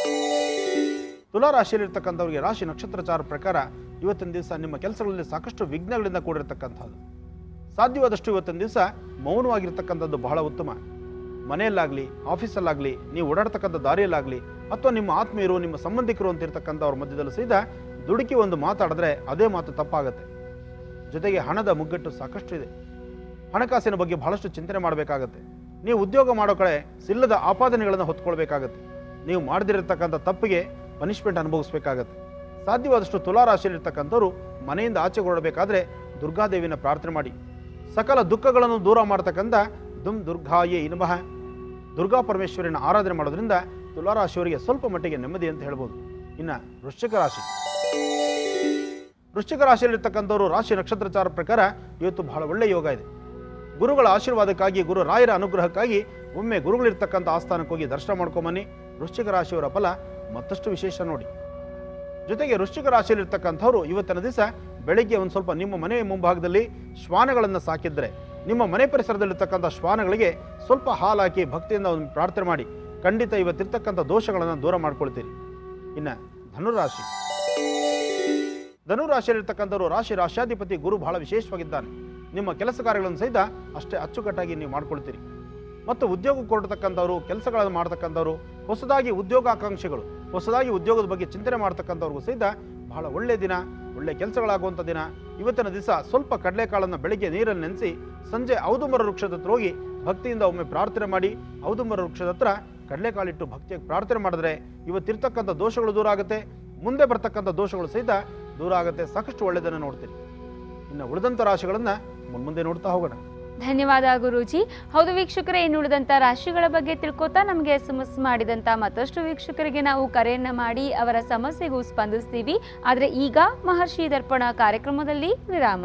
ತುಲಾರಾಶಿಯಲ್ಲಿರ್ತಕ್ಕಂಥವ್ರಿಗೆ ರಾಶಿ ನಕ್ಷತ್ರಚಾರ ಪ್ರಕಾರ ಇವತ್ತಿನ ದಿವಸ ನಿಮ್ಮ ಕೆಲಸಗಳಲ್ಲಿ ಸಾಕಷ್ಟು ವಿಘ್ನಗಳಿಂದ ಕೂಡಿರ್ತಕ್ಕಂಥದ್ದು ಸಾಧ್ಯವಾದಷ್ಟು ಇವತ್ತಿನ ದಿವಸ ಮೌನವಾಗಿರ್ತಕ್ಕಂಥದ್ದು ಬಹಳ ಉತ್ತಮ ಮನೆಯಲ್ಲಾಗಲಿ ಆಫೀಸಲ್ಲಾಗಲಿ ನೀವು ಓಡಾಡ್ತಕ್ಕಂಥ ದಾರಿಯಲ್ಲಾಗಲಿ ಅಥವಾ ನಿಮ್ಮ ಆತ್ಮೀಯರು ನಿಮ್ಮ ಸಂಬಂಧಿಕರು ಅಂತ ಇರ್ತಕ್ಕಂಥವ್ರ ಮಧ್ಯದಲ್ಲೂ ಸಹಿತ ದುಡುಕಿ ಒಂದು ಮಾತಾಡಿದ್ರೆ ಅದೇ ಮಾತು ತಪ್ಪಾಗುತ್ತೆ ಜೊತೆಗೆ ಹಣದ ಮುಗ್ಗಟ್ಟು ಸಾಕಷ್ಟು ಇದೆ ಹಣಕಾಸಿನ ಬಗ್ಗೆ ಬಹಳಷ್ಟು ಚಿಂತನೆ ಮಾಡಬೇಕಾಗತ್ತೆ ನೀವು ಉದ್ಯೋಗ ಮಾಡೋ ಕಡೆ ಸಿಲ್ಲದ ಆಪಾದನೆಗಳನ್ನು ಹೊತ್ಕೊಳ್ಬೇಕಾಗತ್ತೆ ನೀವು ಮಾಡದಿರತಕ್ಕಂಥ ತಪ್ಪಿಗೆ ಪನಿಷ್ಮೆಂಟ್ ಅನುಭವಿಸ್ಬೇಕಾಗತ್ತೆ ಸಾಧ್ಯವಾದಷ್ಟು ತುಲಾರಾಶಿಯಲ್ಲಿರ್ತಕ್ಕಂಥವ್ರು ಮನೆಯಿಂದ ಆಚೆ ಹೊರಡಬೇಕಾದ್ರೆ ದುರ್ಗಾದೇವಿನ ಪ್ರಾರ್ಥನೆ ಮಾಡಿ ಸಕಲ ದುಃಖಗಳನ್ನು ದೂರ ಮಾಡ್ತಕ್ಕಂಥ ದುಮ್ ದುರ್ಗಾಯೇ ಇನ್ಮಹ ದುರ್ಗಾ ಪರಮೇಶ್ವರಿನ ಆರಾಧನೆ ಮಾಡೋದ್ರಿಂದ ತುಲಾರಾಶಿಯವರಿಗೆ ಸ್ವಲ್ಪ ಮಟ್ಟಿಗೆ ನೆಮ್ಮದಿ ಅಂತ ಹೇಳ್ಬೋದು ಇನ್ನು ವೃಶ್ಚಿಕ ರಾಶಿ ವೃಶ್ಚಿಕ ರಾಶಿಯಲ್ಲಿರ್ತಕ್ಕಂಥವ್ರು ರಾಶಿ ನಕ್ಷತ್ರಚಾರ ಪ್ರಕಾರ ಇವತ್ತು ಬಹಳ ಒಳ್ಳೆ ಯೋಗ ಇದೆ ಗುರುಗಳ ಆಶೀರ್ವಾದಕ್ಕಾಗಿ ಗುರು ರಾಯರ ಅನುಗ್ರಹಕ್ಕಾಗಿ ಒಮ್ಮೆ ಗುರುಗಳಿರ್ತಕ್ಕಂಥ ಆಸ್ಥಾನಕ್ಕೆ ಹೋಗಿ ದರ್ಶನ ಮಾಡ್ಕೊಂಬನ್ನಿ ವೃಶ್ಚಿಕ ರಾಶಿಯವರ ಫಲ ಮತ್ತಷ್ಟು ವಿಶೇಷ ನೋಡಿ ಜೊತೆಗೆ ವೃಶ್ಚಿಕ ರಾಶಿಯಲ್ಲಿರ್ತಕ್ಕಂಥವ್ರು ಇವತ್ತಿನ ದಿವಸ ಬೆಳಿಗ್ಗೆ ಒಂದು ಸ್ವಲ್ಪ ನಿಮ್ಮ ಮನೆಯ ಮುಂಭಾಗದಲ್ಲಿ ಶ್ವಾನಗಳನ್ನು ಸಾಕಿದ್ರೆ ನಿಮ್ಮ ಮನೆ ಪರಿಸರದಲ್ಲಿರ್ತಕ್ಕಂಥ ಶ್ವಾನಗಳಿಗೆ ಸ್ವಲ್ಪ ಹಾಲು ಹಾಕಿ ಭಕ್ತಿಯಿಂದ ಒಂದು ಪ್ರಾರ್ಥನೆ ಮಾಡಿ ಖಂಡಿತ ಇವತ್ತಿರ್ತಕ್ಕಂಥ ದೋಷಗಳನ್ನು ದೂರ ಮಾಡ್ಕೊಳ್ತೀರಿ ಇನ್ನು ಧನುರಾಶಿ ಧನುರಾಶಿಯಲ್ಲಿರ್ತಕ್ಕಂಥವ್ರು ರಾಶಿ ರಾಶ್ಯಾಧಿಪತಿ ಗುರು ಬಹಳ ವಿಶೇಷವಾಗಿದ್ದಾನೆ ನಿಮ್ಮ ಕೆಲಸ ಕಾರ್ಯಗಳನ್ನು ಸಹಿತ ಅಷ್ಟೇ ಅಚ್ಚುಕಟ್ಟಾಗಿ ನೀವು ಮಾಡ್ಕೊಳ್ತೀರಿ ಮತ್ತು ಉದ್ಯೋಗ ಕೊಡ್ತಕ್ಕಂಥವ್ರು ಕೆಲಸಗಳನ್ನು ಮಾಡ್ತಕ್ಕಂಥವ್ರು ಹೊಸದಾಗಿ ಉದ್ಯೋಗಾಕಾಂಕ್ಷಿಗಳು ಹೊಸದಾಗಿ ಉದ್ಯೋಗದ ಬಗ್ಗೆ ಚಿಂತನೆ ಮಾಡ್ತಕ್ಕಂಥವ್ರಿಗೂ ಸಹಿತ ಬಹಳ ಒಳ್ಳೆಯ ದಿನ ಒಳ್ಳೆ ಕೆಲಸಗಳಾಗುವಂಥ ದಿನ ಇವತ್ತಿನ ದಿವಸ ಸ್ವಲ್ಪ ಕಡಲೆಕಾಳನ್ನು ಬೆಳಿಗ್ಗೆ ನೀರಲ್ಲಿ ನೆನೆಸಿ ಸಂಜೆ ಔದುಂಬರ ವೃಕ್ಷದ ಹತ್ರ ಹೋಗಿ ಭಕ್ತಿಯಿಂದ ಒಮ್ಮೆ ಪ್ರಾರ್ಥನೆ ಮಾಡಿ ಔದುಂಬರ ವೃಕ್ಷದ ಹತ್ರ ಕಡಲೆಕಾಳಿಟ್ಟು ಭಕ್ತಿಯಾಗಿ ಪ್ರಾರ್ಥನೆ ಮಾಡಿದ್ರೆ ಇವತ್ತಿರ್ತಕ್ಕಂಥ ದೋಷಗಳು ದೂರ ಆಗುತ್ತೆ ಮುಂದೆ ಬರ್ತಕ್ಕಂಥ ದೋಷಗಳು ಸಹಿತ ದೂರ ಆಗುತ್ತೆ ಸಾಕಷ್ಟು ಒಳ್ಳೆಯದನ್ನು ನೋಡ್ತೀರಿ ಇನ್ನು ಉಳಿದಂಥ ರಾಶಿಗಳನ್ನು ಮುನ್ಮುಂದೆ ನೋಡ್ತಾ ಹೋಗೋಣ ಧನ್ಯವಾದ ಗುರೂಜಿ ಹೌದು ವೀಕ್ಷಕರೇ ಇನ್ನು ಉಳಿದಂಥ ರಾಶಿಗಳ ಬಗ್ಗೆ ತಿಳ್ಕೊತಾ ನಮಗೆ ಎಸ್ ಎಂ ಎಸ್ ಮಾಡಿದಂಥ ಮತ್ತಷ್ಟು ವೀಕ್ಷಕರಿಗೆ ನಾವು ಕರೆಯನ್ನ ಮಾಡಿ ಅವರ ಸಮಸ್ಯೆಗೂ ಸ್ಪಂದಿಸ್ತೀವಿ ಆದರೆ ಈಗ ಮಹರ್ಷಿ ದರ್ಪಣ ಕಾರ್ಯಕ್ರಮದಲ್ಲಿ ವಿರಾಮ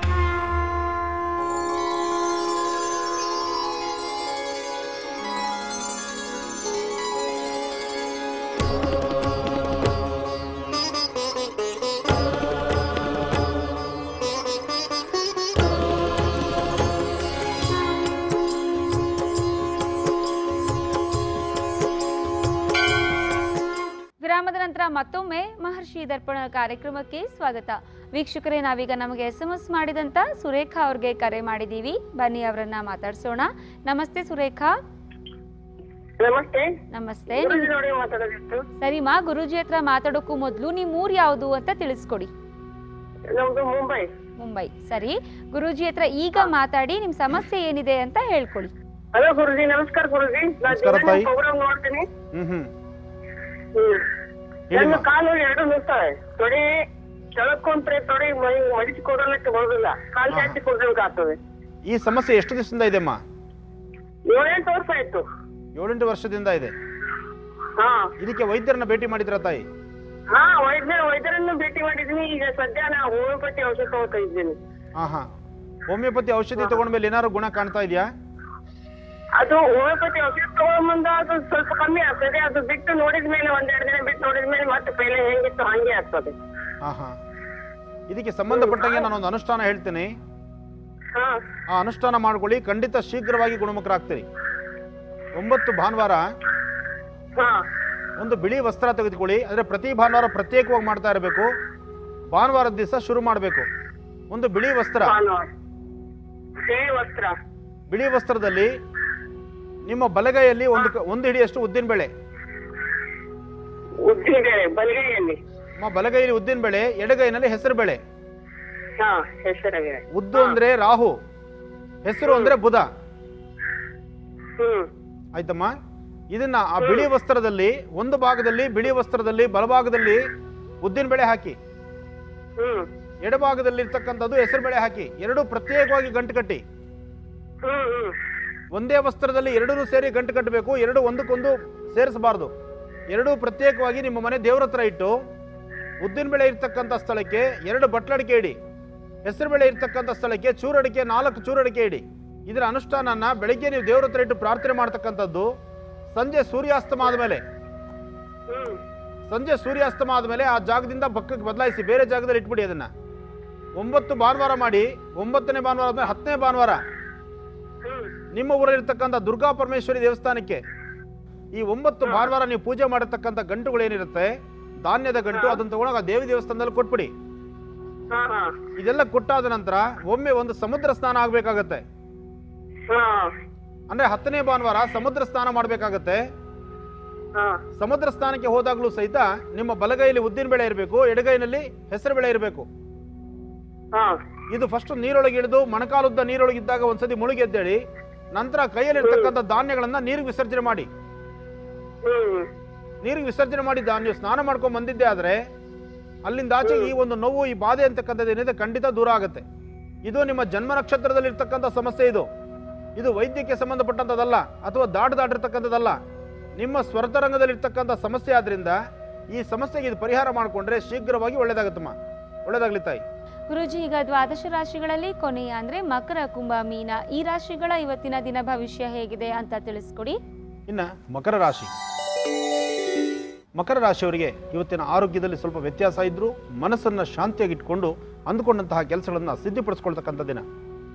ವಿರಾಮದ ನಂತರ ಮತ್ತೊಮ್ಮೆ ಮಹರ್ಷಿ ದರ್ಪಣ ಕಾರ್ಯಕ್ರಮಕ್ಕೆ ಸ್ವಾಗತ ವೀಕ್ಷಕರೇ ನಾವೀಗ ನಮಗೆ ಎಸ್ ಎಂ ಎಸ್ ಮಾಡಿದಂತ ಸುರೇಖಾ ಅವ್ರಿಗೆ ಕರೆ ಮಾಡಿದೀವಿ ಬನ್ನಿ ಅವರನ್ನ ಮಾತಾಡ್ಸೋಣ ನಮಸ್ತೆ ಸುರೇಖಾ ನಮಸ್ತೆ ನಮಸ್ತೆ ಗುರೂಜಿ ನಿಮ್- ನೋಡಿ ಮಾತಾಡೋದಿತ್ತು ಸರಿಮಾ ಗುರೂಜಿ ಹತ್ರ ಮಾತಾಡೋಕ್ಕೂ ಮೊದಲು ನಿಮ್ಮ ಊರು ಯಾವುದು ಅಂತ ತಿಳಿಸ್ಕೊಡಿ ನಮ್ದು ಮುಂಬೈ ಮುಂಬೈ ಸರಿ ಗುರೂಜಿ ಹತ್ರ ಈಗ ಮಾತಾಡಿ ನಿಮ್ ಸಮಸ್ಯೆ ಏನಿದೆ ಅಂತ ಹೇಳ್ಕೊಳ್ಳಿ ಹಲೋ ಗುರುಜಿ ನಮಸ್ಕಾರ ಗುರುಜಿ ನಮಸ್ಕಾರ ತಾಯಿ. ಪ್ರೋಗ್ರಾಮ್ ನೋಡ್ತೀನಿ ಹ್ಞೂ ಹ್ಞೂ ಹ್ಮ್. ನನ್ನ ಹೇಳಿಮ್ಮ ಕಾಲು ಎರಡು ನುಸ್ತವೆ ತೊಡೆ ಕೆಳಕೊಂತ್ರೆ ತೊಡೆ ಮೈ ಮಡಿಸಿ ಕೊಡಲಿಕ್ಕೆ ಬರೋದಿಲ್ಲ ಕಾಲು ಹಾ. ಜಾಸ್ತಿ ಕೊಡ್ಬೇಕಾಗ್ತದೆ ಈ ಸಮಸ್ಯೆ ಎಷ್ಟು ದಿವಸದಿಂದ ಇದೆಮ್ಮ ಏಳೆಂಟು ವರ್ಷ ಆಯ್ತು ಏಳೆಂಟು ವರ್ಷದಿಂದ ಇದೆ ಹಾ ಇದಕ್ಕೆ ವೈದ್ಯರನ್ನ ಭೇಟಿ ಮಾಡಿದ್ರ ತಾಯಿ ಹಾ ವೈದ್ಯ ವೈದ್ಯರನ್ನು ಭೇಟಿ ಮಾಡಿದೀನಿ ಈಗ ಸದ್ಯ ನಾ ಹೋಮಿಯೋಪತಿ ಔಷಧ ತಗೋತಾ ಇದ್ದೀನಿ ಹಾಂ ಹಾಂ ಹೋಮಿಯೋಪತಿ ಔಷಧಿ ತಗೊಂಡ್ಮೇಲೆ ಏನಾದ್ರು ಗುಣ ಕಾಣ್ತಾ ಇದೆಯಾ ಅದು ಹೋಮಿಯೋಪತಿ ಔಷಧ ತಗೊಂಡ್ಬಂದ ಅದು ಸ್ವಲ್ಪ ಕಮ್ಮಿ ಆಗ್ತದೆ ಅದು ಬಿಟ್ಟು ನೋಡಿದ ಮೇಲೆ ಒಂದೆರಡು ದಿನ ಬಿಟ್ಟು ನೋಡಿದ ಮೇಲೆ ಮತ್ತೆ ಪೈಲೆ ಹೆಂಗಿತ್ತು ಹಂಗೆ ಆಗ್ತದೆ ಹಾಂ ಹಾಂ ಇದಕ್ಕೆ ಸಂಬಂಧಪಟ್ಟಂಗೆ ನಾನೊಂದು ಅನುಷ್ಠಾನ ಹೇಳ್ತೀನಿ ಹಾ ಆ ಅನುಷ್ಠಾನ ಮಾಡ್ಕೊಳ್ಳಿ ಖಂಡಿತ ಶೀಘ್ರವಾಗಿ ಗುಣಮುಖರಾಗ್ತೀರಿ ಒಂಬತ್ತು ಭಾನುವಾರ ಹಾ ಒಂದು ಬಿಳಿ ವಸ್ತ್ರ ತೆಗೆದುಕೊಳ್ಳಿ ಅಂದರೆ ಪ್ರತಿ ಭಾನುವಾರ ಪ್ರತ್ಯೇಕವಾಗಿ ಮಾಡ್ತಾ ಇರಬೇಕು ಭಾನುವಾರದ ದಿವಸ ಶುರು ಮಾಡಬೇಕು ಒಂದು ಬಿಳಿ ವಸ್ತ್ರ ಭಾನುವಾರ ಬಿಳಿ ವಸ್ತ್ರ ಬಿಳಿ ವಸ್ತ್ರದಲ್ಲಿ ನಿಮ್ಮ ಬಲಗೈಯಲ್ಲಿ ಒಂದು ಕ- ಒಂದು ಹಿಡಿಯಷ್ಟು ಉದ್ದಿನ ಬೇಳೆ ಉದ್ದಿನ ಬೇಳೆ ಬಲಗೈಯಲ್ಲಿ ನಿಮ್ಮ ಬಲಗೈಯಲ್ಲಿ ಉದ್ದಿನ ಬೇಳೆ ಎಡಗೈನಲ್ಲಿ ಹೆಸರು ಬೇಳೆ ಹಾ ಹೆಸರಿಗೆ ಉದ್ದು ಅಂದ್ರೆ ರಾಹು ಹೆಸರು ಅಂದ್ರೆ ಬುಧ ಹ್ಮ್ ಆಯ್ತಮ್ಮ ಇದನ್ನ ಆ ಬಿಳಿ ವಸ್ತ್ರದಲ್ಲಿ ಒಂದು ಭಾಗದಲ್ಲಿ ಬಿಳಿ ವಸ್ತ್ರದಲ್ಲಿ ಬಲಭಾಗದಲ್ಲಿ ಉದ್ದಿನ ಬೇಳೆ ಹಾಕಿ ಹ್ಮ್ ಎಡಭಾಗದಲ್ಲಿ ಇರ್ತಕ್ಕಂಥದ್ದು ಹೆಸರು ಬೇಳೆ ಹಾಕಿ ಎರಡು ಪ್ರತ್ಯೇಕವಾಗಿ ಗಂಟು ಕಟ್ಟಿ ಹ್ಮ್ ಹ್ಮ್ ಒಂದೇ ವಸ್ತ್ರದಲ್ಲಿ ಎರಡೂ ಸೇರಿ ಗಂಟು ಕಟ್ಟಬೇಕು ಎರಡು ಒಂದಕ್ಕೊಂದು ಸೇರಿಸಬಾರ್ದು ಎರಡೂ ಪ್ರತ್ಯೇಕವಾಗಿ ನಿಮ್ಮ ಮನೆ ದೇವ್ರ ಹತ್ರ ಇಟ್ಟು ಉದ್ದಿನ ಬೆಳೆ ಇರ್ತಕ್ಕಂಥ ಸ್ಥಳಕ್ಕೆ ಎರಡು ಬಟ್ಲಡಿಕೆ ಇಡಿ ಹೆಸರು ಬೆಳೆ ಇರ್ತಕ್ಕಂಥ ಸ್ಥಳಕ್ಕೆ ಚೂರಡಿಕೆ ನಾಲ್ಕು ಚೂರಡಿಕೆ ಇಡಿ ಇದರ ಅನುಷ್ಠಾನನ ಬೆಳಿಗ್ಗೆ ನೀವು ದೇವ್ರ ಹತ್ರ ಇಟ್ಟು ಪ್ರಾರ್ಥನೆ ಮಾಡ್ತಕ್ಕಂಥದ್ದು ಸಂಜೆ ಸೂರ್ಯಾಸ್ತಮ ಆದಮೇಲೆ ಹ್ಮ್ ಸಂಜೆ ಸೂರ್ಯಾಸ್ತಮ ಆದಮೇಲೆ ಆ ಜಾಗದಿಂದ ಪಕ್ಕಕ್ಕೆ ಬದಲಾಯಿಸಿ ಬೇರೆ ಜಾಗದಲ್ಲಿ ಇಟ್ಬಿಡಿ ಅದನ್ನ ಒಂಬತ್ತು ಭಾನುವಾರ ಮಾಡಿ ಒಂಬತ್ತನೇ ಭಾನುವಾರ ಆದ್ಮೇಲೆ ಹತ್ತನೇ ಭಾನುವಾರ ಹ್ಮ್ ನಿಮ್ಮ ಊರಲ್ಲಿರ್ತಕ್ಕಂಥ ದುರ್ಗಾ ಪರಮೇಶ್ವರಿ ದೇವಸ್ಥಾನಕ್ಕೆ ಈ ಒಂಬತ್ತು ಭಾನುವಾರ ನೀವು ಪೂಜೆ ಮಾಡತಕ್ಕಂಥ ಗಂಟುಗಳು ಏನಿರುತ್ತೆ ಧಾನ್ಯದ ಗಂಟು ಅದನ್ನ ತಗೊಂಡಾಗ ದೇವಿ ದೇವಸ್ಥಾನದಲ್ಲಿ ಕೊಟ್ಬಿಡಿ ಹಾ ಹಾ ಇದೆಲ್ಲ ಕೊಟ್ಟಾದ ನಂತರ ಒಮ್ಮೆ ಒಂದು ಸಮುದ್ರ ಸ್ನಾನ ಆಗ್ಬೇಕಾಗತ್ತೆ ಹಾ ಅಂದ್ರೆ ಹತ್ತನೇ ಭಾನುವಾರ ಸಮುದ್ರ ಸ್ನಾನ ಮಾಡ್ಬೇಕಾಗತ್ತೆ ಹಾ ಸಮುದ್ರ ಸ್ನಾನಕ್ಕೆ ಹೋದಾಗ್ಲೂ ಸಹಿತ ನಿಮ್ಮ ಬಲಗೈಯಲ್ಲಿ ಉದ್ದಿನ ಬೆಳೆ ಇರಬೇಕು ಎಡಗೈನಲ್ಲಿ ಹೆಸರು ಬೆಳೆ ಇರಬೇಕು ಹಾ ಇದು ಫಸ್ಟ್ ನೀರೊಳಗೆ ಇಳಿದು ಮೊಣಕಾಲುದ್ದ ನೀರೊಳಗೆ ಇದ್ದಾಗ ಒಂದ್ಸತಿ ಮುಳುಗಿ ಎದ್ದೇಳಿ ನಂತರ ಕೈಯಲ್ಲಿರ್ತಕ್ಕಂಥ ಧಾನ್ಯಗಳನ್ನ ನೀರಿಗೆ ವಿಸರ್ಜನೆ ಮಾಡಿ ಹ್ಮ್ ನೀರಿಗೆ ವಿಸರ್ಜನೆ ಮಾಡಿ ದಾ- ನೀವು ಸ್ನಾನ ಮಾಡ್ಕೊಂಡ್ ಬಂದಿದ್ದೆ ಆದ್ರೆ ಅಲ್ಲಿಂದ ಆಚೆ ಈ ಒಂದು ನೋವು ಈ ಬಾಧೆ ಅಂತಕ್ಕಂಥದ್ದು ಏನಿದೆ ಖಂಡಿತ ದೂರ ಆಗುತ್ತೆ ಇದು ನಿಮ್ಮ ಜನ್ಮ ನಕ್ಷತ್ರದಲ್ಲಿ ಇರ್ತಕ್ಕಂಥ ಸಮಸ್ಯೆ ಇದು ಇದು ವೈದ್ಯಕ್ಕೆ ಸಂಬಂಧಪಟ್ಟಂಥದ್ದಲ್ಲ ಅಥವಾ ದಾಟ ದಾಟಿರ್ತಕ್ಕಂಥದ್ದಲ್ಲ ನಿಮ್ಮ ಸ್ವರತರಂಗದಲ್ಲಿ ಇರ್ತಕ್ಕಂಥ ಸಮಸ್ಯೆ ಆದ್ರಿಂದ ಈ ಸಮಸ್ಯೆಗೆ ಇದು ಪರಿಹಾರ ಮಾಡಿಕೊಂಡ್ರೆ ಶೀಘ್ರವಾಗಿ ಒಳ್ಳೇದಾಗುತ್ತಮ್ಮ ಒಳ್ಳೇದಾಗ್ಲಿ ತಾಯಿ ಗುರುಜಿ ಈಗ ದ್ವಾದಶ ರಾಶಿಗಳಲ್ಲಿ ಕೊನೆಯ ಅಂದ್ರೆ ಮಕರ ಕುಂಭ ಮೀನ ಈ ರಾಶಿಗಳ ಇವತ್ತಿನ ದಿನ ಭವಿಷ್ಯ ಹೇಗಿದೆ ಅಂತ ತಿಳಿಸ್ಕೊಡಿ ಇನ್ನು ಮಕರ ರಾಶಿ ಮಕರ ರಾಶಿಯವರಿಗೆ ಇವತ್ತಿನ ಆರೋಗ್ಯದಲ್ಲಿ ಸ್ವಲ್ಪ ವ್ಯತ್ಯಾಸ ಇದ್ದರೂ ಮನಸ್ಸನ್ನು ಶಾಂತಿಯಾಗಿಟ್ಕೊಂಡು ಅಂದುಕೊಂಡಂತಹ ಕೆಲಸಗಳನ್ನು ಸಿದ್ಧಿಪಡಿಸ್ಕೊಳ್ತಕ್ಕಂಥ ದಿನ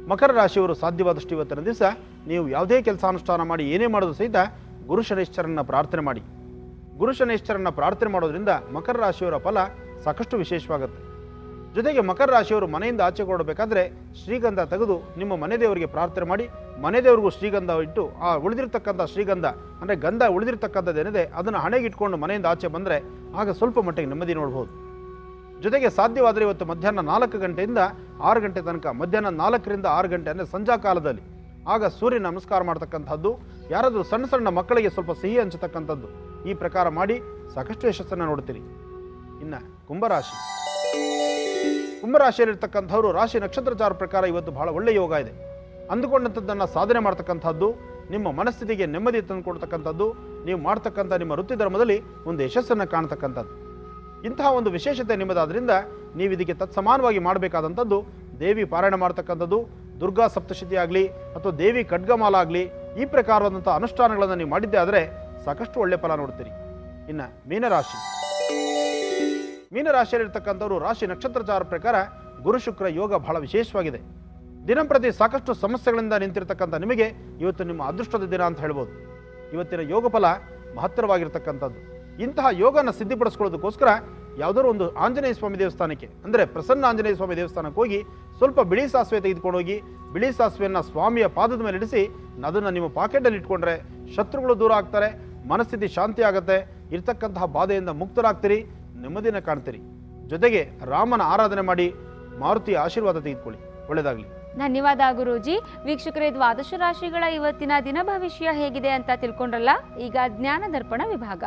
ಮಕರ ರಾಶಿಯವರು ಸಾಧ್ಯವಾದಷ್ಟು ಇವತ್ತಿನ ದಿವಸ ನೀವು ಯಾವುದೇ ಕೆಲಸ ಅನುಷ್ಠಾನ ಮಾಡಿ ಏನೇ ಮಾಡೋದು ಸಹಿತ ಗುರು ಶನೇಶ್ವರನ್ನ ಪ್ರಾರ್ಥನೆ ಮಾಡಿ ಗುರು ಶನೇಶ್ವರನ್ನ ಪ್ರಾರ್ಥನೆ ಮಾಡೋದ್ರಿಂದ ಮಕರ ರಾಶಿಯವರ ಫಲ ಸಾಕಷ್ಟು ವಿಶೇಷವಾಗುತ್ತೆ ಜೊತೆಗೆ ಮಕರ ರಾಶಿಯವರು ಮನೆಯಿಂದ ಆಚೆ ಕೊಡಬೇಕಾದ್ರೆ ಶ್ರೀಗಂಧ ತೆಗೆದು ನಿಮ್ಮ ಮನೆ ದೇವರಿಗೆ ಪ್ರಾರ್ಥನೆ ಮಾಡಿ ಮನೆ ದೇವರಿಗೂ ಶ್ರೀಗಂಧ ಇಟ್ಟು ಆ ಉಳಿದಿರ್ತಕ್ಕಂಥ ಶ್ರೀಗಂಧ ಅಂದರೆ ಗಂಧ ಉಳಿದಿರ್ತಕ್ಕಂಥದ್ದೇನಿದೆ ಅದನ್ನು ಹಣೆಗೆ ಇಟ್ಕೊಂಡು ಮನೆಯಿಂದ ಆಚೆ ಬಂದರೆ ಆಗ ಸ್ವಲ್ಪ ಮಟ್ಟಿಗೆ ನೆಮ್ಮದಿ ನೋಡ್ಬೋದು ಜೊತೆಗೆ ಸಾಧ್ಯವಾದರೆ ಇವತ್ತು ಮಧ್ಯಾಹ್ನ ನಾಲ್ಕು ಗಂಟೆಯಿಂದ ಆರು ಗಂಟೆ ತನಕ ಮಧ್ಯಾಹ್ನ ನಾಲ್ಕರಿಂದ ಆರು ಗಂಟೆ ಅಂದರೆ ಸಂಜಾ ಕಾಲದಲ್ಲಿ ಆಗ ಸೂರ್ಯ ನಮಸ್ಕಾರ ಮಾಡ್ತಕ್ಕಂಥದ್ದು ಯಾರಾದರೂ ಸಣ್ಣ ಸಣ್ಣ ಮಕ್ಕಳಿಗೆ ಸ್ವಲ್ಪ ಸಿಹಿ ಹಂಚತಕ್ಕಂಥದ್ದು ಈ ಪ್ರಕಾರ ಮಾಡಿ ಸಾಕಷ್ಟು ಯಶಸ್ಸನ್ನು ನೋಡ್ತೀರಿ ಇನ್ನು ಕುಂಭರಾಶಿ ಕುಂಭರಾಶಿಯಲ್ಲಿರ್ತಕ್ಕಂಥವ್ರು ರಾಶಿ ನಕ್ಷತ್ರಚಾರ ಪ್ರಕಾರ ಇವತ್ತು ಬಹಳ ಒಳ್ಳೆಯ ಯೋಗ ಇದೆ ಅಂದುಕೊಂಡಂಥದ್ದನ್ನು ಸಾಧನೆ ಮಾಡ್ತಕ್ಕಂಥದ್ದು ನಿಮ್ಮ ಮನಸ್ಥಿತಿಗೆ ನೆಮ್ಮದಿ ತಂದುಕೊಡ್ತಕ್ಕಂಥದ್ದು ನೀವು ಮಾಡ್ತಕ್ಕಂಥ ನಿಮ್ಮ ವೃತ್ತಿ ಧರ್ಮದಲ್ಲಿ ಒಂದು ಯಶಸ್ಸನ್ನು ಕಾಣ್ತಕ್ಕಂಥದ್ದು ಇಂತಹ ಒಂದು ವಿಶೇಷತೆ ನಿಮ್ಮದಾದ್ರಿಂದ ನೀವು ಇದಕ್ಕೆ ತತ್ಸಮಾನವಾಗಿ ಮಾಡಬೇಕಾದಂಥದ್ದು ದೇವಿ ಪಾರಾಯಣ ಮಾಡ್ತಕ್ಕಂಥದ್ದು ದುರ್ಗಾ ಸಪ್ತಶತಿ ಆಗಲಿ ಅಥವಾ ದೇವಿ ಖಡ್ಗಮಾಲ ಆಗಲಿ ಈ ಪ್ರಕಾರವಾದಂಥ ಅನುಷ್ಠಾನಗಳನ್ನು ನೀವು ಮಾಡಿದ್ದೇ ಆದರೆ ಸಾಕಷ್ಟು ಒಳ್ಳೆ ಫಲ ನೋಡ್ತೀರಿ ಇನ್ನು ಮೀನರಾಶಿ ಮೀನರಾಶಿಯಲ್ಲಿರ್ತಕ್ಕಂಥವ್ರು ರಾಶಿ ನಕ್ಷತ್ರಚಾರ ಪ್ರಕಾರ ಗುರು ಶುಕ್ರ ಯೋಗ ಬಹಳ ವಿಶೇಷವಾಗಿದೆ ದಿನಂಪ್ರತಿ ಸಾಕಷ್ಟು ಸಮಸ್ಯೆಗಳಿಂದ ನಿಂತಿರ್ತಕ್ಕಂಥ ನಿಮಗೆ ಇವತ್ತು ನಿಮ್ಮ ಅದೃಷ್ಟದ ದಿನ ಅಂತ ಹೇಳ್ಬೋದು ಇವತ್ತಿನ ಯೋಗ ಫಲ ಮಹತ್ತರವಾಗಿರ್ತಕ್ಕಂಥದ್ದು ಇಂತಹ ಯೋಗನ ಸಿದ್ಧಿಪಡಿಸ್ಕೊಳ್ಳೋದಕ್ಕೋಸ್ಕರ ಯಾವುದಾದ್ರು ಒಂದು ಆಂಜನೇಯ ಸ್ವಾಮಿ ದೇವಸ್ಥಾನಕ್ಕೆ ಅಂದರೆ ಪ್ರಸನ್ನ ಆಂಜನೇಯ ಸ್ವಾಮಿ ದೇವಸ್ಥಾನಕ್ಕೆ ಹೋಗಿ ಸ್ವಲ್ಪ ಬಿಳಿ ಸಾಸಿವೆ ತೆಗೆದುಕೊಂಡು ಹೋಗಿ ಬಿಳಿ ಸಾಸಿವೆಯನ್ನು ಸ್ವಾಮಿಯ ಪಾದದ ಮೇಲೆ ಇಡಿಸಿ ಅದನ್ನು ನಿಮ್ಮ ಪಾಕೆಟಲ್ಲಿ ಇಟ್ಕೊಂಡ್ರೆ ಶತ್ರುಗಳು ದೂರ ಆಗ್ತಾರೆ ಮನಸ್ಥಿತಿ ಶಾಂತಿ ಆಗುತ್ತೆ ಇರ್ತಕ್ಕಂತಹ ಬಾಧೆಯಿಂದ ಮುಕ್ತರಾಗ್ತೀರಿ ನೆಮ್ಮದಿನ ಕಾಣ್ತೀರಿ ಜೊತೆಗೆ ರಾಮನ ಆರಾಧನೆ ಮಾಡಿ ಮಾರುತಿಯ ಆಶೀರ್ವಾದ ತೆಗೆದುಕೊಳ್ಳಿ ಒಳ್ಳೆಯದಾಗಲಿ ಧನ್ಯವಾದ ಗುರೂಜಿ ವೀಕ್ಷಕರೇ ದ್ವಾದಶ ರಾಶಿಗಳ ಇವತ್ತಿನ ದಿನ ಭವಿಷ್ಯ ಹೇಗಿದೆ ಅಂತ ತಿಳ್ಕೊಂಡ್ರಲ್ಲ ಈಗ ಜ್ಞಾನ ದರ್ಪಣ ವಿಭಾಗ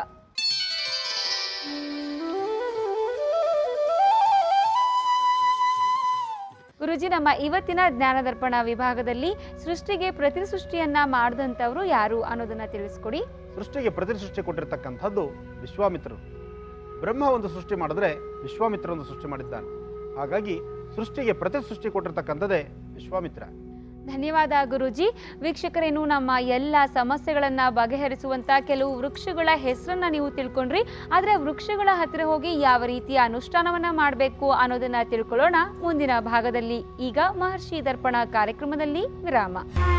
ಗುರುಜಿ ನಮ್ಮ ಇವತ್ತಿನ ಜ್ಞಾನ ದರ್ಪಣ ವಿಭಾಗದಲ್ಲಿ ಸೃಷ್ಟಿಗೆ ಪ್ರತಿ ಸೃಷ್ಟಿಯನ್ನ ಮಾಡಿದಂಥವ್ರು ಯಾರು ಅನ್ನೋದನ್ನ ತಿಳಿಸ್ಕೊಡಿ ಸೃಷ್ಟಿಗೆ ಪ್ರತಿ ಸೃಷ್ಟಿ ಕೊಟ್ಟಿರ್ತಕ್ಕಂಥದ್ದು ವಿಶ್ವಾಮಿತ್ರರು ಬ್ರಹ್ಮ ಒಂದು ಸೃಷ್ಟಿ ಮಾಡಿದ್ರೆ ವಿಶ್ವಾಮಿತ್ರ ಒಂದು ಸೃಷ್ಟಿ ಮಾಡಿದ್ದಾನೆ ಹಾಗಾಗಿ ಸೃಷ್ಟಿಗೆ ಪ್ರತಿ ಸೃಷ್ಟಿ ಕೊಟ್ಟಿರ್ತಕ್ಕಂಥದ್ದೇ ವಿಶ್ವಾಮಿತ್ರ ಧನ್ಯವಾದ ಗುರುಜಿ ವೀಕ್ಷಕರೇನು ನಮ್ಮ ಎಲ್ಲ ಸಮಸ್ಯೆಗಳನ್ನ ಬಗೆಹರಿಸುವಂತ ಕೆಲವು ವೃಕ್ಷಗಳ ಹೆಸರನ್ನ ನೀವು ತಿಳ್ಕೊಂಡ್ರಿ ಆದ್ರೆ ವೃಕ್ಷಗಳ ಹತ್ತಿರ ಹೋಗಿ ಯಾವ ರೀತಿಯ ಅನುಷ್ಠಾನವನ್ನ ಮಾಡಬೇಕು ಅನ್ನೋದನ್ನ ತಿಳ್ಕೊಳ್ಳೋಣ ಮುಂದಿನ ಭಾಗದಲ್ಲಿ ಈಗ ಮಹರ್ಷಿ ದರ್ಪಣ ಕಾರ್ಯಕ್ರಮದಲ್ಲಿ ವಿರಾಮ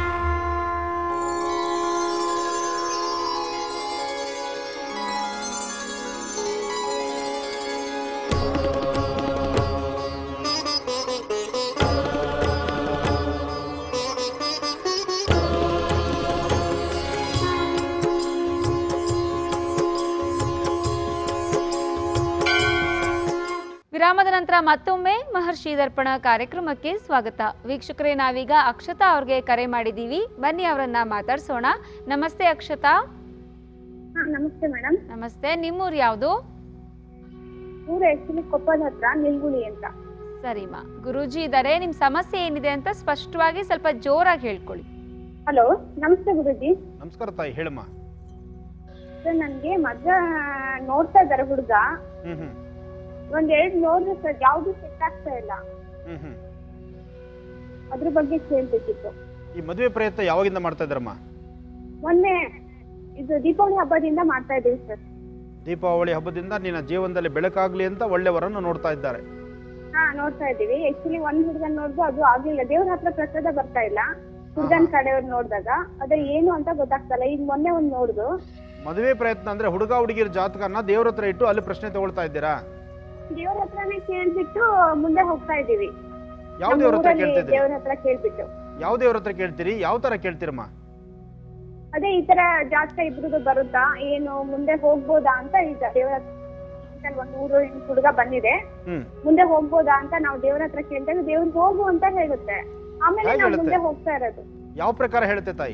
ವಿರಾಮದ ನಂತರ ಮತ್ತೊಮ್ಮೆ ಮಹರ್ಷಿ ದರ್ಪಣ ಕಾರ್ಯಕ್ರಮಕ್ಕೆ ಸ್ವಾಗತ ವೀಕ್ಷಕರೇ ನಾವೀಗ ಅಕ್ಷತಾ ಅವ್ರಿಗೆ ಕರೆ ಮಾಡಿದ್ದೀವಿ ಬನ್ನಿ ಅವರನ್ನ ಮಾತಾಡ್ಸೋಣ ನಮಸ್ತೆ ಅಕ್ಷತಾ ಹಾ ನಮಸ್ತೆ ಮೇಡಮ್ ನಮಸ್ತೆ ನಿಮ್ಮೂರು ಯಾವುದು ಊರು ಆಕ್ಚುಲಿ ಕೊಪ್ಪದ ಹತ್ರ ನಿಲ್ಗುಳಿ ಅಂತ ಸರಿಮಾ ಗುರೂಜಿ ಇದ್ದಾರೆ ನಿಮ್ ಸಮಸ್ಯೆ ಏನಿದೆ ಅಂತ ಸ್ಪಷ್ಟವಾಗಿ ಸ್ವಲ್ಪ ಜೋರಾಗಿ ಹೇಳ್ಕೊಳ್ಳಿ ಹಲೋ ನಮಸ್ತೆ ಗುರುಜಿ ನಮಸ್ಕಾರ ತಾಯಿ ಹೇಳಮ್ಮ ಸರ್ ನನ್ಗೆ ಮದ್ವೆ ನೋಡ್ತಾ ಇದಾರೆ ಹುಡುಗ ಹ್ಮ್ ಹ್ಮ್ ಒಂದ್ ಎರಡ್ ನೋಡ್ರಿ ಸರ್ ಯಾವ್ದು ಸೆಟ್ ಆಗ್ತಾ ಇಲ್ಲ ಹ್ಮ್ ಹ್ಮ್ ಅದ್ರ ಬಗ್ಗೆ ಕೇಳ್ಬೇಕಿತ್ತು ಈ ಮದುವೆ ಪ್ರಯತ್ನ ಯಾವಾಗಿಂದ ಮಾಡ್ತಾ ಇದ್ದಾರಮ್ಮ ಮೊನ್ನೆ ಇದು ದೀಪಾವಳಿ ಹಬ್ಬದಿಂದ ಮಾಡ್ತಾ ಇದೀವಿ ಸರ್ ದೀಪಾವಳಿ ಹಬ್ಬದಿಂದ ನಿನ್ನ ಜೀವನದಲ್ಲಿ ಬೆಳಕಾಗ್ಲಿ ಅಂತ ಒಳ್ಳೆಯವರನ್ನು ನೋಡ್ತಾ ಇದ್ದಾರೆ ಹಾ ನೋಡ್ತಾ ಇದೀವಿ ಆಕ್ಚುಲಿ ಒಂದ್ ಹುಡುಗನ್ ನೋಡ್ದು ಅದು ಆಗ್ಲಿಲ್ಲ ದೇವ್ರ ಹತ್ರ ಪ್ರಸಾದ ಬರ್ತಾ ಇಲ್ಲ ಹುಡುಗನ್ ಕಡೆಯವ್ರು ನೋಡ್ದಾಗ ಅದ ಏನು ಅಂತ ಗೊತ್ತಾಗ್ತಲ್ಲ ಈಗ ಮೊನ್ನೆ ಒಂದ್ ನೋಡ್ದು ಮದುವೆ ಪ್ರಯತ್ನ ಅಂದ್ರೆ ಹುಡುಗ ಹುಡುಗಿರ ಜಾತಕನ ದೇವ್ರ ಹತ್ರ ಇಟ್ಟು ಅಲ್ಲಿ ಪ್ರಶ್ನೆ ತಗೊಳ್ತಾ ಇದ್ದೀರಾ ದೇವ್ರ ಹತ್ರನೇ ಕೇಳ್ಬಿಟ್ಟು ಮುಂದೆ ಹೋಗ್ತಾ ಇದೀವಿ ಯಾವ ದೇವ್ರ ಹತ್ರ ಕೇಳ್ತಿದ್ದೀರಿ ದೇವ್ರ ಹತ್ರ ಕೇಳ್ಬಿಟ್ಟು ಯಾವ ದೇವ್ರ ಹತ್ರ ಕೇಳ್ತೀರಿ ಯಾವ ತರ ಕೇಳ್ತೀರಮ್ಮ ಅದೇ ಈ ತರ ಜಾತಕ ಇಬ್ರದ್ದು ಬರುತ್ತಾ ಏನು ಮುಂದೆ ಹೋಗ್ಬೋದಾ ಅಂತ ಈಗ ದೇವ್ರ ಹತ್ರ ಒಂದ್ ಊರು ಹುಡುಗ ಬಂದಿದೆ ಹ್ಮ್ ಮುಂದೆ ಹೋಗ್ಬೋದಾ ಅಂತ ನಾವು ದೇವ್ರ ಹತ್ರ ಕೇಳ್ದಾಗ ದೇವ್ರಿಗೆ ಹೋಗು ಅಂತ ಹೇಳುತ್ತೆ ಆಮೇಲೆ ಹೇಗ್ ನಾವು ಹೇಳುತ್ತೆ? ಮುಂದೆ ಹೋಗ್ತಾ ಇರೋದು ಯಾವ ಪ್ರಕಾರ ಹೇಳುತ್ತೆ ತಾಯಿ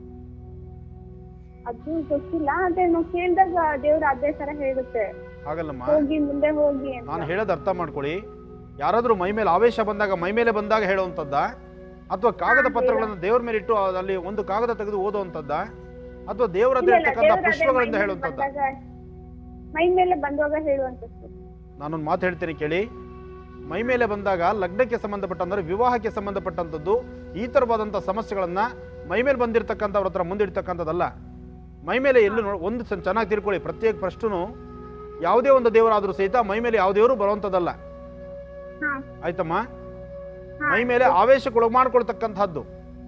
ಅದು ಗೊತ್ತಿಲ್ಲ ಅದೇ ನಾವು ಕೇಳಿದಾಗ ದೇವ್ರ ಅದೇ ತರ ಹೇಳುತ್ತೆ ಹಾಗಲ್ಲಮ್ಮ ಹೋಗಿ ಮುಂದೆ ಹೋಗಿ ಅಂತ ನಾನು ಹೇಳೋದು ಅರ್ಥ ಮಾಡ್ಕೊಳ್ಳಿ ಯಾರಾದ್ರೂ ಮೈ ಮೇಲೆ ಆವೇಶ ಬಂದಾಗ ಮೈ ಮೇಲೆ ಬಂದಾಗ ಹೇಳುವಂಥದ್ದ ಅಥವಾ ಕಾಗದ ಪತ್ರಗಳನ್ನು ದೇವ್ರ ಮೇಲೆ ಇಟ್ಟು ಅಲ್ಲಿ ಒಂದು ಕಾಗದ ತೆಗೆದು ಓದುವಂಥದ್ದ ಅಥವಾ ದೇವರ ಹತ್ರ ಇಲ್ಲ, ಇಲ್ಲ, ಇರ್ತಕ್ಕಂಥ ದೇವ್ರ ಅದೇ ಪುಷ್ಪಗಳಿಂದ ಮೈ ಮೇಲೆ ಹೇಳುವಂಥದ್ದ ಬಂದಾಗ- ಮೈ ಮೇಲೆ ಬಂದಾಗ ಹೇಳುವಂತದ್ದು ನಾನೊಂದು ಮಾತು ಹೇಳ್ತೀನಿ ಕೇಳಿ ಮೈ ಮೇಲೆ ಬಂದಾಗ ಲಗ್ನಕ್ಕೆ ಸಂಬಂಧಪಟ್ಟ ಅಂದ್ರೆ ವಿವಾಹಕ್ಕೆ ಸಂಬಂಧಪಟ್ಟಂಥದ್ದು ಈ ಥರವಾದಂಥ ಸಮಸ್ಯೆಗಳನ್ನ ಮೈ ಮೇಲೆ ಬಂದಿರತಕ್ಕಂಥವ್ರ ಹತ್ರ ಮುಂದಿಡ್ತಕ್ಕಂಥದ್ದಲ್ಲ ಮೈ ಮೇಲೆ ಎಲ್ಲೂ ನೋ ಒಂದು ಸ- ಚೆನ್ನಾಗಿ ತಿಳ್ಕೊಳ್ಳಿ ಪ್ರತ್ಯೇಕ ಪ್ರಶ್ನೂ ಯಾವುದೇ ಒಂದು ದೇವರಾದರೂ ಸಹಿತ ಮೈ ಮೇಲೆ ಯಾವ ದೇವರು ಬರುವಂಥದ್ದಲ್ಲ ಹಾ ಆಯ್ತಮ್ಮ ಮೈ ಮೇಲೆ ಆವೇಶಕ್ಕೊಳಗೆ ಮಾಡ್ಕೊಳ್ತಕ್ಕಂಥದ್ದು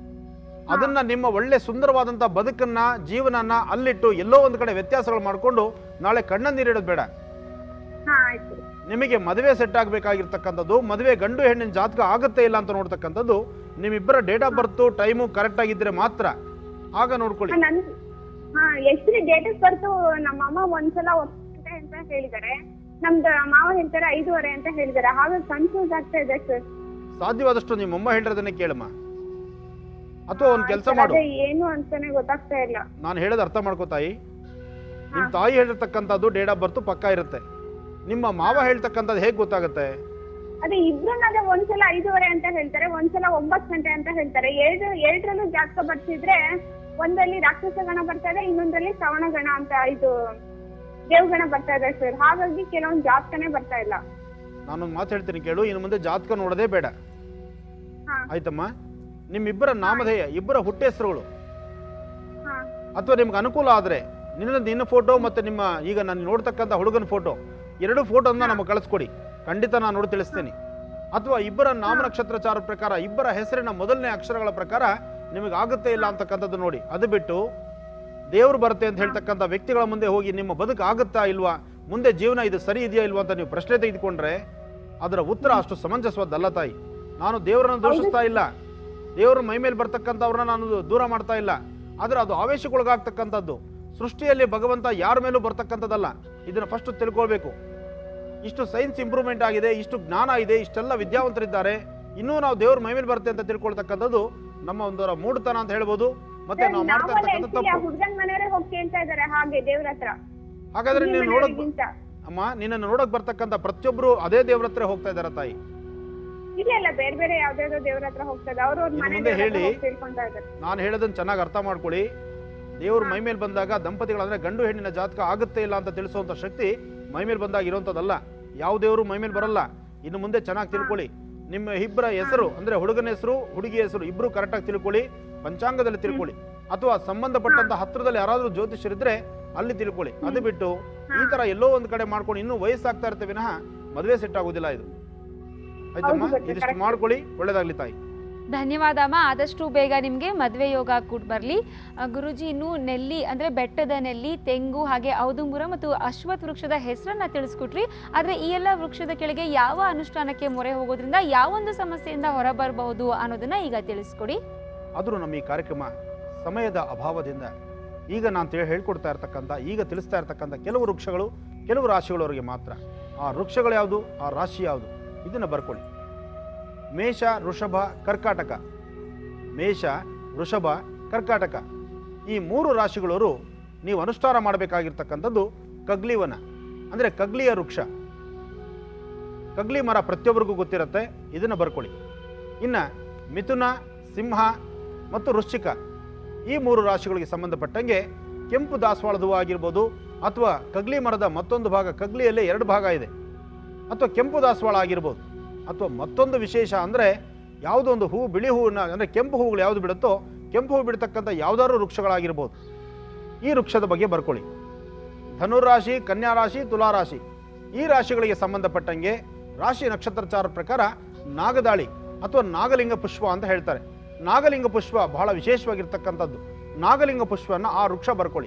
ಅದನ್ನ ನಿಮ್ಮ ಒಳ್ಳೆ ಸುಂದರವಾದಂಥ ಬದುಕನ್ನ ಜೀವನನ ಅಲ್ಲಿಟ್ಟು ಎಲ್ಲೋ ಒಂದು ಕಡೆ ವ್ಯತ್ಯಾಸಗಳು ಮಾಡಿಕೊಂಡು ನಾಳೆ ಕಣ್ಣ ನೀರಿಡೋದು ಬೇಡ ಹಾ ಆಯ್ತು ನಿಮಗೆ ಮದುವೆ ಸೆಟ್ ಆಗಬೇಕಾಗಿರ್ತಕ್ಕಂಥದ್ದು ಮದುವೆ ಗಂಡು ಹೆಣ್ಣಿನ ಜಾತಕ ಆಗುತ್ತೆ ಇಲ್ಲ ಅಂತ ನೋಡ್ತಕ್ಕಂಥದ್ದು ನಿಮ್ಮಿಬ್ಬರ date of birth time correct ಆಗಿದ್ರೆ ಮಾತ್ರ ಆಗ ನೋಡ್ಕೊಳ್ಳಿ ನನ್ ಹಾ ಎಷ್ಟು ಡೇಟ್ ಆಫ್ ಬರ್ತು ನಮ್ಮ ಅಮ್ಮ ಒಂದ್ಸಲ ಒಂದ್ ಗಂಟೆ ಅಂತ ಹೇಳಿದಾರೆ ನಮ್ದು ಮಾವ ಹೇಳ್ತಾರೆ ಐದೂವರೆ ಅಂತ ಹೇಳಿದಾರೆ ಹಾಗಾಗಿ ಕನ್ಫ್ಯೂಸ್ ಆಗ್ತಾ ಇದೆ ಸರ್ ಸಾಧ್ಯವಾದಷ್ಟು ನಿಮ್ಮ ಅಮ್ಮ ಹೇಳಿರೋದನ್ನೇ ಕೇಳಮ್ಮ ಅಥವಾ ಒಂದು ಕೆಲಸ ಮಾಡು ಅದೇ ಏನು ಅಂತಾನೆ ಗೊತ್ತಾಗ್ತಾ ಇಲ್ಲ ನಾನು ಹೇಳೋದು ಅರ್ಥ ಮಾಡ್ಕೋ ತಾಯಿ ನಿಮ್ಮ ತಾಯಿ ಹೇಳಿರ್ತಕ್ಕಂಥದ್ದು ಡೇಟ್ ಆಫ್ ಬರ್ತು ಪಕ್ಕ ಇರುತ್ತೆ ನಿಮ್ಮ ಮಾವ ಹೇಳ್ತಕ್ಕಂಥದ್ದು ಹೇಗೆ ಗೊತ್ತಾಗುತ್ತೆ ಅದೇ ಇಬ್ರನ್ನ ಒಂದ್ಸಲ ಐದೂವರೆ ಅಂತ ಹೇಳ್ತಾರೆ ಒಂದ್ಸಲ ಒಂಬತ್ತು ಗಂಟೆ ಅಂತ ಹೇಳ್ತಾರೆ ಎರಡು ಎರಡರಲ್ಲೂ ಜಾತಕ ಬರ್ತಿದ್ರೆ ಒಂದಲ್ಲಿ ರಾಕ್ಷಸ ಗಣ ಬರ್ತಾ ಇದೆ ಇನ್ನೊಂದಲ್ಲಿ ಶ್ರವಣ ಗಣ ಅಂತ ಇದು ದೇವಗಣ ಬರ್ತಾ ಇದೆ ಸರ್ ಹಾಗಾಗಿ ಕೆಲವೊಂದು ಜಾತಕನೇ ಬರ್ತಾ ಇಲ್ಲ ನಾನೊಂದು ಮಾತು ಹೇಳ್ತೀನಿ ಕೇಳು ಇನ್ನು ಮುಂದೆ ಜಾತಕ ನೋಡೋದೇ ಬೇಡ ಹಾ ಆಯ್ತಮ್ಮ ನಿಮ್ಮಿಬ್ಬರ ನಾಮಧೇಯ ಇಬ್ಬರ ಹುಟ್ಟೆಸರುಗಳು ಹಾ ಅಥವಾ ನಿಮ್ಗೆ ಅನುಕೂಲ ಆದರೆ ನಿನ್ನ ನಿನ್ನ ಫೋಟೋ ಮತ್ತೆ ನಿಮ್ಮ ಈಗ ನಾನು ನೋಡ್ತಕ್ಕಂಥ ಹುಡುಗನ ಫೋಟೋ ಎರಡು ಫೋಟೋನ ನಮಗೆ ಕಳಿಸ್ಕೊಡಿ ಖಂಡಿತ ನಾನು ನೋಡಿ ತಿಳಿಸ್ತೀನಿ ಅಥವಾ ಇಬ್ಬರ ನಾಮ ನಕ್ಷತ್ರಚಾರ ಪ್ರಕಾರ ಇಬ್ಬರ ಹೆಸರಿನ ಮೊದಲನೇ ಅಕ್ಷರಗಳ ಪ್ರಕಾರ ನಿಮಗೆ ಆಗುತ್ತೆ ಇಲ್ಲ ಅಂತಕ್ಕಂಥದ್ದು ನೋಡಿ ಅದು ಬಿಟ್ಟು ದೇವರು ಬರುತ್ತೆ ಅಂತ ಹೇಳ್ತಕ್ಕಂಥ ವ್ಯಕ್ತಿಗಳ ಮುಂದೆ ಹೋಗಿ ನಿಮ್ಮ ಬದುಕು ಆಗುತ್ತಾ ಇಲ್ವಾ ಮುಂದೆ ಜೀವನ ಇದು ಸರಿ ಇದೆಯಾ ಇಲ್ವಾ ಅಂತ ನೀವು ಪ್ರಶ್ನೆ ತೆಗೆದುಕೊಂಡ್ರೆ ಅದರ ಉತ್ತರ ಅಷ್ಟು ಸಮಂಜಸವಾದಲ್ಲ ತಾಯಿ ನಾನು ದೇವರನ್ನು ದೂಷಿಸ್ತಾ ಇಲ್ಲ ದೇವರ ಮೈ ಮೇಲೆ ಬರ್ತಕ್ಕಂಥವ್ರನ್ನ ನಾನು ದೂರ ಮಾಡ್ತಾ ಇಲ್ಲ ಆದ್ರೆ ಅದು ಆವೇಶಕ್ಕೊಳಗಾಗ್ತಕ್ಕಂಥದ್ದು ಸೃಷ್ಟಿಯಲ್ಲಿ ಭಗವಂತ ಯಾರ ಮೇಲೂ ಬರ್ತಕ್ಕಂಥದ್ದಲ್ಲ ಇದನ್ನ ಫಸ್ಟ್ ತಿಳ್ಕೊಳ್ಬೇಕು ಇಷ್ಟು ಸೈನ್ಸ್ ಇಂಪ್ರೂವ್ಮೆಂಟ್ ಆಗಿದೆ ಇಷ್ಟು ಜ್ಞಾನ ಇದೆ ಇಷ್ಟೆಲ್ಲ ವಿದ್ಯಾವಂತರಿದ್ದಾರೆ ಇನ್ನೂ ನಾವು ದೇವ್ರ ಮೈ ಮೇಲೆ ಬರುತ್ತೆ ಅಂತ ತಿಳ್ಕೊಳ್ತಕ್ಕಂಥದ್ದು ನಮ್ಮ ಒಂದರ ಮೂಢತನ ಅಂತ ಹೇಳ್ಬೋದು ಮತ್ತೆ ನಾವು ಮಾಡ್ತಾ ನಾವಲ್ಲ ಇರ್ತಕ್ಕಂಥ actually ಆ ತಪ್ಪು ಹುಡ್ಗನ್ ಮನೆಯವರೇ ಹೋಗಿ ಕೇಳ್ತಾ ಇದಾರೆ ಹಾಗೆ ದೇವ್ರ ಹತ್ರ ಹಾಗಾದ್ರೆ ಹುಡ್ಗಿ ನೀನು ನೋಡಕ್ ಮನೆಯವ್ರಿಗಿಂತ. ಅಮ್ಮ ನಿನ್ನನ್ನು ನೋಡಕ್ ಬರ್ತಕ್ಕಂಥ ಪ್ರತಿಯೊಬ್ರು ಅದೇ ದೇವ್ರ ಹತ್ರ ಹೋಗ್ತಾ ಇದಾರ ತಾಯಿ ಇಲ್ಲ ಇಲ್ಲ ಬೇರೆ ಬೇರೆ ಯಾವ್ದಾವ್ದೋ ದೇವ್ರ ಹತ್ರ ಹೋಗ್ತದೆ ಅವ್ರ ಅವ್ರ ಇನ್ನು ಮನೆ ಮುಂದೆ ದೇವ್ರ ಹತ್ರ ಹೇಳಿ. ಹೋಗಿ ತಿಳ್ಕೊಂತಾ ಇದಾರೆ ನಾನು ಹೇಳೋದನ್ನ ಚೆನ್ನಾಗಿ ಅರ್ಥ ಮಾಡ್ಕೊಳ್ಳಿ ದೇವ್ರ ಮೈ ಮೇಲೆ ಬಂದಾಗ ದಂಪತಿಗಳಂದ್ರೆ ಗಂಡು ಹೆಣ್ಣಿನ ಜಾತಕ ಆಗುತ್ತೆ ಇಲ್ಲ ಅಂತ ತಿಳಿಸುವಂತ ಶಕ್ತಿ ಮೈ ಮೇಲೆ ಬಂದಾಗ ಇರುವಂತದ್ದಲ್ಲ ಯಾವ ದೇವರು ಮೈ ಮೇಲೆ ಬರಲ್ಲ ಇನ್ನು ಮುಂದೆ ಚೆನ್ನಾಗಿ ತಿಳ್ಕೊಳ್ಳಿ ನಿಮ್ಮ ಇಬ್ಬರ ಹೆಸರು ಅಂದ್ರೆ ಹುಡುಗನ ಹೆಸರು ಹುಡುಗಿ ಹೆಸರು ಇಬ್ರು ಕರೆಕ್ಟಾಗಿ ತಿಳ್ಕೊಳ್ಳಿ ಪಂಚಾಂಗದಲ್ಲಿ ತಿಳ್ಕೊಳ್ಳಿ ಅಥವಾ ಸಂಬಂಧಪಟ್ಟಂತ ಹತ್ರದಲ್ಲಿ ಯಾರಾದ್ರೂ ಜ್ಯೋತಿಷ್ಯರಿದ್ರೆ ಅಲ್ಲಿ ತಿಳ್ಕೊಳ್ಳಿ ಅದು ಬಿಟ್ಟು ಈ ತರ ಎಲ್ಲೋ ಒಂದ್ ಕಡೆ ಮಾಡ್ಕೊಂಡು ಇನ್ನೂ ವಯಸ್ಸಾಗ್ತಾ ಇರ್ತೇವೆ ವಿನಃ ಮದುವೆ ಸೆಟ್ ಆಗುದಿಲ್ಲ ಇದು ಆಯ್ತಮ್ಮ ಹೌದು ಗೊತ್ತು, ಇದಿಷ್ಟು correct. ಮಾಡ್ಕೊಳ್ಳಿ ಒಳ್ಳೇದಾಗ್ಲಿ ತಾಯಿ ಧನ್ಯವಾದ ಅಮ್ಮ ಆದಷ್ಟು ಬೇಗ ನಿಮಗೆ ಮದುವೆ ಯೋಗ ಕೂಟ್ ಬರಲಿ ಗುರುಜಿ ಇನ್ನು ನೆಲ್ಲಿ ಅಂದರೆ ಬೆಟ್ಟದ ನೆಲ್ಲಿ ತೆಂಗು ಹಾಗೆ ಔದುಂಬುರ ಮತ್ತು ಅಶ್ವತ್ ವೃಕ್ಷದ ಹೆಸರನ್ನ ತಿಳಿಸ್ಕೊಟ್ರಿ ಆದರೆ ಈ ಎಲ್ಲ ವೃಕ್ಷದ ಕೆಳಗೆ ಯಾವ ಅನುಷ್ಠಾನಕ್ಕೆ ಮೊರೆ ಹೋಗೋದ್ರಿಂದ ಯಾವೊಂದು ಸಮಸ್ಯೆಯಿಂದ ಹೊರಬರಬಹುದು ಅನ್ನೋದನ್ನ ಈಗ ತಿಳಿಸ್ಕೊಡಿ ಆದರೂ ನಮ್ಮ ಈ ಕಾರ್ಯಕ್ರಮ ಸಮಯದ ಅಭಾವದಿಂದ ಈಗ ನಾನು ತಿಳಿ ಹೇಳ್ಕೊಡ್ತಾ ಇರ್ತಕ್ಕಂಥ ಈಗ ತಿಳಿಸ್ತಾ ಇರ್ತಕ್ಕಂಥ ಕೆಲವು ವೃಕ್ಷಗಳು ಕೆಲವು ರಾಶಿಗಳವರಿಗೆ ಮಾತ್ರ ಆ ವೃಕ್ಷಗಳು ಯಾವುದು ಆ ರಾಶಿ ಯಾವುದು ಇದನ್ನು ಬರ್ಕೊಳ್ಳಿ ಮೇಷ ವೃಷಭ ಕರ್ಕಾಟಕ ಮೇಷ ವೃಷಭ ಕರ್ಕಾಟಕ ಈ ಮೂರು ರಾಶಿಗಳವರು ನೀವು ಅನುಷ್ಠಾನ ಮಾಡಬೇಕಾಗಿರ್ತಕ್ಕಂಥದ್ದು ಕಗ್ಲಿವನ ಅಂದರೆ ಕಗ್ಲಿಯ ವೃಕ್ಷ ಕಗ್ಲಿ ಮರ ಪ್ರತಿಯೊಬ್ಬರಿಗೂ ಗೊತ್ತಿರುತ್ತೆ ಇದನ್ನು ಬರ್ಕೊಳ್ಳಿ ಇನ್ನು ಮಿಥುನ ಸಿಂಹ ಮತ್ತು ವೃಶ್ಚಿಕ ಈ ಮೂರು ರಾಶಿಗಳಿಗೆ ಸಂಬಂಧಪಟ್ಟಂಗೆ ಕೆಂಪು ದಾಸವಾಳದ ಹೂವು ಆಗಿರ್ಬೋದು ಅಥವಾ ಕಗ್ಲಿ ಮರದ ಮತ್ತೊಂದು ಭಾಗ ಕಗ್ಲಿಯಲ್ಲೇ ಎರಡು ಭಾಗ ಇದೆ ಅಥವಾ ಕೆಂಪು ದಾಸವಾಳ ಆಗಿರ್ಬೋದು ಅಥವಾ ಮತ್ತೊಂದು ವಿಶೇಷ ಅಂದರೆ ಯಾವುದೋ ಒಂದು ಹೂವು ಬಿಳಿ ಹೂವನ್ನ ಅಂದರೆ ಕೆಂಪು ಹೂವುಗಳು ಯಾವುದು ಬಿಡುತ್ತೋ ಕೆಂಪು ಹೂವು ಬಿಡ್ತಕ್ಕಂಥ ಯಾವುದಾದ್ರು ವೃಕ್ಷಗಳಾಗಿರ್ಬೋದು ಈ ವೃಕ್ಷದ ಬಗ್ಗೆ ಬರ್ಕೊಳ್ಳಿ ಧನುರಾಶಿ ಕನ್ಯಾ ರಾಶಿ ತುಲಾ ರಾಶಿ ಈ ರಾಶಿಗಳಿಗೆ ಸಂಬಂಧಪಟ್ಟಂಗೆ ರಾಶಿ ನಕ್ಷತ್ರಚಾರ ಪ್ರಕಾರ ನಾಗದಾಳಿ ಅಥವಾ ನಾಗಲಿಂಗ ಪುಷ್ಪ ಅಂತ ಹೇಳ್ತಾರೆ ನಾಗಲಿಂಗ ಪುಷ್ಪ ಬಹಳ ವಿಶೇಷವಾಗಿರ್ತಕ್ಕಂಥದ್ದು ನಾಗಲಿಂಗ ಪುಷ್ಪವನ್ನು ಆ ವೃಕ್ಷ ಬರ್ಕೊಳ್ಳಿ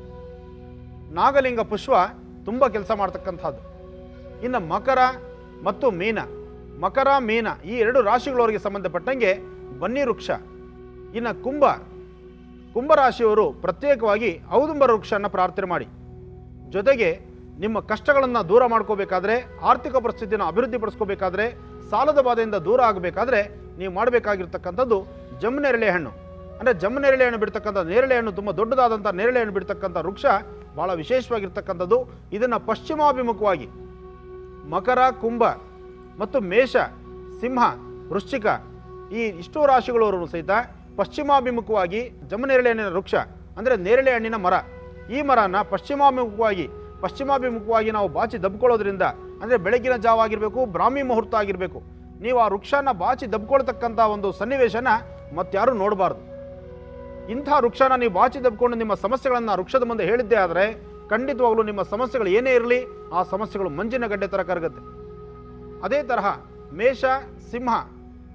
ನಾಗಲಿಂಗ ಪುಷ್ಪ ತುಂಬ ಕೆಲಸ ಮಾಡ್ತಕ್ಕಂಥದ್ದು ಇನ್ನು ಮಕರ ಮತ್ತು ಮೀನ ಮಕರ ಮೀನ ಈ ಎರಡು ರಾಶಿಗಳವರಿಗೆ ಸಂಬಂಧಪಟ್ಟಂಗೆ ಬನ್ನಿ ವೃಕ್ಷ ಇನ್ನು ಕುಂಭ ಕುಂಭರಾಶಿಯವರು ಪ್ರತ್ಯೇಕವಾಗಿ ಔದುಂಬರ ವೃಕ್ಷವನ್ನು ಪ್ರಾರ್ಥನೆ ಮಾಡಿ ಜೊತೆಗೆ ನಿಮ್ಮ ಕಷ್ಟಗಳನ್ನು ದೂರ ಮಾಡ್ಕೋಬೇಕಾದ್ರೆ ಆರ್ಥಿಕ ಪರಿಸ್ಥಿತಿಯನ್ನು ಅಭಿವೃದ್ಧಿಪಡಿಸ್ಕೋಬೇಕಾದ್ರೆ ಸಾಲದ ಬಾಧೆಯಿಂದ ದೂರ ಆಗಬೇಕಾದ್ರೆ ನೀವು ಮಾಡಬೇಕಾಗಿರ್ತಕ್ಕಂಥದ್ದು ಜಮ್ಮನೇರಳೆ ಹಣ್ಣು ಅಂದರೆ ಜಮ್ಮನೇರಳೆ ಹಣ್ಣು ಬಿಡ್ತಕ್ಕಂಥ ನೇರಳೆ ಹಣ್ಣು ತುಂಬ ದೊಡ್ಡದಾದಂಥ ನೇರಳೆ ಹಣ್ಣು ಬಿಡ್ತಕ್ಕಂಥ ವೃಕ್ಷ ಬಹಳ ವಿಶೇಷವಾಗಿರ್ತಕ್ಕಂಥದ್ದು ಇದನ್ನು ಪಶ್ಚಿಮಾಭಿಮುಖವಾಗಿ ಮಕರ ಕುಂಭ ಮತ್ತು ಮೇಷ ಸಿಂಹ ವೃಶ್ಚಿಕ ಈ ಇಷ್ಟೋ ರಾಶಿಗಳವರು ಸಹಿತ ಪಶ್ಚಿಮಾಭಿಮುಖವಾಗಿ ಜಮ್ಮನೇರಳೆ ಹಣ್ಣಿನ ವೃಕ್ಷ ಅಂದರೆ ನೇರಳೆ ಹಣ್ಣಿನ ಮರ ಈ ಮರನ ಪಶ್ಚಿಮಾಭಿಮುಖವಾಗಿ ಪಶ್ಚಿಮಾಭಿಮುಖವಾಗಿ ನಾವು ಬಾಚಿ ದಬ್ಕೊಳ್ಳೋದ್ರಿಂದ ಅಂದರೆ ಬೆಳಗಿನ ಜಾವ ಆಗಿರಬೇಕು ಬ್ರಾಹ್ಮಿ ಮುಹೂರ್ತ ಆಗಿರಬೇಕು ನೀವು ಆ ವೃಕ್ಷನ ಬಾಚಿ ದಬ್ಕೊಳ್ತಕ್ಕಂಥ ಒಂದು ಸನ್ನಿವೇಶನ ಮತ್ತಾರೂ ನೋಡಬಾರ್ದು ಇಂಥ ವೃಕ್ಷನ ನೀವು ಬಾಚಿ ದಬ್ಕೊಂಡು ನಿಮ್ಮ ಸಮಸ್ಯೆಗಳನ್ನು ಆ ವೃಕ್ಷದ ಮುಂದೆ ಹೇಳಿದ್ದೇ ಆದರೆ ಖಂಡಿತವಾಗ್ಲೂ ನಿಮ್ಮ ಸಮಸ್ಯೆಗಳು ಏನೇ ಇರಲಿ ಆ ಸಮಸ್ಯೆಗಳು ಮಂಜಿನ ಗಡ್ಡೆ ಥರ ಕರಗುತ್ತೆ ಅದೇ ತರಹ ಮೇಷ ಸಿಂಹ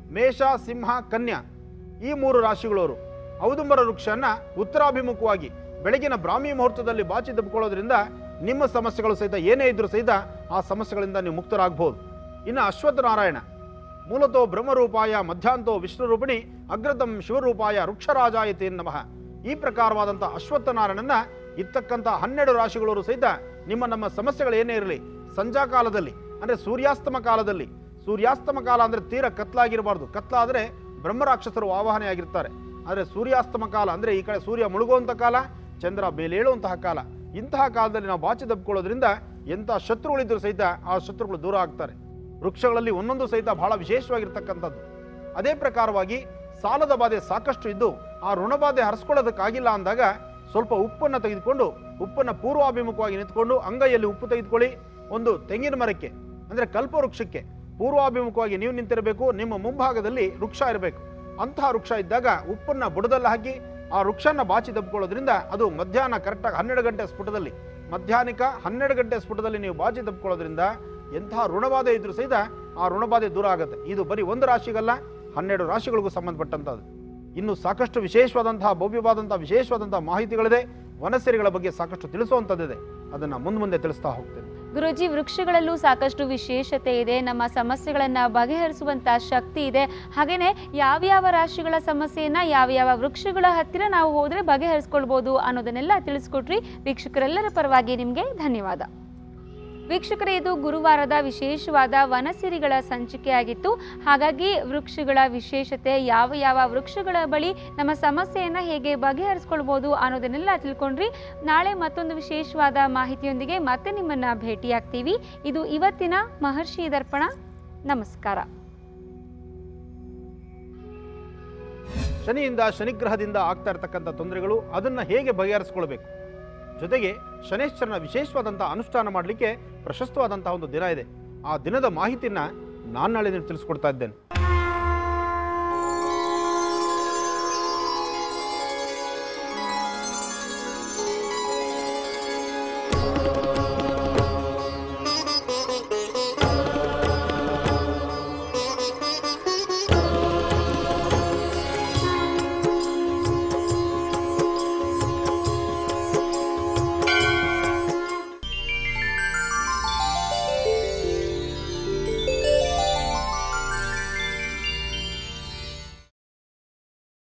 ಮೇಷ ಸಿಂಹ ಕನ್ಯಾ ಈ ಮೂರು ರಾಶಿಗಳವರು ಔದುಂಬರ ವೃಕ್ಷನ ಉತ್ತರಾಭಿಮುಖವಾಗಿ ಬೆಳಗಿನ ಬ್ರಾಹ್ಮಿ ಮುಹೂರ್ತದಲ್ಲಿ ಬಾಚಿ ದಬ್ಕೊಳ್ಳೋದ್ರಿಂದ ನಿಮ್ಮ ಸಮಸ್ಯೆಗಳು ಸಹಿತ ಏನೇ ಇದ್ರೂ ಸಹಿತ ಆ ಸಮಸ್ಯೆಗಳಿಂದ ನೀವು ಮುಕ್ತರಾಗಬಹುದು ಇನ್ನು ಅಶ್ವತ್ಥ ನಾರಾಯಣ ಮೂಲತೋ ಬ್ರಹ್ಮರೂಪಾಯ ಮಧ್ಯಾಂತೋ ವಿಷ್ಣುರೂಪಿಣಿ ಅಗ್ರತಂ ಶಿವರೂಪಾಯ ವೃಕ್ಷರಾಜಾಯತೆ ನಮಃ ಈ ಪ್ರಕಾರವಾದಂಥ ಅಶ್ವತ್ಥನಾರಾಯಣನ ಇರ್ತಕ್ಕಂಥ ಹನ್ನೆರಡು ರಾಶಿಗಳವರು ಸಹಿತ ನಿಮ್ಮ ನಮ್ಮ ಸಮಸ್ಯೆಗಳು ಏನೇ ಇರಲಿ ಸಂಜಾ ಕಾಲದಲ್ಲಿ ಅಂದರೆ ಸೂರ್ಯಾಸ್ತಮ ಕಾಲದಲ್ಲಿ ಸೂರ್ಯಾಸ್ತಮ ಕಾಲ ಅಂದರೆ ತೀರ ಕತ್ಲಾಗಿರಬಾರ್ದು ಕತ್ಲಾದರೆ ಬ್ರಹ್ಮರಾಕ್ಷಸರು ಆವಾಹನೆ ಆಗಿರ್ತಾರೆ ಆದರೆ ಸೂರ್ಯಾಸ್ತಮ ಕಾಲ ಅಂದರೆ ಈ ಕಡೆ ಸೂರ್ಯ ಮುಳುಗುವಂಥ ಕಾಲ ಚಂದ್ರ ಮೇಲೇಳುವಂತಹ ಕಾಲ ಇಂತಹ ಕಾಲದಲ್ಲಿ ನಾವು ಬಾಚಿ ದಬ್ಕೊಳ್ಳೋದ್ರಿಂದ ಎಂಥ ಶತ್ರುಗಳಿದ್ದರೂ ಸಹಿತ ಆ ಶತ್ರುಗಳು ದೂರ ಆಗ್ತಾರೆ ವೃಕ್ಷಗಳಲ್ಲಿ ಒಂದೊಂದು ಸಹಿತ ಬಹಳ ವಿಶೇಷವಾಗಿರ್ತಕ್ಕಂಥದ್ದು ಅದೇ ಪ್ರಕಾರವಾಗಿ ಸಾಲದ ಬಾಧೆ ಸಾಕಷ್ಟು ಇದ್ದು ಆ ಋಣಬಾಧೆ ಹರಿಸ್ಕೊಳ್ಳೋದಕ್ಕಾಗಿಲ್ಲ ಅಂದಾಗ ಸ್ವಲ್ಪ ಉಪ್ಪನ್ನು ತೆಗೆದುಕೊಂಡು ಉಪ್ಪನ್ನು ಪೂರ್ವಾಭಿಮುಖವಾಗಿ ನಿಂತ್ಕೊಂಡು ಅಂಗೈಯಲ್ಲಿ ಉಪ್ಪು ತೆಗೆದುಕೊಳ್ಳಿ ಒಂದು ತೆಂಗಿನ ಮರಕ್ಕೆ ಅಂದರೆ ಕಲ್ಪ ವೃಕ್ಷಕ್ಕೆ ಪೂರ್ವಾಭಿಮುಖವಾಗಿ ನೀವು ನಿಂತಿರಬೇಕು ನಿಮ್ಮ ಮುಂಭಾಗದಲ್ಲಿ ವೃಕ್ಷ ಇರಬೇಕು ಅಂತಹ ವೃಕ್ಷ ಇದ್ದಾಗ ಉಪ್ಪನ್ನ ಬುಡದಲ್ಲಿ ಹಾಕಿ ಆ ವೃಕ್ಷನ ಬಾಚಿ ದಬ್ಕೊಳ್ಳೋದ್ರಿಂದ ಅದು ಮಧ್ಯಾಹ್ನ ಕರೆಕ್ಟಾಗಿ ಹನ್ನೆರಡು ಗಂಟೆ ಸ್ಫುಟದಲ್ಲಿ ಮಧ್ಯಾಹ್ನಿಕ ಹನ್ನೆರಡು ಗಂಟೆ ಸ್ಫುಟದಲ್ಲಿ ನೀವು ಬಾಚಿ ದಬ್ಕೊಳ್ಳೋದ್ರಿಂದ ಎಂತಹ ಋಣಬಾಧೆ ಇದ್ರೂ ಸಹಿತ ಆ ಋಣಬಾಧೆ ದೂರ ಆಗುತ್ತೆ ಇದು ಬರೀ ಒಂದು ರಾಶಿಗಲ್ಲ ಹನ್ನೆರಡು ರಾಶಿಗಳಿಗೂ ಸಂಬಂಧಪಟ್ಟಂಥದ್ದು ಇನ್ನು ಸಾಕಷ್ಟು ವಿಶೇಷವಾದಂತಹ ಭವ್ಯವಾದಂತಹ ವಿಶೇಷವಾದಂತಹ ಮಾಹಿತಿಗಳಿದೆ ವನಸೇರಿಗಳ ಬಗ್ಗೆ ಸಾಕಷ್ಟು ತಿಳಿಸುವಂಥದ್ದಿದೆ ಅದನ್ನು ಮುಂದೆ ಮುಂದೆ ತಿಳಿಸ್ತಾ ಹೋಗ್ತೇನೆ ಗುರುಜಿ ವೃಕ್ಷಗಳಲ್ಲೂ ಸಾಕಷ್ಟು ವಿಶೇಷತೆ ಇದೆ ನಮ್ಮ ಸಮಸ್ಯೆಗಳನ್ನ ಬಗೆಹರಿಸುವಂತ ಶಕ್ತಿ ಇದೆ ಹಾಗೇನೆ ಯಾವ್ಯಾವ ರಾಶಿಗಳ ಸಮಸ್ಯೆಯನ್ನ ಯಾವ್ಯಾವ ವೃಕ್ಷಗಳ ಹತ್ತಿರ ನಾವು ಹೋದ್ರೆ ಬಗೆಹರಿಸ್ಕೊಳ್ಬೋದು ಅನ್ನೋದನ್ನೆಲ್ಲ ತಿಳಿಸ್ಕೊಟ್ರಿ ವೀಕ್ಷಕರೆಲ್ಲರ ಪರವಾಗಿ ನಿಮಗೆ ಧನ್ಯವಾದ ವೀಕ್ಷಕರೇ ಇದು ಗುರುವಾರದ ವಿಶೇಷವಾದ ವನಸಿರಿಗಳ ಸಂಚಿಕೆಯಾಗಿತ್ತು ಹಾಗಾಗಿ ವೃಕ್ಷಗಳ ವಿಶೇಷತೆ ಯಾವ ಯಾವ ವೃಕ್ಷಗಳ ಬಳಿ ನಮ್ಮ ಸಮಸ್ಯೆಯನ್ನು ಹೇಗೆ ಬಗೆಹರಿಸ್ಕೊಳ್ಬೋದು ಅನ್ನೋದನ್ನೆಲ್ಲ ತಿಳ್ಕೊಂಡ್ರಿ ನಾಳೆ ಮತ್ತೊಂದು ವಿಶೇಷವಾದ ಮಾಹಿತಿಯೊಂದಿಗೆ ಮತ್ತೆ ನಿಮ್ಮನ್ನ ಭೇಟಿಯಾಗ್ತೀವಿ ಇದು ಇವತ್ತಿನ ಮಹರ್ಷಿ ದರ್ಪಣ ನಮಸ್ಕಾರ ಶನಿಯಿಂದ ಶನಿಗ್ರಹದಿಂದ ಆಗ್ತಾ ಇರತಕ್ಕಂಥ ತೊಂದರೆಗಳು ಅದನ್ನು ಹೇಗೆ ಬಗೆಹರಿಸ್ಕೊಳ್ಬೇಕು ಜೊತೆಗೆ ಶನೇಶ್ವರನ ವಿಶೇಷವಾದಂಥ ಅನುಷ್ಠಾನ ಮಾಡಲಿಕ್ಕೆ ಪ್ರಶಸ್ತವಾದಂತಹ ಒಂದು ದಿನ ಇದೆ ಆ ದಿನದ ಮಾಹಿತಿನ ನಾನು ನಾಳೆ ನಿಮ್ಗೆ ತಿಳಿಸ್ಕೊಡ್ತಾ ಇದ್ದೇನೆ